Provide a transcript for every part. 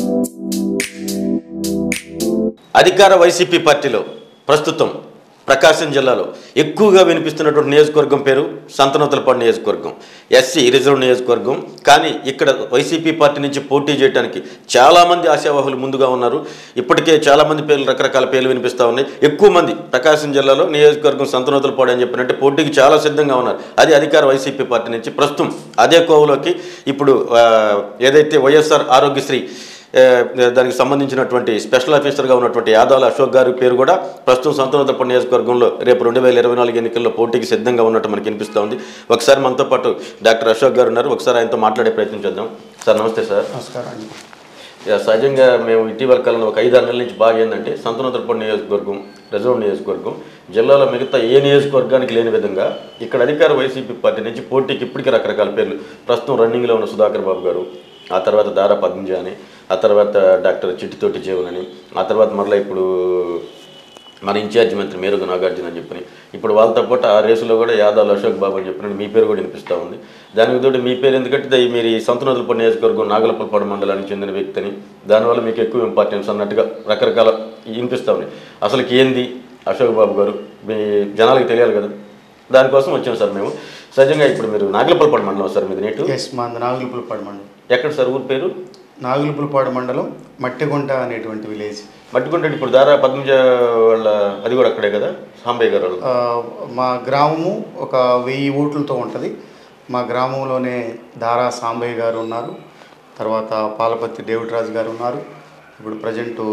అధికార వైసీపీ పార్టీలో ప్రస్తుతం ప్రకాశం జిల్లాలో ఎక్కువగా వినిపిస్తున్నటువంటి నియోజకవర్గం పేరు సంతనోతలపాడు నియోజకవర్గం ఎస్సీ రిజర్వ్ నియోజకవర్గం కానీ ఇక్కడ వైసీపీ పార్టీ నుంచి పోటీ చేయడానికి చాలామంది ఆశావాహులు ముందుగా ఉన్నారు ఇప్పటికే చాలామంది పేర్లు రకరకాల పేర్లు వినిపిస్తూ ఉన్నాయి ఎక్కువ మంది ప్రకాశం జిల్లాలో నియోజకవర్గం సంతనోతలపాడు అని చెప్పినట్టే పోటీకి చాలా సిద్ధంగా ఉన్నారు అది అధికార వైసీపీ పార్టీ నుంచి ప్రస్తుతం అదే కోవలోకి ఇప్పుడు ఆ, ఏదైతే వైఎస్ఆర్ ఆరోగ్యశ్రీ ఏ, దానికి సంబంధించినటువంటి స్పెషల్ ఆఫీసర్గా ఉన్నటువంటి యాదవ్ అశోక్ గారి పేరు కూడా ప్రస్తుతం సంతనోదప్ప నియోజకవర్గంలో రేపు రెండు వేల ఇరవై నాలుగు ఎన్నికల్లో పోటీకి సిద్ధంగా ఉన్నట్టు మనకి అనిపిస్తూ ఉంది ఒకసారి మనతో పాటు డాక్టర్ అశోక్ గారు ఉన్నారు ఒకసారి ఆయనతో మాట్లాడే ప్రయత్నం చేద్దాం సార్ నమస్తే సార్ నమస్కారం అండి యా, సహజంగా మేము ఇటీవల కాలంలో ఒక ఐదారు నెలల నుంచి బాగా ఏంటంటే సంతనోదరపూడి నియోజకవర్గం రిజర్వ్ నియోజకవర్గం జిల్లాలో మిగతా ఏ నియోజకవర్గానికి లేని విధంగా ఇక్కడ అధికార వైసీపీ పార్టీ నుంచి పోటీకి ఇప్పటికీ రకరకాల పేర్లు ప్రస్తుతం రన్నింగ్లో ఉన్న సుధాకర్ బాబు గారు ఆ తర్వాత దారా పద్మజ అని ఆ తర్వాత డాక్టర్ చిట్టితోటి జీవన్ అని ఆ తర్వాత మరలా ఇప్పుడు మన ఇన్ఛార్జ్ మంత్రి మేరుగు నాగార్జున అని చెప్పని ఇప్పుడు వాళ్ళతో పాటు ఆ రేసులో కూడా యాదవ్ అశోక్ బాబు అని చెప్పిన మీ పేరు కూడా వినిపిస్తూ ఉంది దానికి తోటి మీ పేరు ఎందుకంటే ద- మీరు ఈ సంతనోదలపల్లి నియోజకవర్గం నాగలపల్పాడు మండలానికి చెందిన వ్యక్తిని దానివల్ల మీకు ఎక్కువ ఇంపార్టెన్స్ అన్నట్టుగా రకరకాల వినిపిస్తూ ఉన్నాయి అసలుకి ఏంది అశోక్ బాబు గారు మీ జనాలకు తెలియాలి కదా దానికోసం వచ్చాం సార్ మేము సహజంగా ఇప్పుడు మీరు నాగలపల్పాడు మండలం సార్ మీది నేటు ఎస్ మా నాగులుపులపాడు మండలం ఎక్కడ సార్ ఊరి పేరు నాగులుపులపాడు మండలం మట్టిగుంట అనేటువంటి విలేజ్ మట్టుకుంటే ఇప్పుడు దారా పద్మజ వాళ్ళ అది కూడా అక్కడే కదా సాంబయ్య గారు వాళ్ళు ఆ, మా గ్రామము ఒక వెయ్యి ఓట్లతో ఉంటుంది మా గ్రామంలోనే దారా సాంబయ్య గారు ఉన్నారు తర్వాత పాలపత్తి డేవిడ్ రాజు గారు ఉన్నారు ఇప్పుడు present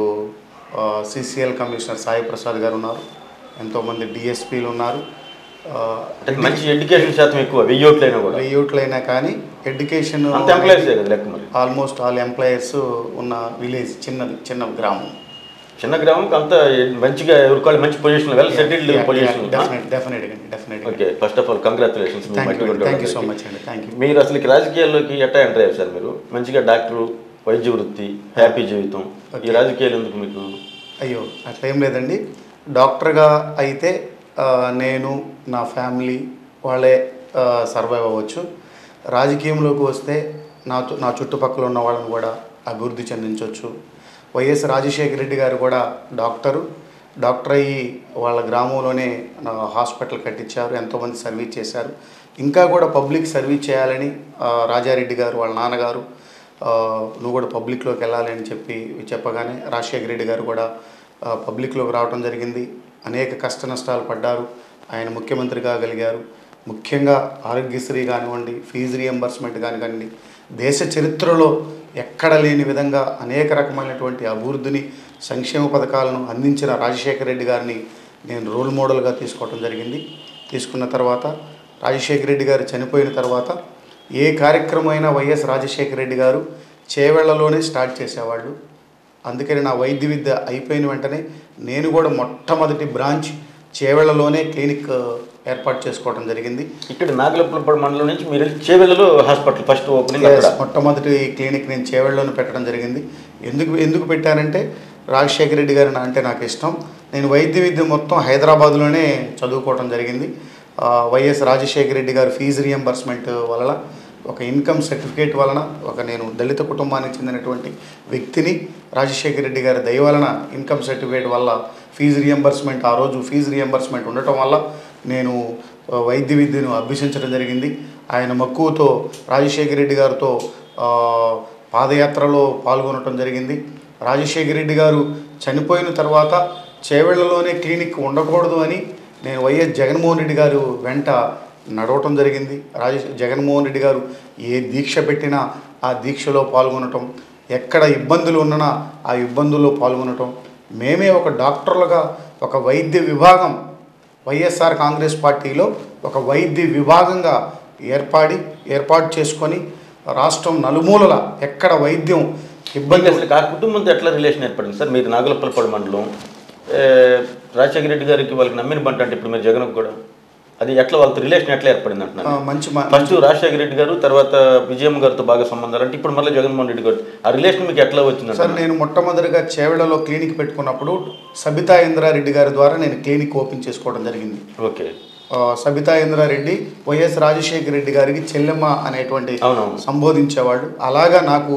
CCL commissioner Sai Prasad గారు ఉన్నారు ఎంతోమంది డిఎస్పీలు ఉన్నారు ఆ, అంటే మంచి ఎడ్యుకేషన్ శాతం ఎక్కువ వెయ్యి ఓట్లైనా కూడా వెయ్యి ఓట్లైనా కానీ ఎడ్యుకేషన్ అంత ఎంప్లాయీస్ కదా లెక్క మరి ఆల్మోస్ట్ ఆల్ ఎంప్లాయర్స్ ఉన్న విలేజ్ చిన్నది చిన్న గ్రామం చిన్న గ్రామంకి అంత మంచిగా ఎవరికాళ్ళు మంచి position well settled position definite డెఫినెట్గా డెఫినెట్గా okay first of all congratulations మీ థ్యాంక్ యూ మట్టి థ్యాంక్ యూ సో మచ్ అండి థ్యాంక్ యూ మీరు అసలు రాజకీయాల్లోకి ఎట్టా ఎంటర్ అయ్యారు సార్ మీరు మంచిగా డాక్టరు వైద్య వృత్తి హ్యాపీ జీవితం ఈ రాజకీయాలు ఎందుకు మీకు అయ్యో అట్లా ఏం లేదండి డాక్టర్గా అయితే ఆ, నేను నా ఫ్యామిలీ వాళ్ళే సర్వైవ్ అవ్వచ్చు రాజకీయంలోకి వస్తే నా చు- నా చుట్టుపక్కల ఉన్న వాళ్ళని కూడా అభివృద్ధి చెందించవచ్చు వైఎస్ రాజశేఖర రెడ్డి గారు కూడా డాక్టరు డాక్టర్ అయ్యి వాళ్ళ గ్రామంలోనే నా హాస్పిటల్ కట్టించారు ఎంతోమంది సర్వీస్ చేశారు ఇంకా కూడా పబ్లిక్ సర్వీస్ చేయాలని ఆ, రాజారెడ్డి గారు వాళ్ళ నాన్నగారు ఆ, నువ్వు కూడా పబ్లిక్లోకి వెళ్ళాలి అని చెప్పి చెప్పగానే రాజశేఖర రెడ్డి గారు కూడా ఆ, పబ్లిక్లోకి రావడం జరిగింది అనేక కష్ట నష్టాలు పడ్డారు ఆయన ముఖ్యమంత్రి కాగలిగారు ముఖ్యంగా ఆరోగ్యశ్రీ కానివ్వండి ఫీజు రియంబర్స్మెంట్ కానివ్వండి దేశ చరిత్రలో ఎక్కడ లేని విధంగా అనేక రకమైనటువంటి అభివృద్ధిని సంక్షేమ పథకాలను అందించిన రాజశేఖర రెడ్డి గారిని నేను రోల్ మోడల్గా తీసుకోవడం జరిగింది తీసుకున్న తర్వాత రాజశేఖర రెడ్డి గారు చనిపోయిన తర్వాత ఏ కార్యక్రమం అయినా వైఎస్ రాజశేఖర రెడ్డి గారు చేవెళ్లలోనే స్టార్ట్ చేసేవాళ్ళు అందుకని నా వైద్య విద్య అయిపోయిన వెంటనే నేను కూడా మొట్టమొదటి బ్రాంచ్ చేవెళ్లలోనే క్లినిక్ ఏర్పాటు చేసుకోవడం జరిగింది ఇక్కడ నాగలపులపాడు మండలం నుంచి మీరు వెళ్ళి చేవెళ్ళలో హాస్పిటల్ ఫస్ట్ ఓపెనింగ్ అక్కడ Yes, మొట్టమొదటి క్లినిక్ నేను చేవెళ్ళలోనే పెట్టడం జరిగింది ఎందుకు ఎందుకు పెట్టానంటే రాజశేఖర రెడ్డి గారు నా- అంటే నాకు ఇష్టం నేను వైద్య విద్య మొత్తం హైదరాబాద్లోనే చదువుకోవడం జరిగింది ఆ, వైఎస్ రాజశేఖర రెడ్డి గారు ఫీజు రియంబర్స్మెంట్ వలన ఒక ఇన్కమ్ సర్టిఫికేట్ వలన ఒక నేను దళిత కుటుంబానికి చెందినటువంటి వ్యక్తిని రాజశేఖర రెడ్డి గారి దయ వలన ఇన్కమ్ సర్టిఫికేట్ వల్ల ఫీజు రియంబర్స్మెంట్ ఆ రోజు ఫీజు రియంబర్స్మెంట్ ఉండటం వల్ల నేను ఆ, వైద్య విద్యను అభ్యసించడం జరిగింది ఆయన మక్కువతో రాజశేఖర రెడ్డి గారితో ఆ, పాదయాత్రలో పాల్గొనడం జరిగింది రాజశేఖర రెడ్డి గారు చనిపోయిన తర్వాత చేవెళ్లలోనే క్లినిక్ ఉండకూడదు అని నేను వైఎస్ జగన్మోహన్ రెడ్డి గారు వెంట నడవటం జరిగింది రాజ జగన్మోహన్ రెడ్డి గారు ఏ దీక్ష పెట్టినా ఆ దీక్షలో పాల్గొనటం ఎక్కడ ఇబ్బందులు ఉన్ననా ఆ ఇబ్బందుల్లో పాల్గొనటం మేమే ఒక డాక్టర్లుగా ఒక వైద్య విభాగం వైఎస్ఆర్ కాంగ్రెస్ పార్టీలో ఒక వైద్య విభాగంగా ఏర్పాడి ఏర్పాటు చేసుకొని రాష్ట్రం నలుమూలల ఎక్కడ వైద్యం ఇబ్బంది ఇబ్బంది అసలు ఆ కుటుంబంతో ఎట్లా రిలేషన్ ఏర్పడింది సార్ మీరు నాగలపల్పాడు మండలం ఏ, రాజశేఖర రెడ్డి గారికి వాళ్ళకి నమ్మిన బంట అంటే ఇప్పుడు మీరు జగన్ కూడా అది ఎట్లా వాళ్ళతో రిలేషన్ ఎట్లా ఏర్పడింది ఆ, అంటున్నారు మంచి మ- ఫస్ట్ రాజశేఖర రెడ్డి గారు తర్వాత విజయమ్మ గారితో బాగా సంబంధాలు అంటే ఇప్పుడు మళ్ళీ జగన్మోహన్ రెడ్డి గారు ఆ రిలేషన్ మీకు ఎట్లా వచ్చింది సార్ నేను మొట్టమొదటిగా చేవెళ్లలో క్లినిక్ పెట్టుకున్నప్పుడు సబితా ఇంద్రారెడ్డి గారి ద్వారా నేను క్లినిక్ ఓపెన్ చేసుకోవడం జరిగింది ఓకే ఆ, సబితా ఇంద్రారెడ్డి వైఎస్ రాజశేఖర రెడ్డి గారికి చెల్లెమ్మ అనేటువంటి అవునవును సంబోధించేవాళ్ళు అలాగా నాకు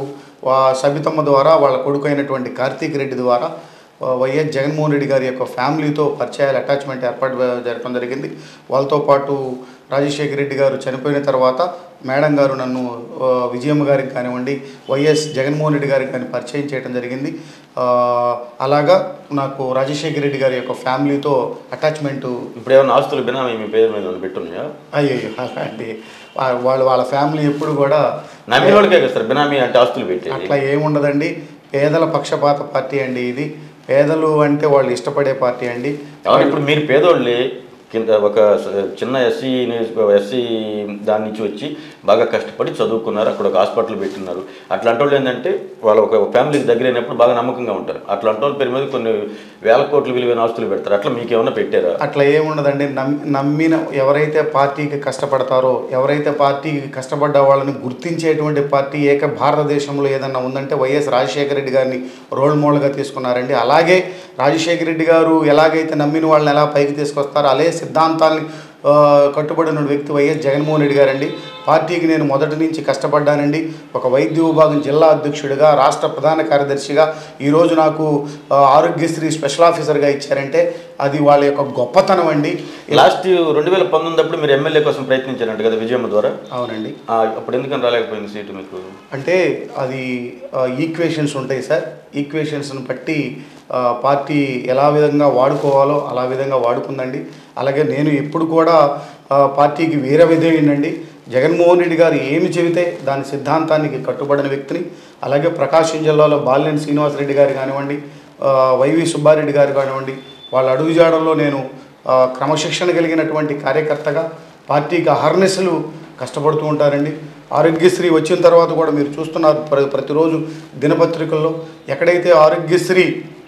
వా సబితమ్మ ద్వారా వాళ్ళ కొడుకు అయినటువంటి కార్తీక్ రెడ్డి ద్వారా ఆ, వైఎస్ జగన్మోహన్ రెడ్డి గారి యొక్క ఫ్యామిలీతో పరిచయాలు అటాచ్మెంట్ ఏర్పాటు జరపడం జరిగింది వాళ్ళతో పాటు రాజశేఖర రెడ్డి గారు చనిపోయిన తర్వాత మేడం గారు నన్ను ఆ, విజయమ్మ గారికి కానివ్వండి వైఎస్ జగన్మోహన్ రెడ్డి గారికి కానీ పరిచయం చేయడం జరిగింది ఆ, అలాగా నాకు రాజశేఖర రెడ్డి గారి యొక్క ఫ్యామిలీతో అటాచ్మెంటు ఇప్పుడు ఏమైనా ఆస్తులు బినామీ మీ పేరు మీద ఏమైనా పెట్టున్నాయా అయ్యో అలాంటి వా- వాళ్ళు వాళ్ళ ఫ్యామిలీ ఎప్పుడు కూడా నమ్మిన వాళ్ళకే కదా సార్ బినామీ అంటే ఆస్తులు పెట్టేది అట్లా ఏముండదండి పేదల పక్షపాత పార్టీ అండి ఇది పేదలు అంటే వాళ్ళు ఇష్టపడే పార్టీ అండి అవును ఇప్పుడు మీరు పేదోళ్ళే కింద ఒక స- చిన్న ఎస్సీ ఎస్సీ దాని నుంచి వచ్చి బాగా కష్టపడి చదువుకున్నారు అక్కడ ఒక హాస్పిటల్ పెట్టినారు అట్లాంటి వాళ్ళు ఏంటంటే వాళ్ళ ఒక ఫ్యామిలీకి దగ్గర అయినప్పుడు బాగా నమ్మకంగా ఉంటారు అట్లాంటి వాళ్ళ పేరు మీద కొన్ని వేల కోట్ల విలువైన ఆస్తులు పెడతారు అట్లా మీకు ఏమైనా పెట్టారా అట్లా ఏముండదండి నమ్మి నమ్మిన ఎవరైతే పార్టీకి కష్టపడతారో ఎవరైతే పార్టీకి కష్టపడ్డ వాళ్ళని గుర్తించేటువంటి పార్టీ ఏక భారతదేశంలో ఏదన్నా ఉందంటే వైఎస్ రాజశేఖర రెడ్డి గారిని రోల్ మోడల్గా తీసుకున్నారండి అలాగే రాజశేఖర రెడ్డి గారు ఎలాగైతే నమ్మిన వాళ్ళని ఎలా పైకి తీసుకొస్తారో అలే సిద్ధాంతాల్ని ఆ, కట్టుబడిన వ్యక్తి వైఎస్ జగన్మోహన్ రెడ్డి గారండి పార్టీకి నేను మొదటి నుంచి కష్టపడ్డానండి ఒక వైద్య విభాగం జిల్లా అధ్యక్షుడిగా రాష్ట్ర ప్రధాన కార్యదర్శిగా ఈరోజు నాకు ఆ, ఆరోగ్యశ్రీ స్పెషల్ ఆఫీసర్గా ఇచ్చారంటే అది వాళ్ళ యొక్క గొప్పతనం అండి లాస్ట్ రెండు వేల పంతొమ్మిది అప్పుడు మీరు ఎమ్మెల్యే కోసం ప్రయత్నించారంట కదా విజయమ్మ ద్వారా అవునండి ఆ, అప్పుడు ఎందుకని రాలేకపోయింది సీటు మీకు అంటే అది ఈక్వేషన్స్ ఉంటాయి సార్ ఈక్వేషన్స్ని బట్టి ఆ, పార్టీ ఎలా విధంగా వాడుకోవాలో అలా విధంగా వాడుకుందండి అలాగే నేను ఎప్పుడు కూడా ఆ, పార్టీకి వీర విధేయుడండి జగన్మోహన్ రెడ్డి గారు ఏమి చెబితే దాని సిద్ధాంతానికి కట్టుబడిన వ్యక్తిని అలాగే ప్రకాశం జిల్లాలో బాలినేని శ్రీనివాసరెడ్డి గారు కానివ్వండి ఆ, వైవి సుబ్బారెడ్డి గారు కానివ్వండి వాళ్ళ అడుగుజాడల్లో నేను ఆ, క్రమశిక్షణ కలిగినటువంటి కార్యకర్తగా పార్టీకి అహర్నెస్లు కష్టపడుతూ ఉంటారండి ఆరోగ్యశ్రీ వచ్చిన తర్వాత కూడా మీరు చూస్తున్నారు ప్ర- ప్రతిరోజు దినపత్రికల్లో ఎక్కడైతే ఆరోగ్యశ్రీ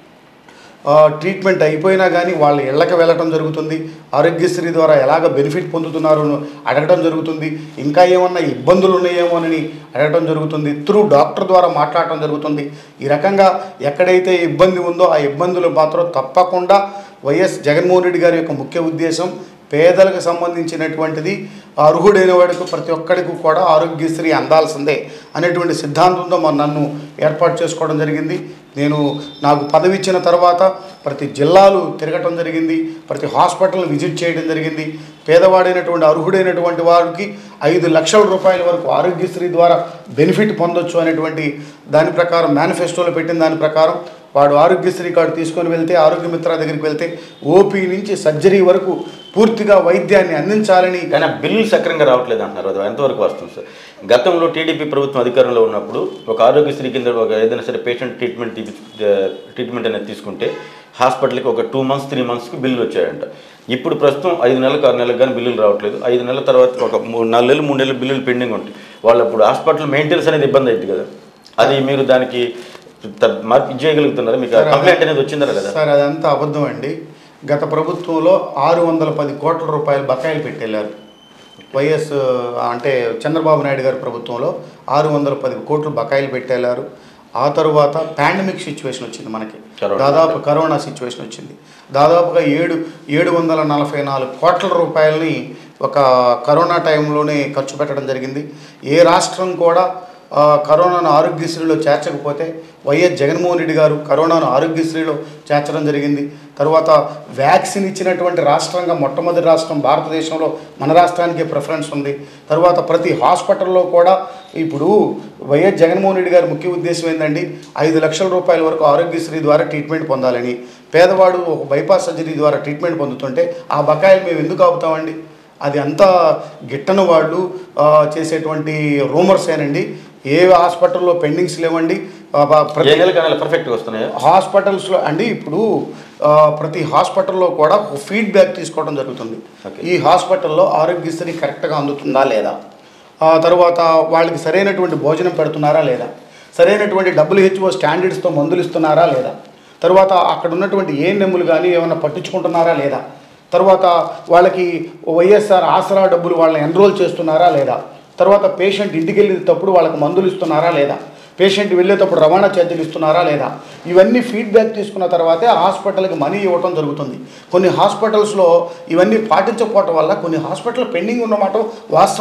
ఆ, ట్రీట్మెంట్ అయిపోయినా కానీ వాళ్ళ ఇళ్ళకి వెళ్ళటం జరుగుతుంది ఆరోగ్యశ్రీ ద్వారా ఎలాగ బెనిఫిట్ పొందుతున్నారో అడగటం జరుగుతుంది ఇంకా ఏమన్నా ఇబ్బందులు ఉన్నాయేమోనని అడగటం జరుగుతుంది త్రూ డాక్టర్ ద్వారా మాట్లాడటం జరుగుతుంది ఈ రకంగా ఎక్కడైతే ఇబ్బంది ఉందో ఆ ఇబ్బందులు మాత్రం తప్పకుండా వైఎస్ జగన్మోహన్ రెడ్డి గారి యొక్క ముఖ్య ఉద్దేశం పేదలకు సంబంధించినటువంటిది అర్హుడైన వాడికి ప్రతి ఒక్కడికి కూడా ఆరోగ్యశ్రీ అందాల్సిందే అనేటువంటి సిద్ధాంతంతో మన నన్ను ఏర్పాటు చేసుకోవడం జరిగింది నేను నాకు పదవి ఇచ్చిన తర్వాత ప్రతి జిల్లాలు తిరగటం జరిగింది ప్రతి హాస్పిటల్ విజిట్ చేయడం జరిగింది పేదవాడైనటువంటి అర్హుడైనటువంటి వారికి ఐదు లక్షల రూపాయల వరకు ఆరోగ్యశ్రీ ద్వారా బెనిఫిట్ పొందొచ్చు అనేటువంటి దాని ప్రకారం మేనిఫెస్టోలో పెట్టిన దాని ప్రకారం వాడు ఆరోగ్యశ్రీ కార్డు తీసుకొని వెళ్తే ఆరోగ్య మిత్ర దగ్గరికి వెళ్తే ఓపీ నుంచి సర్జరీ వరకు పూర్తిగా వైద్యాన్ని అందించాలని కానీ ఆ బిల్లులు సక్రంగా రావట్లేదు అంటున్నారు అది ఎంతవరకు వస్తుంది సార్ గతంలో టీడీపీ ప్రభుత్వం అధికారంలో ఉన్నప్పుడు ఒక ఆరోగ్యశ్రీ కింద ఒక ఏదైనా సరే పేషెంట్ ట్రీట్మెంట్ తీపి ట్రీట్మెంట్ అనేది తీసుకుంటే హాస్పిటల్కి ఒక టూ మంత్స్ త్రీ మంత్స్కి బిల్లులు వచ్చాయంట ఇప్పుడు ప్రస్తుతం ఐదు నెలలకు ఆరు నెలలకు కానీ బిల్లులు రావట్లేదు ఐదు నెలల తర్వాత ఒక మూడు నాలుగు నెలలు మూడు నెలలు బిల్లులు పెండింగ్ ఉంటాయి వాళ్ళు అప్పుడు హాస్పిటల్ మెయింటెనెన్స్ అనేది ఇబ్బంది అయింది కదా అది మీరు దానికి త- మార్పు చేయగలుగుతున్నారా మీకు కంప్లైంట్ అనేది వచ్చిందా కదా సార్ అదంతా అబద్ధం అండి గత ప్రభుత్వంలో ఆరు వందల పది కోట్ల రూపాయలు బకాయిలు పెట్టెళ్ళారు వైఎస్ అంటే చంద్రబాబు నాయుడు గారి ప్రభుత్వంలో ఆరు వందల పది కోట్లు బకాయిలు పెట్టేశారు ఆ తరువాత పాండమిక్ సిచ్యువేషన్ వచ్చింది మనకి కరోనా. దాదాపు కరోనా సిచ్యువేషన్ వచ్చింది దాదాపుగా ఏడు ఏడు వందల నలభై నాలుగు కోట్ల రూపాయలని ఒక కరోనా టైంలోనే ఖర్చు పెట్టడం జరిగింది ఏ రాష్ట్రం కూడా ఆ, కరోనాను ఆరోగ్యశ్రీలో చేర్చకపోతే వైఎస్ జగన్మోహన్ రెడ్డి గారు కరోనాను ఆరోగ్యశ్రీలో చేర్చడం జరిగింది తర్వాత వ్యాక్సిన్ ఇచ్చినటువంటి రాష్ట్రంగా మొట్టమొదటి రాష్ట్రం భారతదేశంలో మన రాష్ట్రానికే ప్రిఫరెన్స్ ఉంది తర్వాత ప్రతి హాస్పిటల్లో కూడా ఇప్పుడు వైఎస్ జగన్మోహన్ రెడ్డి గారి ముఖ్య ఉద్దేశం ఏంటండి ఐదు లక్షల రూపాయల వరకు ఆరోగ్యశ్రీ ద్వారా ట్రీట్మెంట్ పొందాలని పేదవాడు ఒక బైపాస్ సర్జరీ ద్వారా ట్రీట్మెంట్ పొందుతుంటే ఆ బకాయిలు మేము ఎందుకు ఆపుతామండి అది అంతా గిట్టని వాళ్ళు ఆ, చేసేటువంటి రూమర్స్ ఏనండి ఏ హాస్పిటల్లో పెండింగ్స్ లేవండి ఆ, బ- ఏ ప్రతి నెలకి ఆ నెల పర్ఫెక్ట్గా వస్తున్నాయా హాస్పిటల్స్లో అండి ఇప్పుడు ఆ, ప్రతి హాస్పిటల్లో కూడా ఒక ఫీడ్బ్యాక్ తీసుకోవడం జరుగుతుంది Okay. ఈ హాస్పిటల్లో ఆరోగ్యశ్రీ కరెక్ట్గా అందుతుందా లేదా ఆ తర్వాత వాళ్ళకి సరైనటువంటి భోజనం పెడుతున్నారా లేదా సరైనటువంటి డబ్ల్యూహెచ్ఓ స్టాండర్డ్స్తో మందులు ఇస్తున్నారా లేదా తర్వాత అక్కడ ఉన్నటువంటి ఏఎన్ఎంలు కానీ ఏమైనా పట్టించుకుంటున్నారా లేదా తర్వాత వాళ్ళకి వైఎస్ఆర్ ఆసరా డబ్బులు వాళ్ళని ఎన్రోల్ చేస్తున్నారా లేదా తర్వాత పేషెంట్ ఇంటికి వెళ్ళేటప్పుడు వాళ్ళకి మందులు ఇస్తున్నారా లేదా పేషెంట్ వెళ్ళేటప్పుడు రవాణా ఛార్జీలు ఇస్తున్నారా లేదా ఇవన్నీ ఫీడ్బ్యాక్ తీసుకున్న తర్వాతే ఆ హాస్పిటల్కి మనీ ఇవ్వటం జరుగుతుంది కొన్ని హాస్పిటల్స్లో ఇవన్నీ పాటించకపోవటం వల్ల కొన్ని హాస్పిటల్ పెండింగ్ ఉన్నమాట వాస్తవం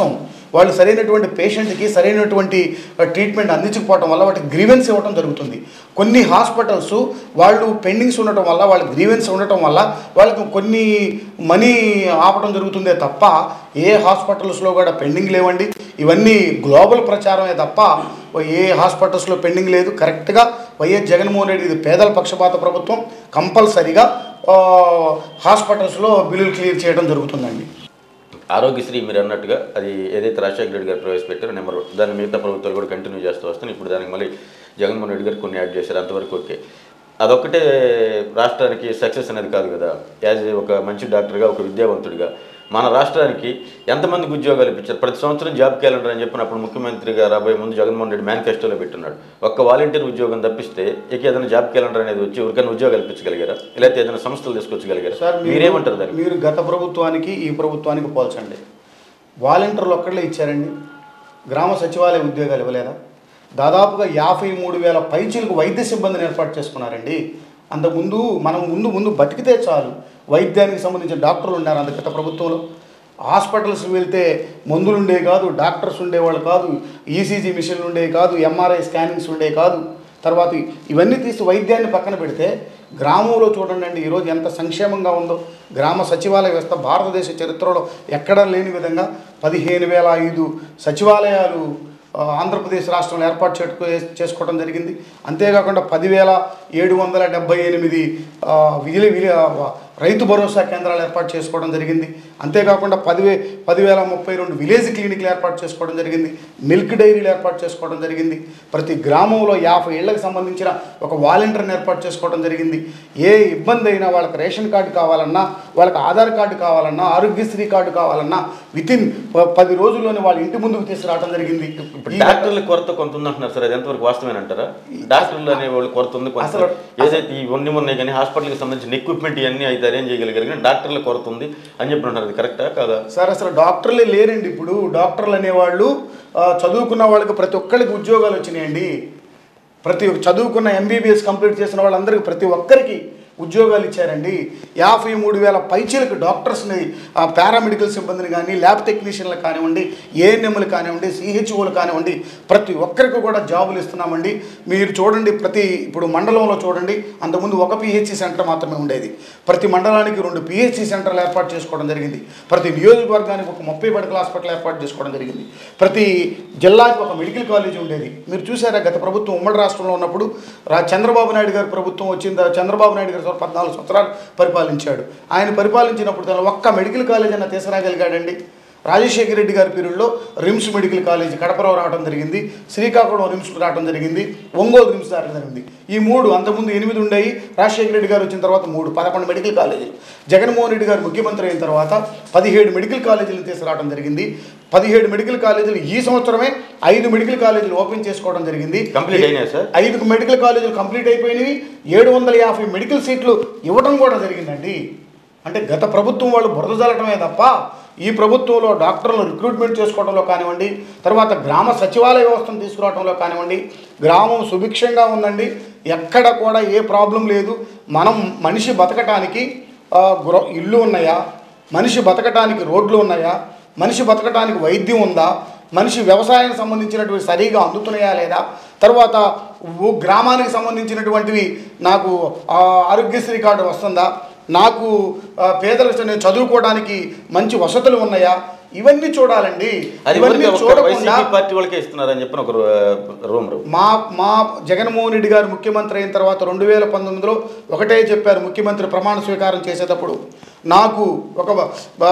వాళ్ళు సరైనటువంటి పేషెంట్కి సరైనటువంటి ట్రీట్మెంట్ అందించకపోవడం వల్ల వాటికి గ్రీవెన్స్ ఇవ్వడం జరుగుతుంది కొన్ని హాస్పిటల్స్ వాళ్ళు పెండింగ్స్ ఉండటం వల్ల వాళ్ళకి గ్రీవెన్స్ ఉండటం వల్ల వాళ్ళకి కొన్ని మనీ ఆపడం జరుగుతుందే తప్ప ఏ హాస్పిటల్స్లో కూడా పెండింగ్ లేవండి ఇవన్నీ గ్లోబల్ ప్రచారమే తప్ప ఏ హాస్పిటల్స్లో పెండింగ్ లేదు కరెక్ట్గా వైఎస్ జగన్మోహన్ రెడ్డి ఇది పేదల పక్షపాత ప్రభుత్వం కంపల్సరిగా ఆ, హాస్పిటల్స్లో బిల్లులు క్లియర్ చేయడం జరుగుతుందండి ఆరోగ్యశ్రీ మీరు అన్నట్టుగా అది ఏదైతే రాజశేఖర రెడ్డి గారు ప్రవేశపెట్టారో నెంబర్ దాన్ని మిగతా ప్రభుత్వాలు కూడా కంటిన్యూ చేస్తూ వస్తాను ఇప్పుడు దానికి మళ్ళీ జగన్మోహన్ రెడ్డి గారు కొన్ని యాడ్ చేశారు అంతవరకు ఓకే అదొక్కటే రాష్ట్రానికి సక్సెస్ అనేది కాదు కదా యాజ్ ఒక మంచి డాక్టర్గా ఒక విద్యావంతుడిగా మన రాష్ట్రానికి ఎంతమందికి ఉద్యోగాలు ఇప్పించారు ప్రతి సంవత్సరం జాబ్ క్యాలెండర్ అని చెప్పినప్పుడు ముఖ్యమంత్రిగా రాబోయే ముందు జగన్మోహన్ రెడ్డి మేనిఫెస్టోలో పెట్టున్నాడు ఒక్క వాలంటీర్ ఉద్యోగం తప్పిస్తే ఇక ఏదైనా జాబ్ క్యాలెండర్ అనేది వచ్చి ఎవరికైనా ఉద్యోగాలు ఇప్పించగలిగారా లేకపోతే ఏదైనా సంస్థలు తీసుకొచ్చగలిగారా సార్ మీరు- మీరేమంటారు దానికి మీరు గత ప్రభుత్వానికి ఈ ప్రభుత్వానికి పోల్చండి వాలంటీర్లు ఒక్కళ్ళే ఇచ్చారండి గ్రామ సచివాలయ ఉద్యోగాలు ఇవ్వలేదా దాదాపుగా యాభై మూడు వేల పైచీలకు వైద్య సిబ్బందిని ఏర్పాటు చేసుకున్నారండి అంతకుముందు మనం ముందు ముందు బతికితే చాలు వైద్యానికి సంబంధించిన డాక్టర్లు ఉన్నారు అంత గత ప్రభుత్వంలో హాస్పిటల్స్కి వెళ్తే మందులు ఉండే కాదు డాక్టర్స్ ఉండేవాళ్ళు కాదు ఈసీజీ మిషన్లు ఉండే కాదు ఎంఆర్ఐ స్కానింగ్స్ ఉండే కాదు తర్వాత ఇవన్నీ తీసి వైద్యాన్ని పక్కన పెడితే గ్రామంలో చూడండి అండి ఈరోజు ఎంత సంక్షేమంగా ఉందో గ్రామ సచివాలయ వ్యవస్థ భారతదేశ చరిత్రలో ఎక్కడా లేని విధంగా పదిహేను వేల ఐదు సచివాలయాలు ఆ, ఆంధ్రప్రదేశ్ రాష్ట్రంలో ఏర్పాటు చేసుకో చేసుకోవడం జరిగింది అంతేకాకుండా పదివేల ఏడు వందల డెబ్బై ఎనిమిది ఆ, విలి విలి ఆ, రైతు భరోసా కేంద్రాలు ఏర్పాటు చేసుకోవడం జరిగింది అంతేకాకుండా పదివే పదివేల ముప్పై రెండు విలేజ్ క్లినిక్లు ఏర్పాటు చేసుకోవడం జరిగింది మిల్క్ డైరీలు ఏర్పాటు చేసుకోవడం జరిగింది ప్రతి గ్రామంలో యాభై ఏళ్లకు సంబంధించిన ఒక వాలంటీర్ని ఏర్పాటు చేసుకోవడం జరిగింది ఏ ఇబ్బంది అయినా వాళ్ళకి రేషన్ కార్డు కావాలన్నా వాళ్ళకి ఆధార్ కార్డు కావాలన్నా ఆరోగ్యశ్రీ కార్డు కావాలన్నా విత్ ఇన్ పది రోజుల్లోనే వాళ్ళ ఇంటి ముందుకు తీసుకురావడం జరిగింది ఇప్పుడు ఈ- డాక్టర్ల కొరత కొంత ఉందంటున్నారు సార్ అది ఎంతవరకు వాస్తవేనంటారా డాక్టర్లు అనే వాళ్ళు కొరత ఉంది కొంత అసలు- ఏదైతే ఇవన్నీ ఉన్నాయి కానీ హాస్పిటల్కి సంబంధించిన ఎక్విప్మెంట్ ఇవన్నీ అయితే అరేంజ్ చేయగలిగారు కానీ డాక్టర్ల కొరత ఉంది అని చెప్పి అంటున్నారు అది కరెక్టా కాదా సార్ అసలు డాక్టర్లే లేరండి ఇప్పుడు డాక్టర్లు అనేవాళ్ళు ఆ, చదువుకున్న వాళ్ళకి ప్రతి ఒక్కరికి ఉద్యోగాలు వచ్చినాయండి ప్రతి చదువుకున్న ఎంబీబీఎస్ కంప్లీట్ చేసిన వాళ్ళందరికీ ప్రతి ఒక్కరికి ఉద్యోగాలు ఇచ్చారండి యాభై మూడు వేల పైచీలకు డాక్టర్స్ని ఆ, పారామెడికల్ సిబ్బందిని కానీ ల్యాబ్ టెక్నీషియన్లు కానివ్వండి ఏఎన్ఎంలు కానివ్వండి సిహెచ్ఓలు కానివ్వండి ప్రతి ఒక్కరికి కూడా జాబులు ఇస్తున్నామండి మీరు చూడండి ప్రతి ఇప్పుడు మండలంలో చూడండి అంతకుముందు ఒక పిహెచ్సి సెంటర్ మాత్రమే ఉండేది ప్రతి మండలానికి రెండు పిహెచ్సి సెంటర్లు ఏర్పాటు చేసుకోవడం జరిగింది ప్రతి నియోజకవర్గానికి ఒక ముప్పై పడకల హాస్పిటల్ ఏర్పాటు చేసుకోవడం జరిగింది ప్రతి జిల్లాకి ఒక మెడికల్ కాలేజ్ ఉండేది మీరు చూసారా గత ప్రభుత్వం ఉమ్మడి రాష్ట్రంలో ఉన్నప్పుడు రా చంద్రబాబు నాయుడు గారి ప్రభుత్వం వచ్చిన తర్వాత చంద్రబాబు నాయుడు గారు పద్నాలుగు సంవత్సరాలు పరిపాలించాడు ఆయన పరిపాలించినప్పుడు దానిలో ఒక్క మెడికల్ కాలేజ్ అన్న తీసుకురాగలిగాడండి రాజశేఖర రెడ్డి గారి పీరియడ్లో రిమ్స్ మెడికల్ కాలేజ్ కడపలో రావడం జరిగింది శ్రీకాకుళం రిమ్స్ రావడం జరిగింది ఒంగోలు రిమ్స్ రావడం జరిగింది ఈ మూడు అంతకుముందు ఎనిమిది ఉండేవి రాజశేఖర రెడ్డి గారు వచ్చిన తర్వాత మూడు పదకొండు మెడికల్ కాలేజీలు జగన్మోహన్ రెడ్డి గారు ముఖ్యమంత్రి అయిన తర్వాత పదిహేడు మెడికల్ కాలేజీలను తీసుకురావడం జరిగింది పదిహేడు మెడికల్ కాలేజీలు ఈ సంవత్సరమే ఐదు మెడికల్ కాలేజీలు ఓపెన్ చేసుకోవడం జరిగింది కంప్లీట్ అయినాయి సార్ ఐదు మెడికల్ కాలేజీలు కంప్లీట్ అయిపోయినవి ఏడు వందల యాభై మెడికల్ సీట్లు ఇవ్వడం కూడా జరిగిందండి అంటే గత ప్రభుత్వం వాళ్ళు బురద జల్లటమే తప్ప ఈ ప్రభుత్వంలో డాక్టర్లను రిక్రూట్మెంట్ చేసుకోవడంలో కానివ్వండి తర్వాత గ్రామ సచివాలయ వ్యవస్థను తీసుకురావడంలో కానివ్వండి గ్రామం సుభిక్షంగా ఉందండి ఎక్కడ కూడా ఏ ప్రాబ్లం లేదు మనం మనిషి బతకటానికి ఆ, గృహ ఇల్లు ఉన్నాయా మనిషి బతకటానికి రోడ్లు ఉన్నాయా మనిషి బతకటానికి వైద్యం ఉందా మనిషి వ్యవసాయానికి సంబంధించినటువంటి సరిగా అందుతున్నాయా లేదా తర్వాత ఊ- గ్రామానికి సంబంధించినటువంటివి నాకు ఆ, ఆరోగ్యశ్రీ కార్డు వస్తుందా నాకు ఆ, పేదలకు నేను చదువుకోవడానికి మంచి వసతులు ఉన్నాయా ఇవన్నీ చూడాలండి అది ఇవన్నీ ఊరికే ఒక్క చూడకుండా వైసీపీ పార్టీ వాళ్ళకే ఇస్తున్నారని చెప్పిన ఒక రూమ్ రూమ్ మా మా జగన్మోహన్ రెడ్డి గారు ముఖ్యమంత్రి అయిన తర్వాత రెండు వేల పంతొమ్మిదిలో ఒకటే చెప్పారు ముఖ్యమంత్రి ప్రమాణ స్వీకారం చేసేటప్పుడు నాకు ఒక బ-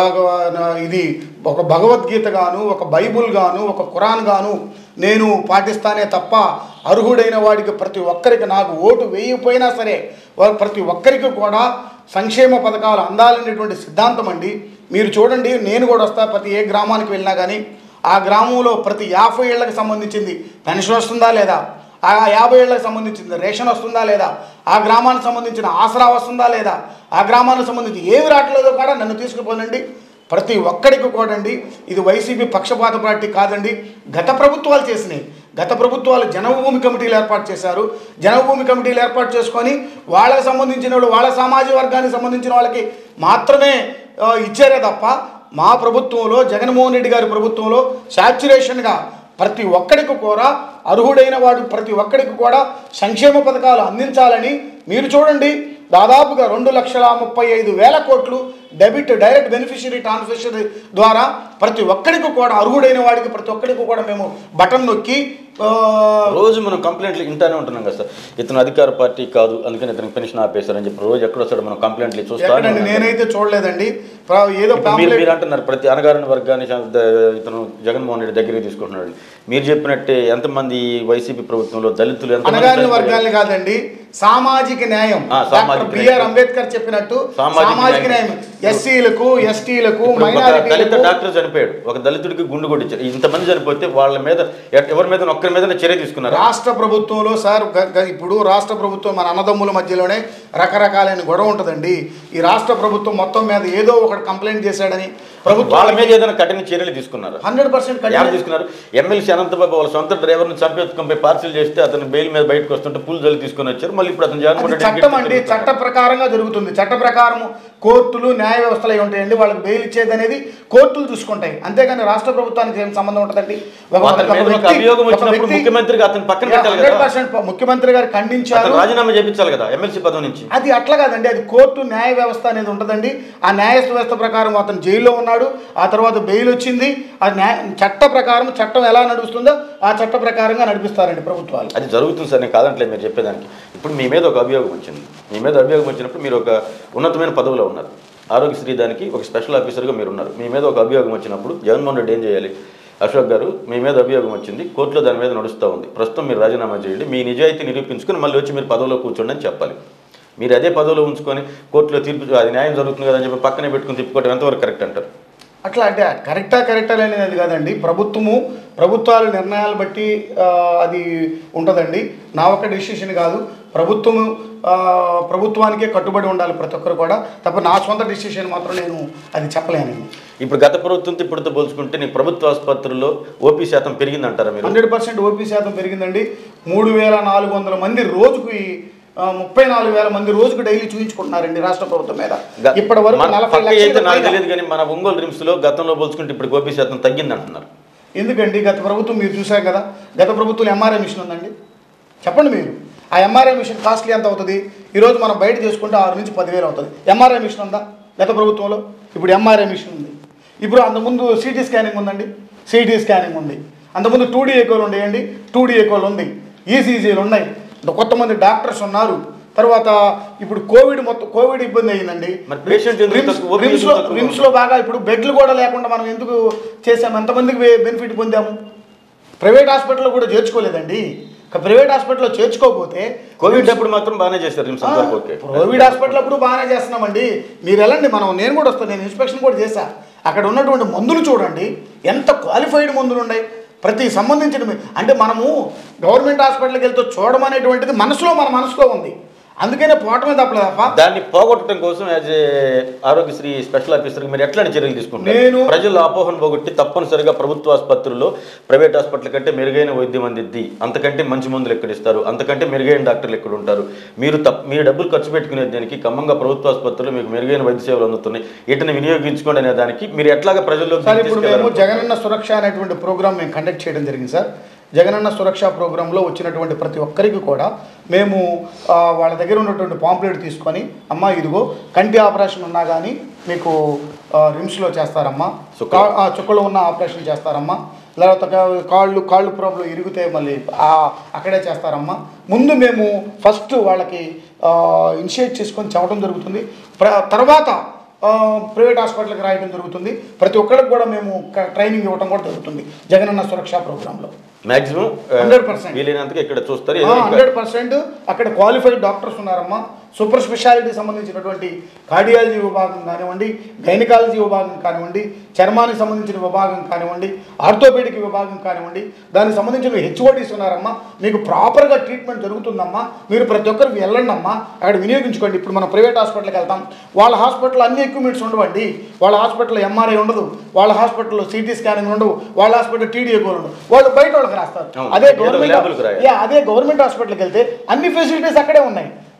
బ- ఇది ఒక భగవద్గీత గాను ఒక బైబుల్ గాను ఒక ఖురాన్ గాను నేను పాటిస్తానే తప్ప అర్హుడైన వాడికి ప్రతి ఒక్కరికి నాకు ఓటు వేయకపోయినా సరే వా- ప్రతి ఒక్కరికి కూడా సంక్షేమ పథకాలు అందాలనేటువంటి సిద్ధాంతం అండి మీరు చూడండి నేను కూడా వస్తా ప్రతి ఏ గ్రామానికి వెళ్ళినా కానీ ఆ గ్రామంలో ప్రతి యాభై ఏళ్ళకి సంబంధించింది పెన్షన్ వస్తుందా లేదా ఆ యాభై ఏళ్ళకి సంబంధించింది రేషన్ వస్తుందా లేదా ఆ గ్రామానికి సంబంధించిన ఆసరా వస్తుందా లేదా ఆ గ్రామానికి సంబంధించి ఏమి రావట్లేదో కూడా నన్ను తీసుకుపోనండి ప్రతి ఒక్కడికి కూడండి ఇది వైసీపీ పక్షపాత పార్టీ కాదండి గత ప్రభుత్వాలు చేసినాయి గత ప్రభుత్వాలు జనభూమి కమిటీలు ఏర్పాటు చేశారు జనభూమి కమిటీలు ఏర్పాటు చేసుకొని వాళ్ళకి సంబంధించిన వాళ్ళు వాళ్ళ సామాజిక వర్గానికి సంబంధించిన వాళ్ళకి మాత్రమే ఆ, ఇచ్చారే తప్ప మా ప్రభుత్వంలో జగన్మోహన్ రెడ్డి గారి ప్రభుత్వంలో శాచ్యురేషన్గా ప్రతి ఒక్కడికి కూడా అర్హుడైన వాడు ప్రతి ఒక్కడికి కూడా సంక్షేమ పథకాలు అందించాలని మీరు చూడండి దాదాపుగా రెండు లక్షల ముప్పై ఐదు వేల కోట్లు డెబిట్ డైరెక్ట్ బెనిఫిషియరీ ట్రాన్స్ఫర్ ద్వారా ప్రతి ఒక్కడికి కూడా అర్హుడైన వాడికి ప్రతి ఒక్కడికి కూడా మేము బటన్ నొక్కి ఆ, రోజు మనం కంప్లైంట్లు ఇంటానే ఉంటున్నాం కదా సార్ ఇతను అధికార పార్టీ కాదు అందుకని ఇతనికి పెన్షన్ ఆపేశారని చెప్పి రోజు ఎక్కడ వస్తాడు మనం కంప్లైంట్లు చూస్తానే ఎక్కడండి ఉన్నాం. నేనైతే చూడలేదండి ప్ర- ఏదో ఇప్పుడు మీరు pamphlet- మీరు అంటున్నారు ప్రతి అనగారిన వర్గాన్ని చ- ద- ఇతను జగన్మోహన్ రెడ్డి దగ్గరికి తీసుకుంటున్నాడు మీరు చెప్పినట్టే ఎంతమంది వైసీపీ ప్రభుత్వంలో దళితులు ఎంతమంది అనగారిన చనిపోయారు? వర్గాల్ని కాదండి సామాజిక న్యాయం ఆ, సామాజిక డాక్టర్ బిఆర్ న్యాయం. అంబేద్కర్ చెప్పినట్టు సామాజిక సామాజిక న్యాయం. న్యాయం ఎస్సీలకు ఎస్టీలకు ఇప్పుడు ఒక దళిత మైనారిటీలకు డాక్టర్ చనిపోయాడు ఒక దళితుడికి గుండు కొట్టించారు ఇంతమంది చనిపోతే వాళ్ళ మీద ఎ- ఎవరి మీద ఒక్కరి మీద చర్య తీసుకున్నారు రాష్ట్ర ప్రభుత్వంలో సార్ గ- గ- ఇప్పుడు రాష్ట్ర ప్రభుత్వం మన అన్నదమ్ముల మధ్యలోనే రకరకాలైన గొడవ ఉంటుందండి ఈ రాష్ట్ర ప్రభుత్వం మొత్తం మీద ఏదో ఒకటి కంప్లైంట్ చేశాడని వాళ్ళ ప్రభుత్వం మీద ఏదైనా కఠిన చర్యలు తీసుకున్నారు హండ్రెడ్ పర్సెంట్ ఎవరు తీసుకున్నారు ఎమ్మెల్సీ అనంతబాబు వాళ్ళ సొంత డ్రైవర్ని చంపేసుకొని పార్సిల్ చేస్తే అతను బెయిల్ మీద బయటకు వస్తుంటే పూలు జల్లి తీసుకొని వచ్చారు మళ్ళీ ఇప్పుడు అతను జగన్మోహన్ అది రెడ్డి చట్టం అండి చట్ట ప్రకారంగా జరుగుతుంది చట్ట ప్రకారం కోర్టులు న్యాయ వ్యవస్థలు అయి ఉంటాయండి వాళ్ళకి బెయిల్ ఇచ్చేది అనేది కోర్టులు చూసుకుంటాయి అంతేగాని రాష్ట్ర ప్రభుత్వానికి ఏం సంబంధం ఉంటుందండి ఒక- అతని ఒక మీద ఒక వ్యక్తి- అభియోగం ఒక వచ్చినప్పుడు వ్యక్తి- ముఖ్యమంత్రిగా అతను పక్కన యా, పెట్టాలి కదా 100% ముఖ్యమంత్రి గారు ఖండించారు అతను రాజీనామా చేయించాలి కదా ఎమ్మెల్సీ పదవి నుంచి అది అట్లా కాదండి అది కోర్టు న్యాయ వ్యవస్థ అనేది ఉంటుందండి ఆ న్యాయ వ్యవస్థ ప్రకారం అతను జైల్లో ఉన్నాడు ఆ తర్వాత బెయిల్ వచ్చింది ఆ న్యాయ చట్ట ప్రకారం చట్టం ఎలా నడుస్తుందో ఆ చట్ట ప్రకారంగా నడిపిస్తారండి ప్రభుత్వాలు అది జరుగుతుంది సార్ నేను కాదంటలేదు మీరు చెప్పేదానికి ఇప్పుడు మీ మీద ఒక అభియోగం వచ్చింది మీ మీద అభియోగం వచ్చినప్పుడు మీరు ఒక ఉన్నతమైన పదవిలో ఉన్నారు ఆరోగ్యశ్రీ దానికి ఒక స్పెషల్ ఆఫీసర్గా మీరు ఉన్నారు మీ మీద ఒక అభియోగం వచ్చినప్పుడు జగన్మోహన్ రెడ్డి ఏం చేయాలి అశోక్ గారు మీ మీద అభియోగం వచ్చింది కోర్టులో దాని మీద నడుస్తూ ఉంది ప్రస్తుతం మీరు రాజీనామా చేయండి మీ నిజాయితీ నిరూపించుకొని మళ్ళీ వచ్చి మీరు పదవిలో కూర్చోండి అని చెప్పాలి మీరు అదే పదవిలో ఉంచుకొని కోర్టులో తీర్పు అది న్యాయం జరుగుతుంది కదా అని చెప్పి పక్కనే పెట్టుకుని తిప్పుకోవడం ఎంతవరకు కరెక్ట్ అంటారు అట్లా అంటే కరెక్టా కరెక్టా అనేది కాదండి ప్రభుత్వము ప్రభుత్వాలు నిర్ణయాలు బట్టి ఆ, అది ఉంటుందండి నా ఒక్క డెసిషన్ కాదు ప్రభుత్వము ఆ, ప్రభుత్వానికే కట్టుబడి ఉండాలి ప్రతి ఒక్కరు కూడా తప్ప నా సొంత డెసిషన్ మాత్రం నేను అది చెప్పలేను ఇప్పుడు గత ప్రభుత్వంతో ఇప్పుడుతో పోల్చుకుంటే నీ ప్రభుత్వ ఆసుపత్రుల్లో ఓపీ శాతం పెరిగిందంటారా మీరు హండ్రెడ్ పర్సెంట్ ఓపీ శాతం పెరిగిందండి మూడు వేల నాలుగు వందల మంది రోజుకి ఆ, ముప్పై నాలుగు వేల మంది రోజుకు డైలీ చూపించుకుంటున్నారండి రాష్ట్ర ప్రభుత్వం మీద గ- ఇప్పటి వరకు మన నలభై పక్క అయితే లక్షల నాకు పైగా. తెలియదు కానీ మన ఒంగోలు రిమ్స్ లో గతంలో పోల్చుకుంటే ఇప్పుడు గోపీ శాతం తగ్గింది అంటున్నారు ఎందుకండి గత ప్రభుత్వం మీరు చూశారు కదా గత ప్రభుత్వం ఎంఆర్ఐ మిషన్ ఉందండి చెప్పండి మీరు ఆ ఎంఆర్ఐ మిషన్ కాస్ట్లీ ఎంత అవుతుంది ఈరోజు మనం బయట చేసుకుంటే ఆరు నుంచి పదివేలు అవుతుంది ఎంఆర్ఐ మిషన్ ఉందా గత ప్రభుత్వంలో ఇప్పుడు ఎంఆర్ఐ మిషన్ ఉంది ఇప్పుడు అంతకుముందు సిటీ స్కానింగ్ ఉందండి సిటీ స్కానింగ్ ఉంది అంతకుముందు టూ డీ ఎకోలు ఉండేయండి టూ డీ ఎకోలు ఉంది ఈసీజీలు ఉన్నాయి ఇంకా కొంతమంది డాక్టర్స్ ఉన్నారు తర్వాత ఇప్పుడు కోవిడ్ మొత్తం కోవిడ్ ఇబ్బంది అయ్యిందండి మరి patient ఎందుకు రిమ్స్ తక్కువ? OPD రిమ్స్లో ఎందుకు తక్కువ? రిమ్స్లో బాగా ఇప్పుడు బెడ్లు కూడా లేకుండా మనం ఎందుకు చేసాము ఎంతమందికి బెనిఫిట్ పొందాము ప్రైవేట్ హాస్పిటల్లో కూడా చేర్చుకోలేదండి ఇక ప్రైవేట్ హాస్పిటల్లో చేర్చుకోకపోతే కోవిడ్ అప్పుడు మాత్రం బాగానే చేశారు రిమ్స్ అంతవరకు ఓకే కోవిడ్ హాస్పిటల్ అప్పుడు బాగానే చేస్తున్నామండి మీరు వెళ్ళండి మనం నేను కూడా వస్తాను నేను ఇన్స్పెక్షన్ కూడా చేశా అక్కడ ఉన్నటువంటి మందులు చూడండి ఎంత క్వాలిఫైడ్ మందులు ఉన్నాయి ప్రతి సంబంధించిన మీ- అంటే మనము గవర్నమెంట్ హాస్పిటల్కి వెళ్తే చూడమనేటువంటిది మనసులో మన మనసులో ఉంది అందుకనే పోవటమే తప్పలేదు తప్ప దాన్ని పోగొట్టడం కోసం as a Aarogyasri special officer మీరు ఎట్లాంటి చర్యలు తీసుకుంటారు నేను- ప్రజల అపోహను పోగొట్టి తప్పనిసరిగా ప్రభుత్వ ఆసుపత్రుల్లో ప్రైవేట్ హాస్పిటల్ కంటే మెరుగైన వైద్యం అందిద్ది అంతకంటే మంచి మందులు ఎక్కడ ఇస్తారు అంతకంటే మెరుగైన డాక్టర్లు ఎక్కడ ఉంటారు మీరు తప్ప మీరు డబ్బులు ఖర్చు పెట్టుకునే దానికి ఖమ్మంగా ప్రభుత్వ ఆసుపత్రుల్లో మీకు మెరుగైన వైద్య సేవలు అందుతున్నాయి వీటిని వినియోగించుకోండి అనే దానికి మీరు ఎట్లాగా ప్రజల్లో సార్ ఇప్పుడు మేము జగనన్న సురక్ష అనేటువంటి ప్రోగ్రామ్ మేము కండక్ట్ చేయడం జరిగింది సార్ జగనన్న సురక్ష ప్రోగ్రాంలో వచ్చినటువంటి ప్రతి ఒక్కరికి కూడా మేము ఆ, వాళ్ళ దగ్గర ఉన్నటువంటి పాంప్లెట్ తీసుకొని అమ్మా ఇదిగో కంటి ఆపరేషన్ ఉన్నా కానీ మీకు ఆ, రిమ్స్లో చేస్తారమ్మా చుక్కలు. కా- ఆ, చుక్కలు ఉన్న ఆపరేషన్ చేస్తారమ్మా లేకపోతే కా- కాళ్ళు కాళ్ళు ప్రాబ్లం ఇరిగితే మళ్ళీ ఆ, అక్కడే చేస్తారమ్మా ముందు మేము ఫస్ట్ వాళ్ళకి ఇనిషియేట్ చేసుకొని చెప్పడం జరుగుతుంది ప్ర- తర్వాత ఆ, ప్రైవేట్ హాస్పిటల్కి రాయడం జరుగుతుంది ప్రతి ఒక్కరికి కూడా మేము క- ట్రైనింగ్ ఇవ్వడం కూడా జరుగుతుంది జగనన్న సురక్ష ప్రోగ్రాంలో మాక్సిమం 100%. వీలైనంతగా ఇక్కడ చూస్తారు ఏదో ఇంకా- హండ్రెడ్ పర్సెంట్ అక్కడ క్వాలిఫైడ్ డాక్టర్స్ ఉన్నారమ్మా సూపర్ స్పెషాలిటీ సంబంధించినటువంటి కార్డియాలజీ విభాగం కానివ్వండి గైనకాలజీ విభాగం కానివ్వండి చర్మానికి సంబంధించిన విభాగం కానివ్వండి ఆర్థోపెడిక్ విభాగం కానివ్వండి దానికి సంబంధించిన హెచ్ఓడీస్ ఉన్నారమ్మా మీకు ప్రాపర్గా ట్రీట్మెంట్ జరుగుతుందమ్మా మీరు ప్రతి ఒక్కరికి వెళ్ళండి అమ్మా అక్కడ వినియోగించుకోండి ఇప్పుడు మనం ప్రైవేట్ హాస్పిటల్కి వెళ్తాం వాళ్ళ హాస్పిటల్లో అన్ని ఎక్విప్మెంట్స్ ఉండవండి వాళ్ళ హాస్పిటల్లో ఎంఆర్ఐ ఉండదు వాళ్ళ హాస్పిటల్లో సిటీ స్కానింగ్ ఉండవు వాళ్ళ హాస్పిటల్ టీడీఏకోలు ఉండవు వాళ్ళు బయట వాళ్ళకి రాస్తారు అవును. అదే ఏదో ల్యాబులకు గవర్నమెంట్ రాయాలి. యా, అదే గవర్నమెంట్ హాస్పిటల్కి వెళ్తే అన్ని ఫెసిలిటీస్ అక్కడే ఉన్నాయి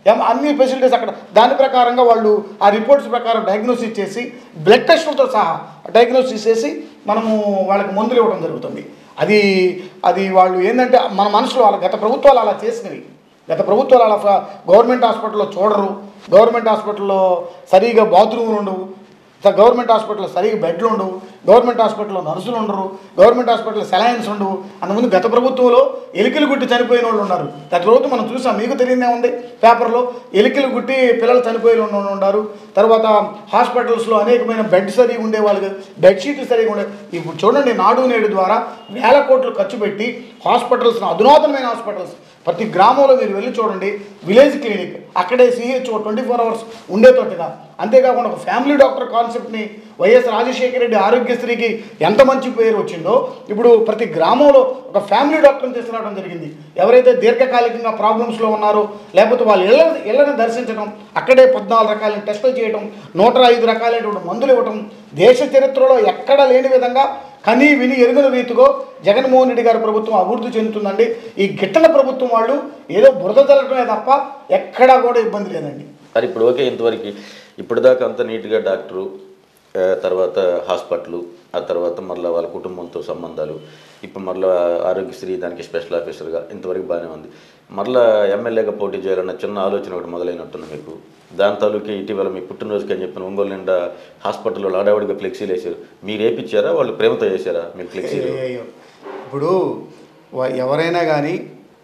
ఎం- అన్ని ఫెసిలిటీస్ అక్కడ దాని ప్రకారంగా వాళ్ళు ఆ రిపోర్ట్స్ ప్రకారం డయాగ్నోసిస్ చేసి బ్లడ్ టెస్టులతో సహా డయాగ్నోసిస్ చేసి మనము వాళ్ళకి మందులు ఇవ్వడం జరుగుతుంది అది అది వాళ్ళు ఏంటంటే మన మనసులో వాళ్ళ గత ప్రభుత్వాలు అలా చేసినవి గత ప్రభుత్వాలు అలా ఫ- గవర్నమెంట్ హాస్పిటల్లో చూడరు గవర్నమెంట్ హాస్పిటల్లో సరిగా బాత్రూమ్లు ఉండవు స- గవర్నమెంట్ హాస్పిటల్లో సరిగా బెడ్లు ఉండవు గవర్నమెంట్ హాస్పిటల్లో నర్సులు ఉండరు గవర్నమెంట్ హాస్పిటల్లో సెలయన్స్ ఉండవు అంతకుముందు గత ప్రభుత్వంలో ఎలికలు గుట్టి చనిపోయిన వాళ్ళు ఉన్నారు గత ప్రభుత్వం మనం చూసాం మీకు తెలియదే ఉంది పేపర్లో ఎలికలు గుట్టి పిల్లలు చనిపోయిన వాళ్ళు ఉన్నారు తర్వాత హాస్పిటల్స్లో అనేకమైన బెడ్ సరిగా ఉండేవాళ్ళు బెడ్షీట్లు సరిగా ఉండే ఇప్పుడు చూడండి నాడు నేడు ద్వారా వేల కోట్లు ఖర్చు పెట్టి హాస్పిటల్స్ అధునాతనమైన హాస్పిటల్స్ ప్రతి గ్రామంలో మీరు వెళ్ళి చూడండి విలేజ్ క్లినిక్ అక్కడే సిహెచ్ఓ ట్వంటీ ఫోర్ అవర్స్ ఉండేటట్టుగా అంతేకాకుండా ఒక ఫ్యామిలీ డాక్టర్ కాన్సెప్ట్ని వైఎస్ రాజశేఖర రెడ్డి ఆరోగ్యశ్రీకి ఎంత మంచి పేరు వచ్చిందో ఇప్పుడు ప్రతి గ్రామంలో ఒక ఫ్యామిలీ డాక్టర్ని తీసుకురావడం జరిగింది ఎవరైతే దీర్ఘకాలికంగా ప్రాబ్లమ్స్లో ఉన్నారో లేకపోతే వాళ్ళ ఇళ్ళ ఇళ్ళని దర్శించడం అక్కడే పద్నాలుగు రకాలైన టెస్టులు చేయడం నూట ఐదు రకాలైనటువంటి మందులు ఇవ్వడం దేశ చరిత్రలో ఎక్కడా లేని విధంగా కనీ విని ఎరుగని రీతిలో జగన్మోహన్ రెడ్డి గారి ప్రభుత్వం అభివృద్ధి చెందుతుందండి ఈ గిట్టల ప్రభుత్వం వాళ్ళు ఏదో బురద చల్లటమే తప్ప ఎక్కడా కూడా ఇబ్బంది లేదండి మరి ఇప్పుడు ఓకే ఇంతవరకు ఇప్పటిదాకా అంత నీట్గా డాక్టరు ఆ, తర్వాత హాస్పిటల్ ఆ తర్వాత మళ్ళీ వాళ్ళ కుటుంబంతో సంబంధాలు ఇప్పుడు మళ్ళీ ఆరోగ్యశ్రీ దానికి స్పెషల్ ఆఫీసర్గా ఇంతవరకు బాగానే ఉంది మళ్ళీ ఎమ్మెల్యేగా పోటీ చేయాలన్న చిన్న ఆలోచన ఒకటి మొదలైనట్టుంది మీకు దాని తాలూకే ఇటీవల మీ పుట్టినరోజుకి అని చెప్పిన ఒంగోలు నిండా హాస్పిటల్లో ఆడావిడిగా ఫ్లెక్సీలు వేసారు మీరు వేయించారా వాళ్ళు ప్రేమతో వేసారా మీరు ఫ్లెక్సీలు అయ్యో ఇప్పుడు వ- ఎవరైనా కానీ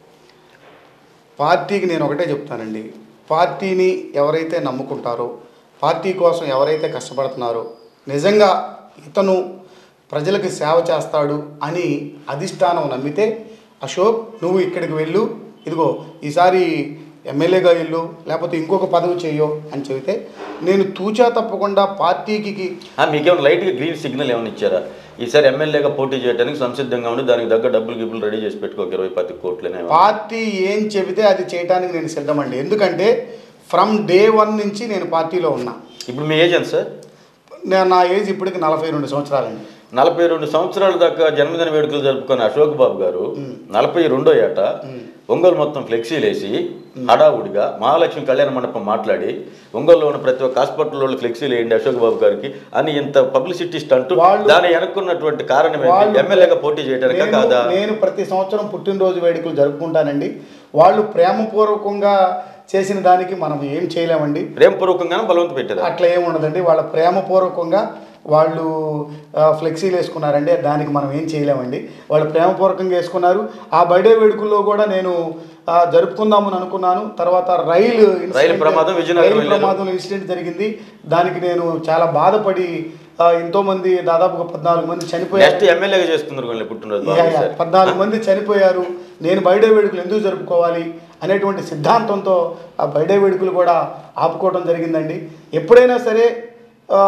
పార్టీకి నేను ఒకటే చెప్తానండి పార్టీని ఎవరైతే నమ్ముకుంటారో పార్టీ కోసం ఎవరైతే కష్టపడుతున్నారో నిజంగా ఇతను ప్రజలకు సేవ చేస్తాడు అని అధిష్టానం నమ్మితే అశోక్ నువ్వు ఇక్కడికి వెళ్ళు ఇదిగో ఈసారి ఎమ్మెల్యేగా వెళ్ళు లేకపోతే ఇంకొక పదవి చేయో అని చెబితే నేను తూచా తప్పకుండా పార్టీకి ఆ, మీకేమైనా లైట్గా గ్రీన్ సిగ్నల్ ఏమైనా ఇచ్చారా ఈసారి ఎమ్మెల్యేగా పోటీ చేయడానికి సంసిద్ధంగా ఉండి దానికి తగ్గ డబ్బులు గిబ్బులు రెడీ చేసి పెట్టుకోక ఇరవై పది కోట్లనే పార్టీ ఏం చెబితే అది చేయడానికి నేను సిద్ధమండి ఎందుకంటే ఫ్రమ్ డే వన్ నుంచి నేను పార్టీలో ఉన్నా ఇప్పుడు మీ ఏజెంట్ సార్ నేను నా ఏజ్ ఇప్పటికి నలభై రెండు సంవత్సరాలండి నలభై రెండు సంవత్సరాల దాకా జన్మదిన వేడుకలు జరుపుకున్న అశోక్ బాబు గారు నలభై రెండో ఏట ఒంగోలు మొత్తం ఫ్లెక్సీలు వేసి హడావుడిగా మహాలక్ష్మి కళ్యాణ మండపం మాట్లాడి ఒంగోలులో ఉన్న ప్రతి ఒక్క హాస్పిటల్ వాళ్ళు ఫ్లెక్సీలు వేయండి అశోక్ బాబు గారికి అని ఇంత పబ్లిసిటీ స్టంట్ వాళ్ళు- దాని వెనుక్కున్నటువంటి కారణం వాళ్ళు- ఏంటి ఎమ్మెల్యేగా పోటీ చేయడానికి నేను- కాదా నేను ప్రతి సంవత్సరం పుట్టినరోజు వేడుకలు జరుపుకుంటానండి వాళ్ళు ప్రేమపూర్వకంగా చేసిన దానికి మనం ఏం చేయలేమండి ప్రేమపూర్వకంగానే బలవంత పెట్టారు అట్లా ఏమి ఉండదండి వాళ్ళ ప్రేమపూర్వకంగా వాళ్ళు ఆ, ఫ్లెక్సీలు వేసుకున్నారండి దానికి మనం ఏం చేయలేమండి వాళ్ళు ప్రేమపూర్వకంగా వేసుకున్నారు ఆ బర్త్డే వేడుకల్లో కూడా నేను ఆ, జరుపుకుందామని అనుకున్నాను తర్వాత రైలు ఇన్సిడెంట్- రైలు ప్రమాదం విజయనగరం రైలు వెళ్ళారు. ప్రమాదం ఇన్సిడెంట్ జరిగింది దానికి నేను చాలా బాధపడి ఆ, ఎంతో మంది దాదాపుగా పద్నాలుగు మంది చనిపోయారు నెక్స్ట్ ఎమ్మెల్యేగా చేస్తున్నారు కొన్ని పుట్టినరోజు యా, బాబు యా. సార్ పద్నాలుగు మంది చనిపోయారు నేను బర్త్డే వేడుకలు ఎందుకు జరుపుకోవాలి అనేటువంటి సిద్ధాంతంతో ఆ బర్త్డే వేడుకలు కూడా ఆపుకోవడం జరిగిందండి ఎప్పుడైనా సరే ఆ,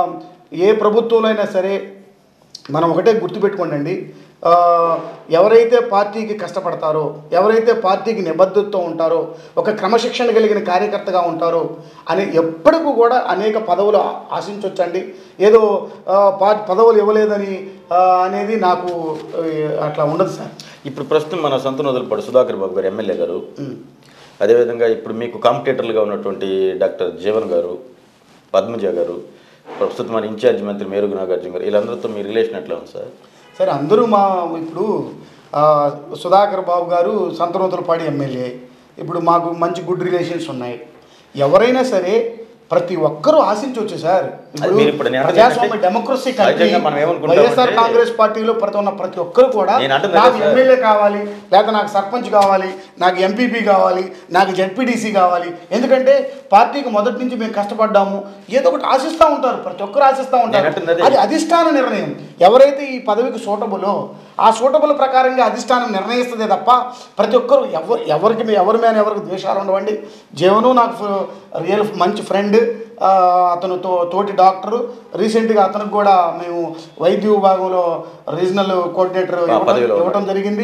ఏ ప్రభుత్వంలో అయినా సరే మనం ఒకటే గుర్తుపెట్టుకోండి ఆ, ఎవరైతే పార్టీకి కష్టపడతారో ఎవరైతే పార్టీకి నిబద్ధతతో ఉంటారో ఒక క్రమశిక్షణ కలిగిన కార్యకర్తగా ఉంటారో అని ఎప్పటికీ కూడా అనేక పదవులు ఆ- ఆశించవచ్చండి ఏదో ఆ, పా- పదవులు ఇవ్వలేదని ఆ, అనేది నాకు ఆ, అట్లా ఉండదు సార్ ఇప్పుడు ప్రస్తుతం మన సొంత వదిలిపాడు సుధాకర్ బాబు గారు ఎమ్మెల్యే గారు అదేవిధంగా ఇప్పుడు మీకు కాంపిటేటర్లుగా ఉన్నటువంటి డాక్టర్ జీవన్ గారు పద్మజ గారు ప్రస్తుతం మన ఇన్ఛార్జ్ మంత్రి మేరుగు నాగార్జున గారు వీళ్ళందరితో మీ రిలేషన్ ఎట్లా ఉంది సార్ సరే అందరూ మా ఇప్పుడు ఆ, సుధాకర్ బాబు గారు సంతనూతలపాడి ఎమ్మెల్యే ఇప్పుడు మాకు మంచి గుడ్ రిలేషన్స్ ఉన్నాయి ఎవరైనా సరే ప్రతి ఒక్కరూ ఆశించవచ్చు సార్ అది మీరు ఇప్పుడు నేను అంటుంది ప్రజాస్వామ్య ఏంటంటే, డెమోక్రసీ సహజంగా మనం ఏమనుకుంటామంటే- వైఎస్ఆర్ కాంగ్రెస్ పార్టీలో ప్రతి ఉన్న ప్రతి ఒక్కరు కూడా నేను అంటుంది నాకు అదే సార్. ఎమ్మెల్యే కావాలి లేదా నాకు సర్పంచ్ కావాలి నాకు ఎంపీపీ కావాలి నాకు జెడ్పీటీసీ కావాలి ఎందుకంటే పార్టీకి మొదటి నుంచి మేము కష్టపడ్డాము ఏదో ఒకటి ఆశిస్తూ ఉంటారు ప్రతి ఒక్కరు ఆశిస్తూ నేను ఉంటారు అంటుంది అదే. అది అధిష్టాన నిర్ణయం ఎవరైతే ఈ పదవికి సూటబులో ఆ సూటబుల్ ప్రకారంగా అధిష్టానం నిర్ణయిస్తుంది తప్ప ప్రతి ఒక్కరు ఎవరు ఎవరికి మీ- ఎవరి మీద ఎవరికి ద్వేషాలు ఉండవండి జీవను నాకు ఫ- రియల్ మంచి ఫ్రెండ్ ఆ, అతను తో తోటి డాక్టరు రీసెంట్గా అతనికి కూడా మేము వైద్య విభాగంలో రీజనల్ కోఆర్డినేటర్ ఆ, పదవిలో ఇవ్వడం జరిగింది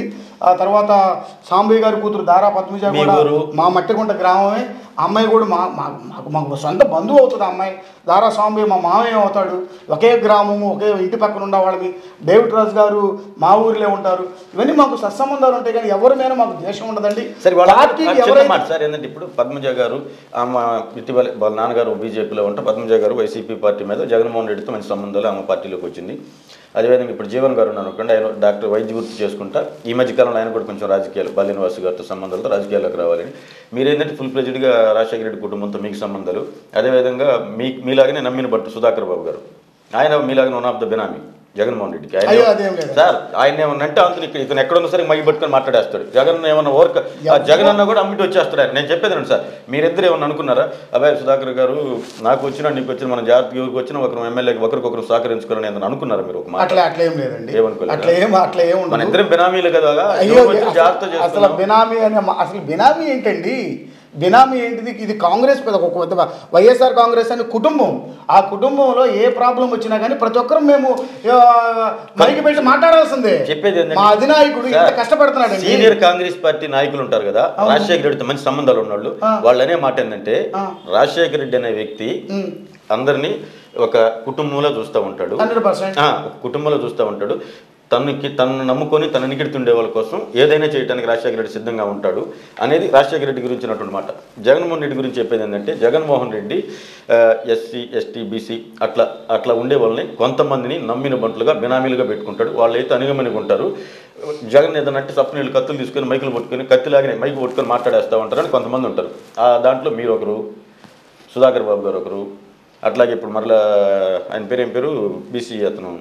ఆ తర్వాత సాంబయ్య గారి కూతురు దారా పద్మజ మీ కూడా ఊరు? మా మట్టికుంట గ్రామమే ఆ అమ్మాయి కూడా మా మా- మాకు మాకు సొంత బంధువు అవుతుంది ఆ అమ్మాయి దారా స్వామి మా మామయ్య అవుతాడు ఒకే గ్రామము ఒకే ఇంటి పక్కన ఉన్న వాళ్ళమి డేవిడ్ రాజు గారు మా ఊరిలో ఉంటారు ఇవన్నీ మాకు సత్సంబంధాలు ఉంటాయి కానీ ఎవరి మీద మాకు ద్వేషం ఉండదండి సరే వాళ్ళ పార్టీకి నాకు చిన్న ఎవరైతే మాట సార్ ఏంటంటే ఇప్పుడు పద్మజ గారు ఆమె ఇటీవల వాళ్ళ నాన్నగారు బీజేపీలో ఉంటే పద్మజ గారు వైసీపీ పార్టీ మీద జగన్మోహన్ రెడ్డితో మంచి సంబంధాలు ఆమె పార్టీలోకి వచ్చింది అదేవిధంగా ఇప్పుడు జీవన్ గారు ఉన్నాను అనుకోండి ఆయన డాక్టర్ వైద్య వృత్తి చేసుకుంటా ఈ మధ్య కాలంలో ఆయన కూడా కొంచెం రాజకీయాలు బాల్యనివాసు గారితో సంబంధాలతో రాజకీయాల్లోకి రావాలని మీరేంటంటే ఫుల్ ప్రెజెడ్గా రాజశేఖర రెడ్డి కుటుంబంతో మీకు సంబంధాలు అదేవిధంగా మీ మీలాగనే నమ్మిన భట్టు సుధాకర్ బాబు గారు ఆయన మీలాగనే one of the benami Jaganmohan రెడ్డికి ఆయన అయ్యో, అదేం లేదు. సార్ ఆయన ఏమన్నా అంటే అంతను ఇక్కడ ఇతను ఎక్కడ ఉన్నా సరే మైకి పట్టుకొని మాట్లాడేస్తాడు జగన్ ఏమన్నా ఓర్క ఆ జగన్ అన్న కూడా అమ్మిటి వచ్చేస్తాడు ఆయన. నేను చెప్పేది రండి సార్ మీరిద్దరు ఏమన్నా అనుకున్నారా అబ్బాయి సుధాకర్ గారు నాకు వచ్చినా నీకు వచ్చిన మన జాతీయ ఊరికి వచ్చిన ఒకరు ఎమ్మెల్యేకి ఒకరికొకరు సహకరించుకోవాలని ఏదైనా అనుకున్నారా మీరు ఒక మాట అట్లా అట్లా ఏం లేదండి ఏమనుకోలేదా? అట్లా ఏం అట్లా ఏం మన ఉండదు ఇద్దరం బినామీలు కదా అయ్యో ఎవరు వచ్చి జాగ్రత్త అసలు- అసలు చేస్తున్నాం బినామీ అనే మా- అసలు బినామీ ఏంటండి బినామీ ఏంటిది ఇది కాంగ్రెస్ పెద్ద ఒక పెద్ద వైఎస్ఆర్ కాంగ్రెస్ అనే కుటుంబం ఆ కుటుంబంలో ఏ ప్రాబ్లం వచ్చినా కానీ ప్రతి ఒక్కరు మేము ఆ, మైకి పెట్టి మాట్లాడాల్సిందే చెప్పేది ఏంటంటే- మా అధినాయకుడు ఇంత సార్, కష్టపడుతున్నాడండి సీనియర్ కాంగ్రెస్ పార్టీ నాయకులు ఉంటారు కదా రాజశేఖర రెడ్డితో మంచి సంబంధాలు ఉన్నవాళ్ళు ఆ. వాళ్ళు అనే మాట ఏంటంటే ఆ. రాజశేఖర రెడ్డి అనే వ్యక్తి ఉమ్, అందరినీ ఒక కుటుంబంలో చూస్తూ ఉంటాడు 100%. ఆ, ఒక కుటుంబంలో చూస్తూ ఉంటాడు తనకి తనను నమ్ముకొని తన నిగిడుతుండే వాళ్ళ కోసం ఏదైనా చేయడానికి రాజశేఖర రెడ్డి సిద్ధంగా ఉంటాడు అనేది రాజశేఖర రెడ్డి గురించినటువంటి మాట జగన్మోహన్ రెడ్డి గురించి చెప్పేది ఏంటంటే Jaganmohan Reddy SC ST BC అట్లా అట్లా ఉండే వాళ్ళని కొంతమందిని నమ్మిన బంట్లుగా బినామీలుగా పెట్టుకుంటాడు వాళ్ళు అయితే అనుగమనిగా ఉంటారు జగన్ ఏదైనా అంటే సప్నీళ్ళు కత్తులు తీసుకొని మైకులు పట్టుకొని కత్తిలాగానే మైకు పట్టుకొని మాట్లాడేస్తూ ఉంటారని కొంతమంది ఉంటారు ఆ దాంట్లో మీరు ఒకరు సుధాకర్ బాబు గారు ఒకరు అట్లాగే ఇప్పుడు మరలా ఆయన పేరు ఏం పేరు బీసీ అతను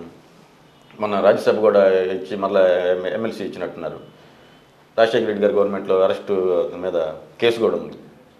మన రాజ్యసభ కూడా ఇచ్చి మరలా ఎమ్మెల్సీ ఇచ్చినట్టున్నారు రాజశేఖర రెడ్డి గారి గవర్నమెంట్లో అరెస్టు అతని మీద కేసు కూడా ఉంది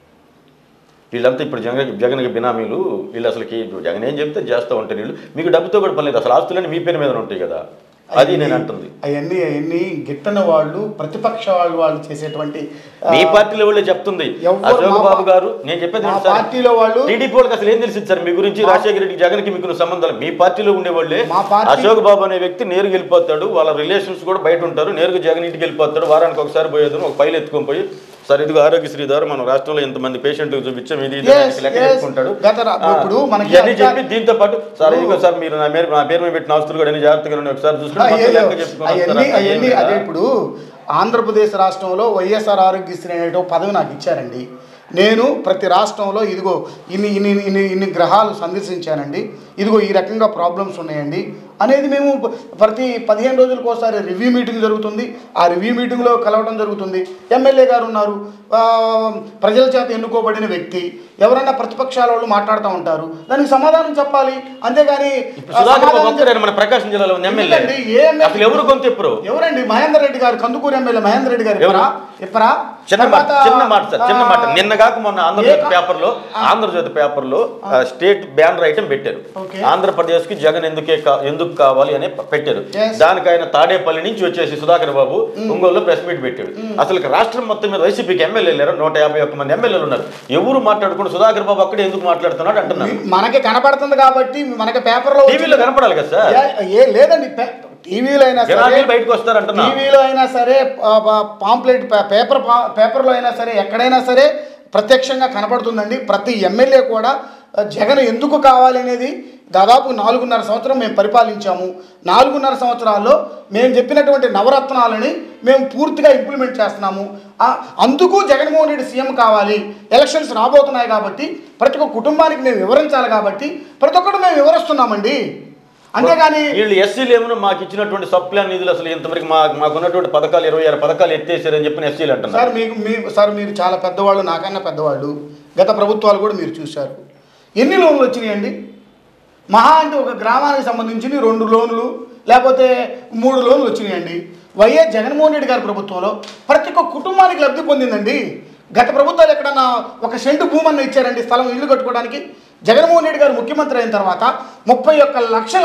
వీళ్ళంతా ఇప్పుడు జగన్ జగన్కి బినామీలు వీళ్ళు అసలుకి జగన్ ఏం చెప్తే చేస్తూ ఉంటారు వీళ్ళు మీకు డబ్బుతో కూడా పని లేదు అసలు ఆస్తులన్నీ మీ పేరు మీద ఉంటాయి కదా అది నేను అంటుంది అవన్నీ అవన్నీ గిట్టన వాళ్ళు ప్రతిపక్ష వాళ్ళు వాళ్ళు చేసేటువంటి ఆ, మీ పార్టీలో వాళ్ళే చెప్తుంది ఎవ్వరు అశోక్ మా బాబు పా- గారు నేను చెప్పేది మా ఏంటి సార్? పార్టీలో వాళ్ళు టీడీపీ వాళ్ళకి అసలు ఏం తెలిసింది సార్ మీ గురించి రాజశేఖర రెడ్డి జగన్ కి మీకు సంబంధాలు మీ పార్టీలో ఉండేవాళ్ళే మా పార్టీ- అశోక్ బాబు అనే వ్యక్తి నేరుగా వెళ్ళిపోతాడు వాళ్ళ రిలేషన్స్ కూడా బయట ఉంటారు నేరుగా జగన్ ఇంటికి వెళ్ళిపోతాడు వారానికి ఒకసారి పోయేది ఒక ఫైల్ ఎత్తుకొని పోయి సార్ ఇదిగో ఆరోగ్యశ్రీ ద్వారా మన రాష్ట్రంలో ఇంతమంది పేషెంట్లు చూపించాం ఇది ఇది Yes, అని లెక్క yes. చెప్పుకుంటాడు గత రా- ఆ, ఇప్పుడు మనకి ఇవన్నీ అధికార- చెప్పి దీంతో పాటు సార్ ఇదిగో సార్ మీరు నా పేరు నా పేరు మీద పెట్టిన ఆస్తులు కూడా అన్ని జాగ్రత్తగా ఉన్నాయి. ఒకసారి చూసుకుని మొత్తం అయ్యయ్యో, లెక్క చెప్పుకొని అవన్నీ వస్తారు. అట్లా ఏం అవన్నీ లేదా? అదే ఇప్పుడు ఆంధ్రప్రదేశ్ రాష్ట్రంలో వైఎస్ఆర్ ఆరోగ్యశ్రీ అనే ఒక పదవి నాకు ఇచ్చారండి నేను ప్రతి రాష్ట్రంలో ఇదిగో ఇన్ని ఇన్ని ఇన్ని ఇన్ని గ్రహాలు సందర్శించానండి ఇదిగో ఈ రకంగా ప్రాబ్లమ్స్ ఉన్నాయండి అనేది మేము ప- ప్రతి పదిహేను రోజులకు ఒకసారి రివ్యూ మీటింగ్ జరుగుతుంది ఆ రివ్యూ మీటింగ్లో కలవడం జరుగుతుంది ఎమ్మెల్యే గారు ఉన్నారు ఆ, ప్రజల చేత ఎన్నుకోబడిన వ్యక్తి ఎవరైనా ప్రతిపక్షాల వాళ్ళు మాట్లాడుతూ ఉంటారు దానికి సమాధానం చెప్పాలి అంతేగాని ఇప్పుడు సుధాకర్ బాబు సమాధానం ఒక్కరే మన ప్రకాశం జిల్లాలో ఉన్న ఎమ్మెల్యే ఎందుకండి? ఏ ఎమ్మెల్యే? అసలు ఎవరు కొంత ఎప్పుడు ఎవరండి మహేందర్ రెడ్డి గారు కందుకూరు ఎమ్మెల్యే మహేందర్ రెడ్డి గారు ఎవరు? ఇప్పరా ఇప్పరా చిన్న మాట తర్వాత, చిన్న మాట సార్ చిన్న మాట ఆ, నిన్న కాక మొన్న ఆంధ్రజ్యోతి ఏ- పేపర్లో ఆంధ్రజ్యోతి పేపర్లో ఆ, స్టేట్ బ్యానర్ ఐటమ్ పెట్టారు ఓకే. ఆంధ్రప్రదేశ్ కి జగన్ ఎందుకే కా- ఎందుకు కావాలి అని ప- పెట్టారు Yes. దానికి ఆయన తాడేపల్లి నుంచి వచ్చేసి సుధాకర్ బాబు ఒంగోలులో ప్రెస్ మీట్ పెట్టాడు అసలు రాష్ట్రం మొత్తం మీద వైసీపీకి ఎమ్మెల్యేలు లేరు నూట యాభై ఒక్క మంది ఎమ్మెల్యేలు ఉన్నారు ఎవరు మాట్లాడుకుంటూ సుధాకర్ బాబు అక్కడ ఎందుకు మాట్లాడుతున్నాడు అంటున్నారు మనకి కనపడుతుంది కాబట్టి మనకి పేపర్లో టీవీలో కనపడాలి కదా సార్ ఏ- ఏ లేదండి పే- టీవీలో అయినా సరే జనాలు బయటకు వస్తారంటున్నా టీవీలో అయినా సరే ఆ, పా- పాంప్లెట్ పే- పేపర్ పా- పేపర్లో అయినా సరే ఎక్కడైనా సరే ప్రత్యక్షంగా కనపడుతుందండి ప్రతి ఎమ్మెల్యే కూడా ఆ, జగన్ ఎందుకు కావాలి అనేది దాదాపు నాలుగున్నర సంవత్సరం మేము పరిపాలించాము నాలుగున్నర సంవత్సరాల్లో మేము చెప్పినటువంటి నవరత్నాలని మేము పూర్తిగా ఇంప్లిమెంట్ చేస్తున్నాము ఆ, అందుకు జగన్మోహన్ రెడ్డి సీఎం కావాలి ఎలక్షన్స్ రాబోతున్నాయి కాబట్టి ప్రతి ఒక్క కుటుంబానికి మేము వివరించాలి కాబట్టి ప్రతి ఒక్కటి మేము వివరిస్తున్నామండి అంతేగాని వీళ్ళు ఎస్సీలు ఏమో మాకు ఇచ్చినటువంటి సప్లాన్ నిధులు అసలు ఇంతవరకు మా మాకున్నటువంటి పథకాలు ఇరవై ఆరు పథకాలు ఎత్తేసారని చెప్పిన ఎస్సీలు అంటున్నారు సార్ మీకు మీ సార్ మీరు చాలా పెద్దవాళ్ళు నాకన్నా పెద్దవాళ్ళు గత ప్రభుత్వాలు కూడా మీరు చూశారు ఎన్ని లోన్లు వచ్చినాయండి మహా అంటే ఒక గ్రామానికి సంబంధించి రెండు లోన్లు లేకపోతే మూడు లోన్లు వచ్చినాయండి వైఎస్ జగన్మోహన్ రెడ్డి గారి ప్రభుత్వంలో ప్రతి ఒక్క కుటుంబానికి లబ్ధి పొందిందండి గత ప్రభుత్వాలు ఎక్కడన్నా ఒక సెంటు భూమన్న ఇచ్చారండి స్థలం ఇల్లు కట్టుకోవడానికి జగన్మోహన్ రెడ్డి గారు ముఖ్యమంత్రి అయిన తర్వాత ముప్పై ఒక్క లక్షల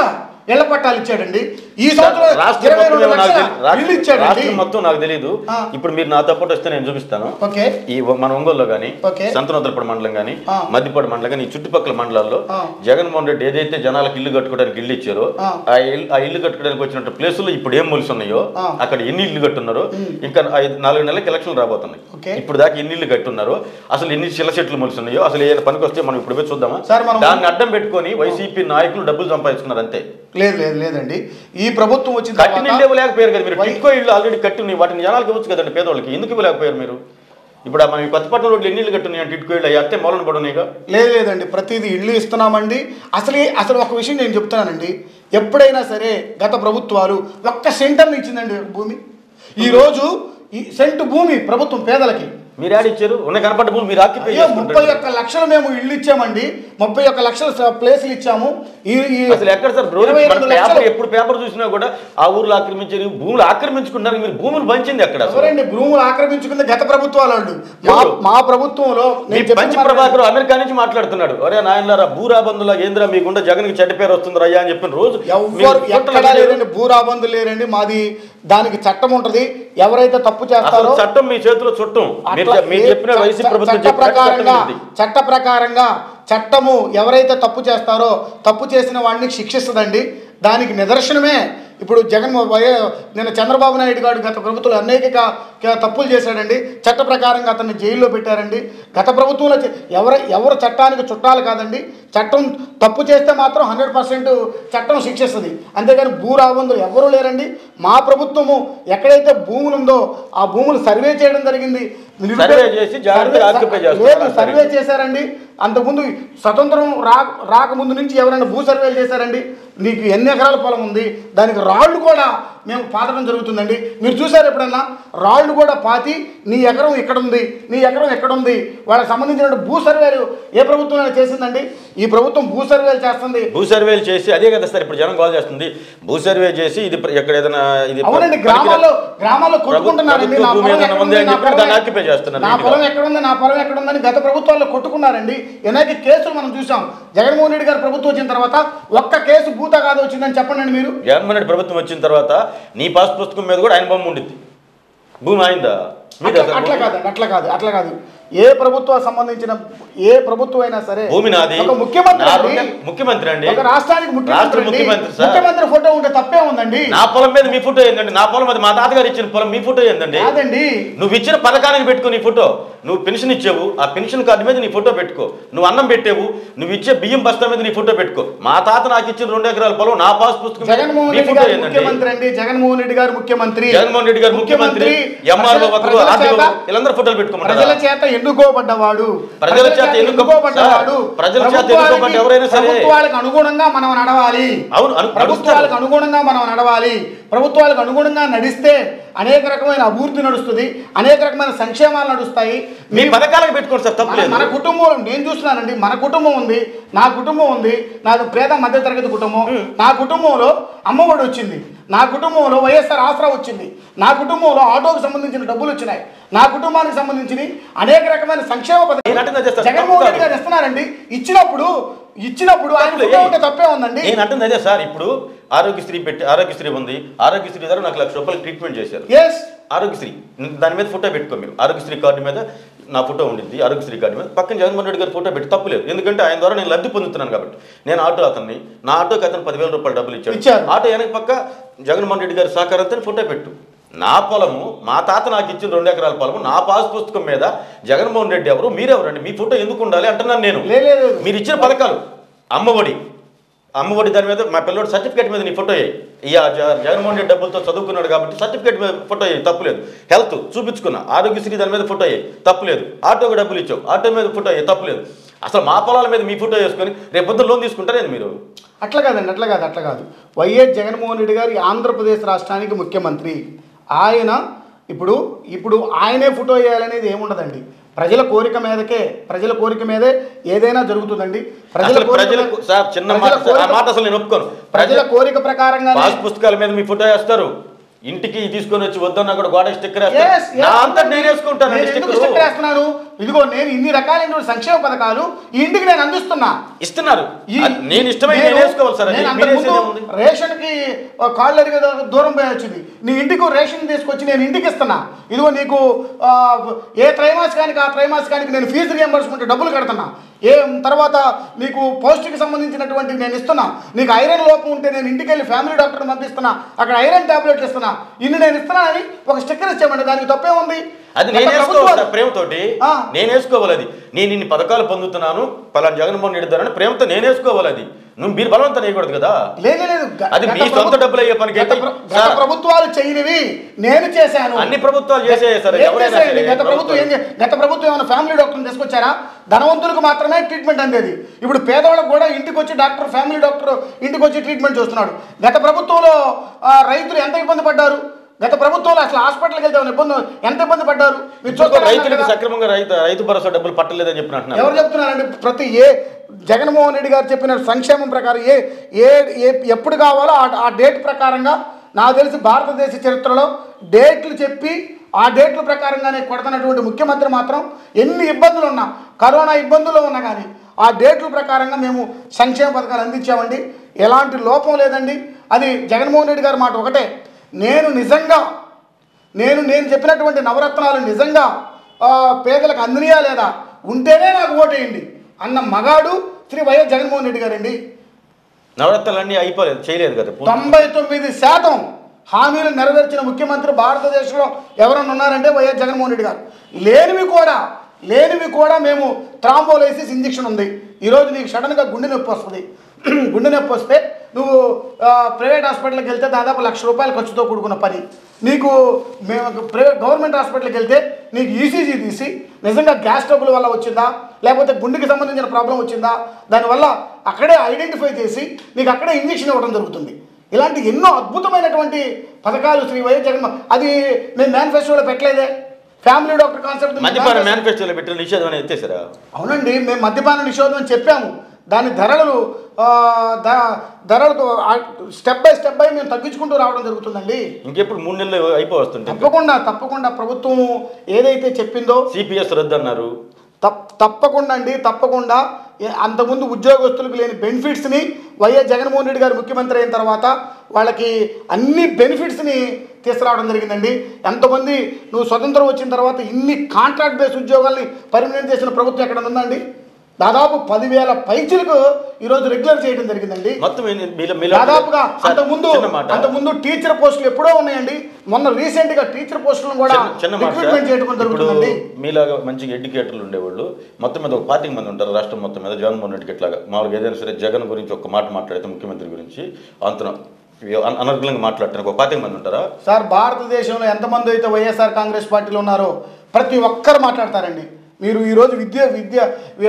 ఇళ్ల పట్టాలు ఇచ్చాడండి ఈ సంవత్సరం రాష్ట్రం ఇరవై మొత్తం రెండు ఏమో నాకు లక్షల తెలి- రాష్ట్రం- ఇల్లు ఇచ్చాడండి రాష్ట్రం మొత్తం నాకు తెలియదు ఆ. ఇప్పుడు మీరు నాతో పాటు వస్తే నేను చూపిస్తాను ఓకే ఈ ఒ- మన ఒంగోలులో కానీ ఓకే. సంతనోత్తరపడి మండలం కానీ ఆ. మద్దిపాడు మండలం కానీ ఈ చుట్టుపక్కల మండలాల్లో ఆ. జగన్మోహన్ రెడ్డి ఏదైతే జనాలకు ఇల్లు కట్టుకోవడానికి ఇల్లు ఇచ్చారో ఆ. ఆ ఇల్లు ఆ ఇల్లు కట్టుకోవడానికి వచ్చినట్టు ప్లేసుల్లో ఇప్పుడు ఏం మొలిసి ఉన్నాయో ఆ. అక్కడ ఎన్ని ఇల్లు కట్టున్నారో ఇంకా ఐదు నాలుగు నెలలకు ఎలక్షన్లు రాబోతున్నాయి ఓకే. ఇప్పుడు దాకా ఎన్ని ఇల్లు కట్టున్నారో అసలు ఎన్ని చిల్ల చెట్లు మొలిసి ఉన్నాయో అసలు ఏ పనికి వస్తే మనం ఇప్పుడు పోయి చూద్దామా సార్, మనం- దాన్ని అడ్డం పెట్టుకొని వైసీపీ నాయకులు డబ్బులు సంపాదించుకున్నారు అంతే లేదు లేదు లేదండి ఈ ప్రభుత్వం వచ్చిన కట్టిన తర్వాత ఇల్లు ఇవ్వలేకపోయారు కదా మీరు వై- టిక్కో ఇల్లు ఆల్రెడీ కట్టి ఉన్నాయి వాటిని జనాలకు ఇవ్వచ్చు కదండి పేదవాళ్ళకి ఎందుకు ఇవ్వలేకపోయారు మీరు ఇప్పుడు ఆ మన ఈ కొత్తపట్నం రోడ్లు ఎన్ని ఇల్లు కట్టున్నాయి అంటే టిక్కో ఇల్లు అవి అట్టే మూలన పడి ఉన్నాయిగా లేదు లేదండి ప్రతిదీ ఇల్లు ఇస్తున్నామండి అసలు ఈ- అసలు ఒక విషయం నేను చెప్తానండి ఎప్పుడైనా సరే గత ప్రభుత్వాలు ఒక్క సెంటర్ని ఇచ్చిందండి భూమి ఈరోజు ఈ సెంటు భూమి ప్రభుత్వం పేదలకి మీరు యాడ్ ఇచ్చారు ఉన్న కనపడ్డ భూమి మీరు ఆక్యుపై అయ్యో ముప్పై ఒక్క లక్షలు మేము ఇల్లు ఇచ్చామండి ముప్పై ఒక్క లక్షల స- ప్లేసులు ఇచ్చాము ఈ ఈ అసలు ఎక్కడ సార్ రోజు ఇరవై మన రెండు పేపర్ లక్షలు ఎప్పుడు పేపర్ చూసినా కూడా ఆ ఊర్లో ఆక్రమించారు భూములు ఆక్రమించుకుంటున్నారు మీరు భూములు పంచింది అక్కడ అసలు ఎవరండి భూములు ఆక్రమించుకుంది గత ప్రభుత్వాల వాళ్ళు మా ఎవరు? మా ప్రభుత్వంలో మీ నేను చెప్పిన పంచి మాట- ప్రభాకర్ అమెరికా నుంచి మాట్లాడుతున్నాడు అరే నాయనలారా భూరాబందుల ఏంద్రా మీకుండా జగన్ కి చెడ్డ పేరు వస్తుంది అయ్యా అని చెప్పిన రోజు ఎవ్వరు మీరు ఎక్కడా ఫోటోలు లేరండి భూరాబందు లేరండి మాది దానికి చట్టం ఉంటది ఎవరైతే తప్పు అసలు చేస్తారో చట్టం మీ చేతిలో చుట్టం మీరు అట్లా మీరు ఏ చెప్పిన చ- వైసీపీ చ- ప్రభుత్వం చట్ట చెప్పిన ప్రకారంగా చట్టం ఇది. చట్ట ప్రకారంగా చట్టము ఎవరైతే తప్పు చేస్తారో తప్పు చేసిన వాడిని శిక్షిస్తుందండి దానికి నిదర్శనమే ఇప్పుడు జగన్ నేను చంద్రబాబు నాయుడు గారు గత ప్రభుత్వంలో అనేక క- క- తప్పులు చేశాడండి చట్ట ప్రకారంగా అతన్ని జైల్లో పెట్టారండి గత ప్రభుత్వంలో చే- ఎవరు ఎవరు చట్టానికి చుట్టాలు కాదండి చట్టం తప్పు చేస్తే మాత్రం హండ్రెడ్ పర్సెంట్ చట్టం శిక్షిస్తుంది అంతేగాని భూ రాబందులు ఎవరు లేరండి మా ప్రభుత్వము ఎక్కడైతే భూములు ఉందో ఆ భూములు సర్వే చేయడం జరిగింది నిరుపే- సర్వే చేసి జాగ్రత్తగా సర్వే- ఆక్యుపై చేస్తున్నారు. లేదు సర్వే చేశారండి అంతకుముందు స్వతంత్రం రా రాకముందు నుంచి ఎవరైనా భూ సర్వేలు చేశారండి నీకు ఎన్ని ఎకరాల పొలం ఉంది దానికి రాళ్ళు కూడా మేము పాతడం జరుగుతుందండి మీరు చూసారు ఎప్పుడన్నా రాళ్ళు కూడా పాతి నీ ఎకరం ఇక్కడ ఉంది నీ ఎకరం ఎక్కడ ఉంది వాళ్ళకి సంబంధించిన భూ సర్వేలు ఏ ప్రభుత్వం చేసిందండి ఈ ప్రభుత్వం భూ సర్వేలు చేస్తుంది భూ సర్వేలు చేసి అదే కదా సార్ ఇప్పుడు జనం కాల్ చేస్తుంది భూ సర్వే చేసి ఇది ప్ర- ఎక్కడ ఏదైనా ఇది ప్ర- అవునండి పనికిరా- గ్రామాల్లో గ్రామాల్లో కొట్టుకుంటున్నారండి ప్రభుత్వ నా భూమి పొలం ఏదైనా ఎక్కడ ఉంది ఉంది, అని నా చెప్పి పొలం దాన్ని ఎక్కడ- ఆక్యుపై చేస్తున్నారు నా నీట్గా. పొలం ఎక్కడ ఉంది నా పొలం ఎక్కడ ఉందని గత ప్రభుత్వాల్లో కొట్టుకున్నారండి అనేక కేసులు మనం చూసాం జగన్మోహన్ రెడ్డి గారు ప్రభుత్వం వచ్చిన తర్వాత ఒక్క కేసు భూత కాదు వచ్చిందని చెప్పండి మీరు జగన్మోహన్ రెడ్డి ప్రభుత్వం వచ్చిన తర్వాత నీ పాస్ పుస్తకం మీద కూడా ఆయన బొమ్మ ఉండిద్ది భూమి ఆయిందా మీది అట్లా అసలు అట్లా కాదండి అట్లా కాదు అట్లా కాదు ఏ ప్రభుత్వం సంబంధించిన ఏ ప్రభుత్వం అయినా సరే భూమి నాది ఒక ముఖ్యమంత్రి నా అండి. రెండు- ముఖ్యమంత్రి అండి ఒక రాష్ట్రానికి ముఖ్యమంత్రి రాష్ట్ర అండి. ముఖ్యమంత్రి సార్. ముఖ్యమంత్రి ఫోటో ఉంటే తప్పే ఉందండి నా పొలం మీద మీ ఫోటో ఏందండి నా పొలం అది మా తాతగారు ఇచ్చిన పొలం మీ ఫోటో ఏందండి కాదండి నువ్వు ఇచ్చిన పథకానికి పెట్టుకో నీ ఫోటో నువ్వు పెన్షన్ ఇచ్చావు ఆ పెన్షన్ కార్డు మీద నీ ఫోటో పెట్టుకో నువ్వు అన్నం పెట్టావు నువ్వు ఇచ్చే బియ్యం బస్తా మీద నీ ఫోటో పెట్టుకో మా తాత నాకు ఇచ్చిన రెండు ఎకరాల పొలం నా పాస్ పుస్తకం మీద జగన్మోహన్ నీ రెడ్డి ఫోటో గారు ఏందండి ముఖ్యమంత్రి అండి జగన్మోహన్ రెడ్డి గారు ముఖ్యమంత్రి జగన్మోహన్ రెడ్డి గారు ముఖ్యమంత్రి ఎంఆర్ఓ ప్రజల- ఒకరు ప్రజల ఆర్టీఓ చేత- వీళ్ళందరూ ఫోటోలు ప్రజల పెట్టుకోమంటారా చేత ఎన్నుకోబడ్డవాడు ప్రజల చేత ఎన్నుకో- ఎన్నుకోబడ్డవాడు సార్, ప్రజల చేత ప్రభుత్వానికి- ఎన్నుకోబడ్డ ఎవరైనా సరే. ప్రభుత్వాలకు అనుగుణంగా మనం నడవాలి అవును, అను- ప్రభుత్వాలకు అనుగుణంగా మనం నడవాలి ప్రభుత్వాలకు అనుగుణంగా నడిస్తే అనేక రకమైన అభివృద్ధి నడుస్తుంది అనేక రకమైన సంక్షేమాలు నడుస్తాయి మీ పథకాలకు పెట్టుకోండి సార్ మన తప్పలేదు మన కుటుంబం నేను చూస్తున్నానండి మన కుటుంబం ఉంది నా కుటుంబం ఉంది నాది పేద మధ్యతరగతి కుటుంబం నా కుటుంబంలో అమ్మఒడి వచ్చింది నా కుటుంబంలో వైఎస్ఆర్ ఆసరా వచ్చింది నా కుటుంబంలో ఆటోకు సంబంధించిన డబ్బులు వచ్చినాయి నా కుటుంబానికి సంబంధించిన అనేక రకమైన సంక్షేమ నేను అంటున్నా చేస్తా, పథకాలు జగన్మోహన్ తప్పు రెడ్డి గారు ఇస్తున్నారండి ఇచ్చినప్పుడు ఇచ్చినప్పుడు ఆయన తప్పులే. ఫోటో ఉంటే తప్పే ఉందండి నేను అంటుంది అదే సార్ ఇప్పుడు ఆరోగ్యశ్రీ పెట్టి ఆరోగ్యశ్రీ ఉంది ఆరోగ్యశ్రీ ద్వారా నాకు లక్ష రూపాయలు ట్రీట్మెంట్ చేశారు ఎస్ ఆరోగ్యశ్రీ దాని మీద ఫోటో పెట్టుకో మీరు ఆరోగ్యశ్రీ కార్డు మీద నా ఫోటో ఉండింది ఆరోగ్యశ్రీ కార్డు మీద పక్కన జగన్మోహన్ రెడ్డి గారి ఫోటో పెట్టి తప్పులేదు ఎందుకంటే ఆయన ద్వారా నేను లబ్ధి పొందుతున్నాను కాబట్టి నేను ఆటో అతన్ని నా ఆటోకి అతను పదివేల రూపాయలు డబ్బులు ఇచ్చాడు ఇచ్చారు. ఆటో వెనక పక్క జగన్మోహన్ రెడ్డి గారి సహకారంతో ఫోటో పెట్టు నా పొలము మా తాత నాకు ఇచ్చిన రెండు ఎకరాల పొలము నా పాస్ పుస్తకం మీద జగన్మోహన్ రెడ్డి ఎవరు మీరెవరండి మీ ఫోటో ఎందుకు ఉండాలి అంటున్నాను నేను లే- లేదు, లేదు. మీరు ఇచ్చిన పథకాలు అమ్మఒడి అమ్మఒడి దాని మీద మా పిల్లోడు సర్టిఫికేట్ మీద నీ ఫోటో వేయి ఇయ్య జ- జగన్మోహన్ రెడ్డి డబ్బులతో చదువుకున్నాడు కాబట్టి సర్టిఫికేట్ మీద ఫోటో వేయి తప్పులేదు హెల్త్ చూపించుకున్నా ఆరోగ్యశ్రీ దాని మీద ఫోటో వేయి తప్పులేదు ఆటోకి డబ్బులు ఇచ్చావు ఆటో మీద ఫోటో వేయి తప్పులేదు అసలు మా పొలాల మీద మీ ఫోటో వేసుకొని రేపు పొద్దున్న లోన్ తీసుకుంటారేంది మీరు అట్లా కాదండి అట్లా కాదు అట్లా కాదు వైఎస్ జగన్మోహన్ రెడ్డి గారు ఈ ఆంధ్రప్రదేశ్ రాష్ట్రానికి ముఖ్యమంత్రి ఆయన ఇప్పుడు ఇప్పుడు ఆయనే ఫోటో వేయాలనేది ఏముండదండి ప్రజల కోరిక మీదకే ప్రజల కోరిక మీదే ఏదైనా జరుగుతుందండి అసలు కోరిక ప్రజలకు మీద- సార్ చిన్న ప్రజల మాట సార్, ఆ కోరిక- మాట అసలు నేను ఒప్పుకోను ప్రజల కోరిక ప్రకారంగానే పాస్ పుస్తకాల మీద మీ ఫోటో వేస్తారు ఇంటికి తీసుకొని వచ్చి వద్దన్నా కూడా గోడ స్టిక్కర్ Yes, yes. నా అంతా నేను వేసుకుంటాను నేను ఎందుకు స్టిక్కర్ వేస్తున్నాను ఇదిగో నేను ఇన్ని రకాలైనటువంటి సంక్షేమ పథకాలు ఈ ఇంటికి నేను అందిస్తున్నా ఇస్తున్నారు ఈ- అది నేను ఇష్టమైన నేను- నేను వేసుకోవాలి సార్ అది నేను మీరు అంతకుముందు వేసేది ఏముంది? రేషన్ కి కాళ్ళు ఎరిగే దూరం పోయి వచ్చింది నీ ఇంటికి రేషన్ తీసుకొచ్చి నేను ఇంటికి ఇస్తున్నా ఇదిగో నీకు ఆ, ఏ త్రైమాసికానికి ఆ త్రైమాసికానికి నేను ఫీజు రియంబర్స్మెంట్ డబ్బులు కడుతున్నా ఏ తర్వాత నీకు పౌష్టికి సంబంధించినటువంటి నేను ఇస్తున్నా నీకు ఐరన్ లోపం ఉంటే నేను ఇంటికి వెళ్ళి ఫ్యామిలీ డాక్టర్ని పంపిస్తున్నా అక్కడ ఐరన్ టాబ్లెట్లు ఇస్తున్నా ఇన్ని నేను ఇస్తున్నా అని ఒక స్టిక్కర్ ఇచ్చామండి దానికి తప్పే ఉంది అది నేను గత వేసుకోవాలి ప్రభుత్వాలు- సార్ ప్రేమతోటి ఆ. నేను వేసుకోవాలి అది నేను ఇన్ని పథకాలు పొందుతున్నాను పలానా జగన్మోహన్ రెడ్డి ద్వారా ప్రేమతో నేను వేసుకోవాలి అది నువ్వు మీరు బలవంతం వేయకూడదు కదా లేదు లేదు గ- అది గత మీ సొంత ప్రభు- డబ్బులు అయ్యే పనికి గత అయితే- ప్ర- గత సార్. ప్రభుత్వాలు చేయనివి నేను చేశాను అన్ని ప్రభుత్వాలు చేసేయ్ సార్, ఏం ఎవరైనా చేశాయండి? సరే, గత ప్రభుత్వం ఏం చే- గత ప్రభుత్వం ఏమైనా ఫ్యామిలీ డాక్టర్ని తీసుకొచ్చారా ధనవంతులకు మాత్రమే ట్రీట్మెంట్ అందేది ఇప్పుడు పేదవాళ్ళకు కూడా ఇంటికి వచ్చి డాక్టర్ ఫ్యామిలీ డాక్టర్ ఇంటికి వచ్చి ట్రీట్మెంట్ చేస్తున్నాడు గత ప్రభుత్వంలో ఆ, రైతులు ఎంత ఇబ్బంది పడ్డారు గత ప్రభుత్వంలో అసలు హాస్పిటల్కి వెళ్తే ఏమైనా ఇబ్బంది ఎంత ఇబ్బంది పడ్డారు మీరు ఇంకొక చూస్తున్నారు రైతులకు కదా? సక్రమంగా రైతు రైతు భరోసా డబ్బులు పట్టలేదని చెప్పిన అంటున్నారు ఎవరు చెప్తున్నారండి ప్రతి ఏ జగన్మోహన్ రెడ్డి గారు చెప్పిన సంక్షేమం ప్రకారం ఏ ఏ ఏ ఎప్పుడు కావాలో ఆ ఆ డేట్ ప్రకారంగా నాకు తెలిసి భారతదేశ చరిత్రలో డేట్లు చెప్పి ఆ డేట్ల ప్రకారంగానే కొడుతున్నటువంటి ముఖ్యమంత్రి మాత్రం ఎన్ని ఇబ్బందులు ఉన్నా కరోనా ఇబ్బందులు ఉన్నా కానీ ఆ డేట్ల ప్రకారంగా మేము సంక్షేమ పథకాలు అందించామండి ఎలాంటి లోపం లేదండి అది జగన్మోహన్ రెడ్డి గారి మాట ఒకటే నేను నిజంగా నేను నేను చెప్పినటువంటి నవరత్నాలు నిజంగా ఆ, పేదలకు అందినయా లేదా ఉంటేనే నాకు ఓటేయండి అన్న మగాడు శ్రీ వైఎస్ జగన్మోహన్ రెడ్డి గారండి నవరత్నాలు అన్నీ అయిపోలేదు చేయలేదు కదా పూర్తి. తొంభై తొమ్మిది శాతం హామీలు నెరవేర్చిన ముఖ్యమంత్రి భారతదేశంలో ఎవరన్నా ఉన్నారంటే వైఎస్ జగన్మోహన్ రెడ్డి గారు లేనివి కూడా లేనివి కూడా మేము త్రాంబోలైసిస్ ఇంజెక్షన్ ఉంది ఈరోజు నీకు సడన్గా గుండె నొప్పి వస్తుంది గుండె నొప్పి వస్తే నువ్వు ఆ, ప్రైవేట్ హాస్పిటల్కి వెళ్తే దాదాపు లక్ష రూపాయల ఖర్చుతో కూడుకున్న పని నీకు మేము ప్రైవేట్ గవర్నమెంట్ హాస్పిటల్కి వెళ్తే నీకు ఈసీజీ తీసి నిజంగా గ్యాస్ ట్రబుల్ వల్ల వచ్చిందా లేకపోతే గుండెకి సంబంధించిన ప్రాబ్లం వచ్చిందా దానివల్ల అక్కడే ఐడెంటిఫై చేసి నీకు అక్కడే ఇంజెక్షన్ ఇవ్వడం జరుగుతుంది ఇలాంటి ఎన్నో అద్భుతమైనటువంటి పథకాలు శ్రీ వైఎస్ జగన్ అది మేము మేనిఫెస్టోలో పెట్టలేదే ఫ్యామిలీ డాక్టర్ కాన్సెప్ట్ మద్యపాన మేనిఫెస్టోలో పెట్టిన నిషేధం అనేది ఎత్తేసారా అవునండి మేము మద్యపాన నిషేధం అని చెప్పాము దాని ధరలు ఆ, ధ- ధరలు స్టెప్ బై స్టెప్ బై మేము తగ్గించుకుంటూ రావడం జరుగుతుందండి ఇంకెప్పుడు మూడు నెలలు అయిపోవస్తుంటే తప్పకుండా తప్పకుండా ప్రభుత్వం ఏదైతే చెప్పిందో సిపిఎస్ రద్దు అన్నారు తప్ తప్పకుండా అండి తప్పకుండా ఏ- అంతకుముందు ఉద్యోగస్తులకు లేని బెనిఫిట్స్ని వైఎస్ జగన్మోహన్ రెడ్డి గారు ముఖ్యమంత్రి అయిన తర్వాత వాళ్ళకి అన్ని బెనిఫిట్స్ని తీసుకురావడం జరిగిందండి ఎంతమంది నువ్వు స్వతంత్రం వచ్చిన తర్వాత ఇన్ని కాంట్రాక్ట్ బేస్ ఉద్యోగాల్ని పర్మనెంట్ చేసిన ప్రభుత్వం ఎక్కడ ఉందండి దాదాపు పదివేల పైచులకు ఈరోజు రెగ్యులర్ చేయడం జరిగిందండి మొత్తం ఏంది? మీలో- మీలో- దాదాపుగా సార్, అంతకుముందు చిన్న మాట అంతకుముందు టీచర్ పోస్టులు ఎప్పుడో ఉన్నాయండి మొన్న రీసెంట్ గా టీచర్ పోస్టులను కూడా చిన్న- చిన్న మాట సార్. రిక్రూట్మెంట్ చేయడం ఇప్పుడు జరుగుతుందండి మీలాగా మంచిగా ఎడ్యుకేటర్లు ఉండేవాళ్ళు మొత్తం మీద ఒక పార్టీ మంది ఉంటారు రాష్ట్రం మొత్తం మీద జగన్మోహన్ రెడ్డికి ఇట్లాగా మామూలుగా ఏదైనా సరే జగన్ గురించి ఒక మాట మాట్లాడితే ముఖ్యమంత్రి గురించి అంతన అన- అనర్గళంగా మాట్లాడటానికి ఒక పార్టీ మంది ఉంటారా సార్ భారతదేశంలో ఎంతమంది అయితే వైఎస్ఆర్ కాంగ్రెస్ పార్టీలో ఉన్నారో ప్రతి ఒక్కరు మాట్లాడతారండి మీరు ఈరోజు విద్య విద్య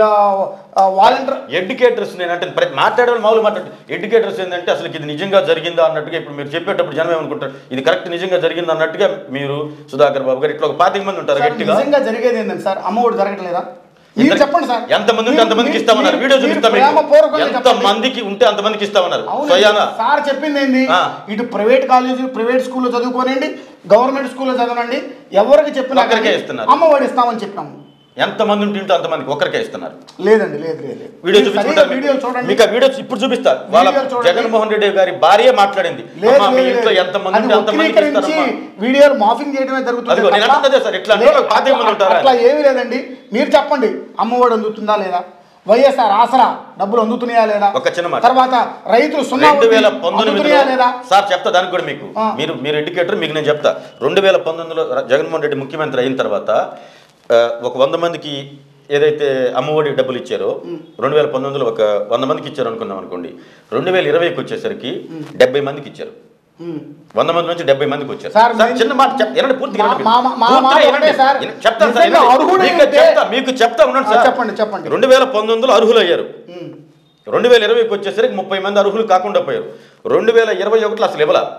వాలంటీర్ ఎడ్యుకేటర్స్ నేనంటే ప్రతి మాట్లాడేవాళ్ళు మామూలు మాట్లాడు ఎడ్యుకేటర్స్ ఏంటంటే అసలు ఇది నిజంగా జరిగిందా అన్నట్టుగా ఇప్పుడు మీరు చెప్పేటప్పుడు జనం ఏమనుకుంటారు ఇది కరెక్ట్ నిజంగా జరిగిందా అన్నట్టుగా మీరు సుధాకర్ బాబు గారు ఇట్లా ఒక పాతిక మంది ఉంటారు గట్టిగా నిజంగా జరిగేది ఏంటండి సార్ అమ్మఒడి జరగట్లేదా మీరు ఎంత- చెప్పండి సార్ ఎంతమంది ఉంటే మీరు- అంతమందికి మీరు- ఇస్తామన్నారు మీరు- వీడియో మీరు చూపిస్తాం ప్రేమపూర్వకంగా ఎంత చెప్పండి. మందికి ఉంటే అంతమందికి ఇస్తామన్నారు అవును స్వయానా సార్ చెప్పింది ఏంటి ఆ. ఇటు ప్రైవేట్ కాలేజీ ప్రైవేట్ స్కూల్లో చదువుకోనండి గవర్నమెంట్ స్కూల్లో చదవనండి ఎవరికి చెప్పినా ఒక్కరికే కానీ ఇస్తున్నారు. అమ్మఒడి ఇస్తామని చెప్పినాము ఎంతమంది ఉంటే అంతమందికి ఒక్కరికే ఇస్తున్నారు లేదండి లేదు లేదు లేదు. వీడియో మీరు చూపించుకుంటారు సరిగా వీడియో చూడండి మీకు ఆ వీడియో ఇప్పుడు చూపిస్తా వాళ్ళ వీడియో చూడండి. జగన్మోహన్ రెడ్డి గారి భార్య మాట్లాడింది లేదు, అమ్మా, మీ లేదు, ఇంట్లో లేదు. ఎంతమంది అది ఉంటే అంతమందికి వక్రీకరించి ఇస్తారమ్మా వీడియోలు మాఫింగ్ చేయడమే జరుగుతుంది అదిగో, నేను తప్ప- అంటున్నదే సార్, ఇట్లా అంటే లేదు, ఒక పాతిక మంది అట్లా- ఉంటారా? అట్లా ఏమీ లేదండి మీరు చెప్పండి అమ్మఒడి అందుతుందా లేదా వైఎస్ఆర్ ఆసరా డబ్బులు అందుతున్నాయా లేదా ఒక చిన్న మాట. తర్వాత రైతులు సున్నా రెండు వేల వడ్డీ పంతొమ్మిదిలో అందుతున్నాయా లేదా సార్ చెప్తా దానికి కూడా మీకు ఆ. మీరు మీరు ఎడ్యుకేటర్ మీకు నేను చెప్తా రెండు వేల పంతొమ్మిదిలో ర- జగన్మోహన్ రెడ్డి ముఖ్యమంత్రి అయిన తర్వాత ఆ, ఒక వంద మందికి ఏదైతే అమ్మఒడి డబ్బులు ఇచ్చారో రెండు వేల పంతొమ్మిదిలో ఒక వంద మందికి ఇచ్చారు అనుకుందాం అనుకోండి రెండు వేల ఇరవైకి వచ్చేసరికి డెబ్బై మందికి ఇచ్చారు ఉమ్. వంద మంది నుంచి డెబ్బై మందికి వచ్చారు సార్, సార్, నేను- చిన్న మాట చెప్ వినండి పూర్తిగా మా- వినండి. మా- మా పూర్తిగా మాట వినండి. ఒకటే సార్. వినండి. చెప్తాను సార్ నిజంగా వినండి. అర్హుడైతే- మీకు చెప్తా మీకు చెప్తా ఉండండి ఆ, సార్ చెప్పండి, చెప్పండి. రెండు వేల పంతొమ్మిదిలో అర్హులు అయ్యారు ఉమ్. రెండు వేల ఇరవైకి వచ్చేసరికి ముప్పై మంది అర్హులు కాకుండా పోయారు రెండు వేల ఇరవై ఒకటిలో అసలు ఇవ్వలా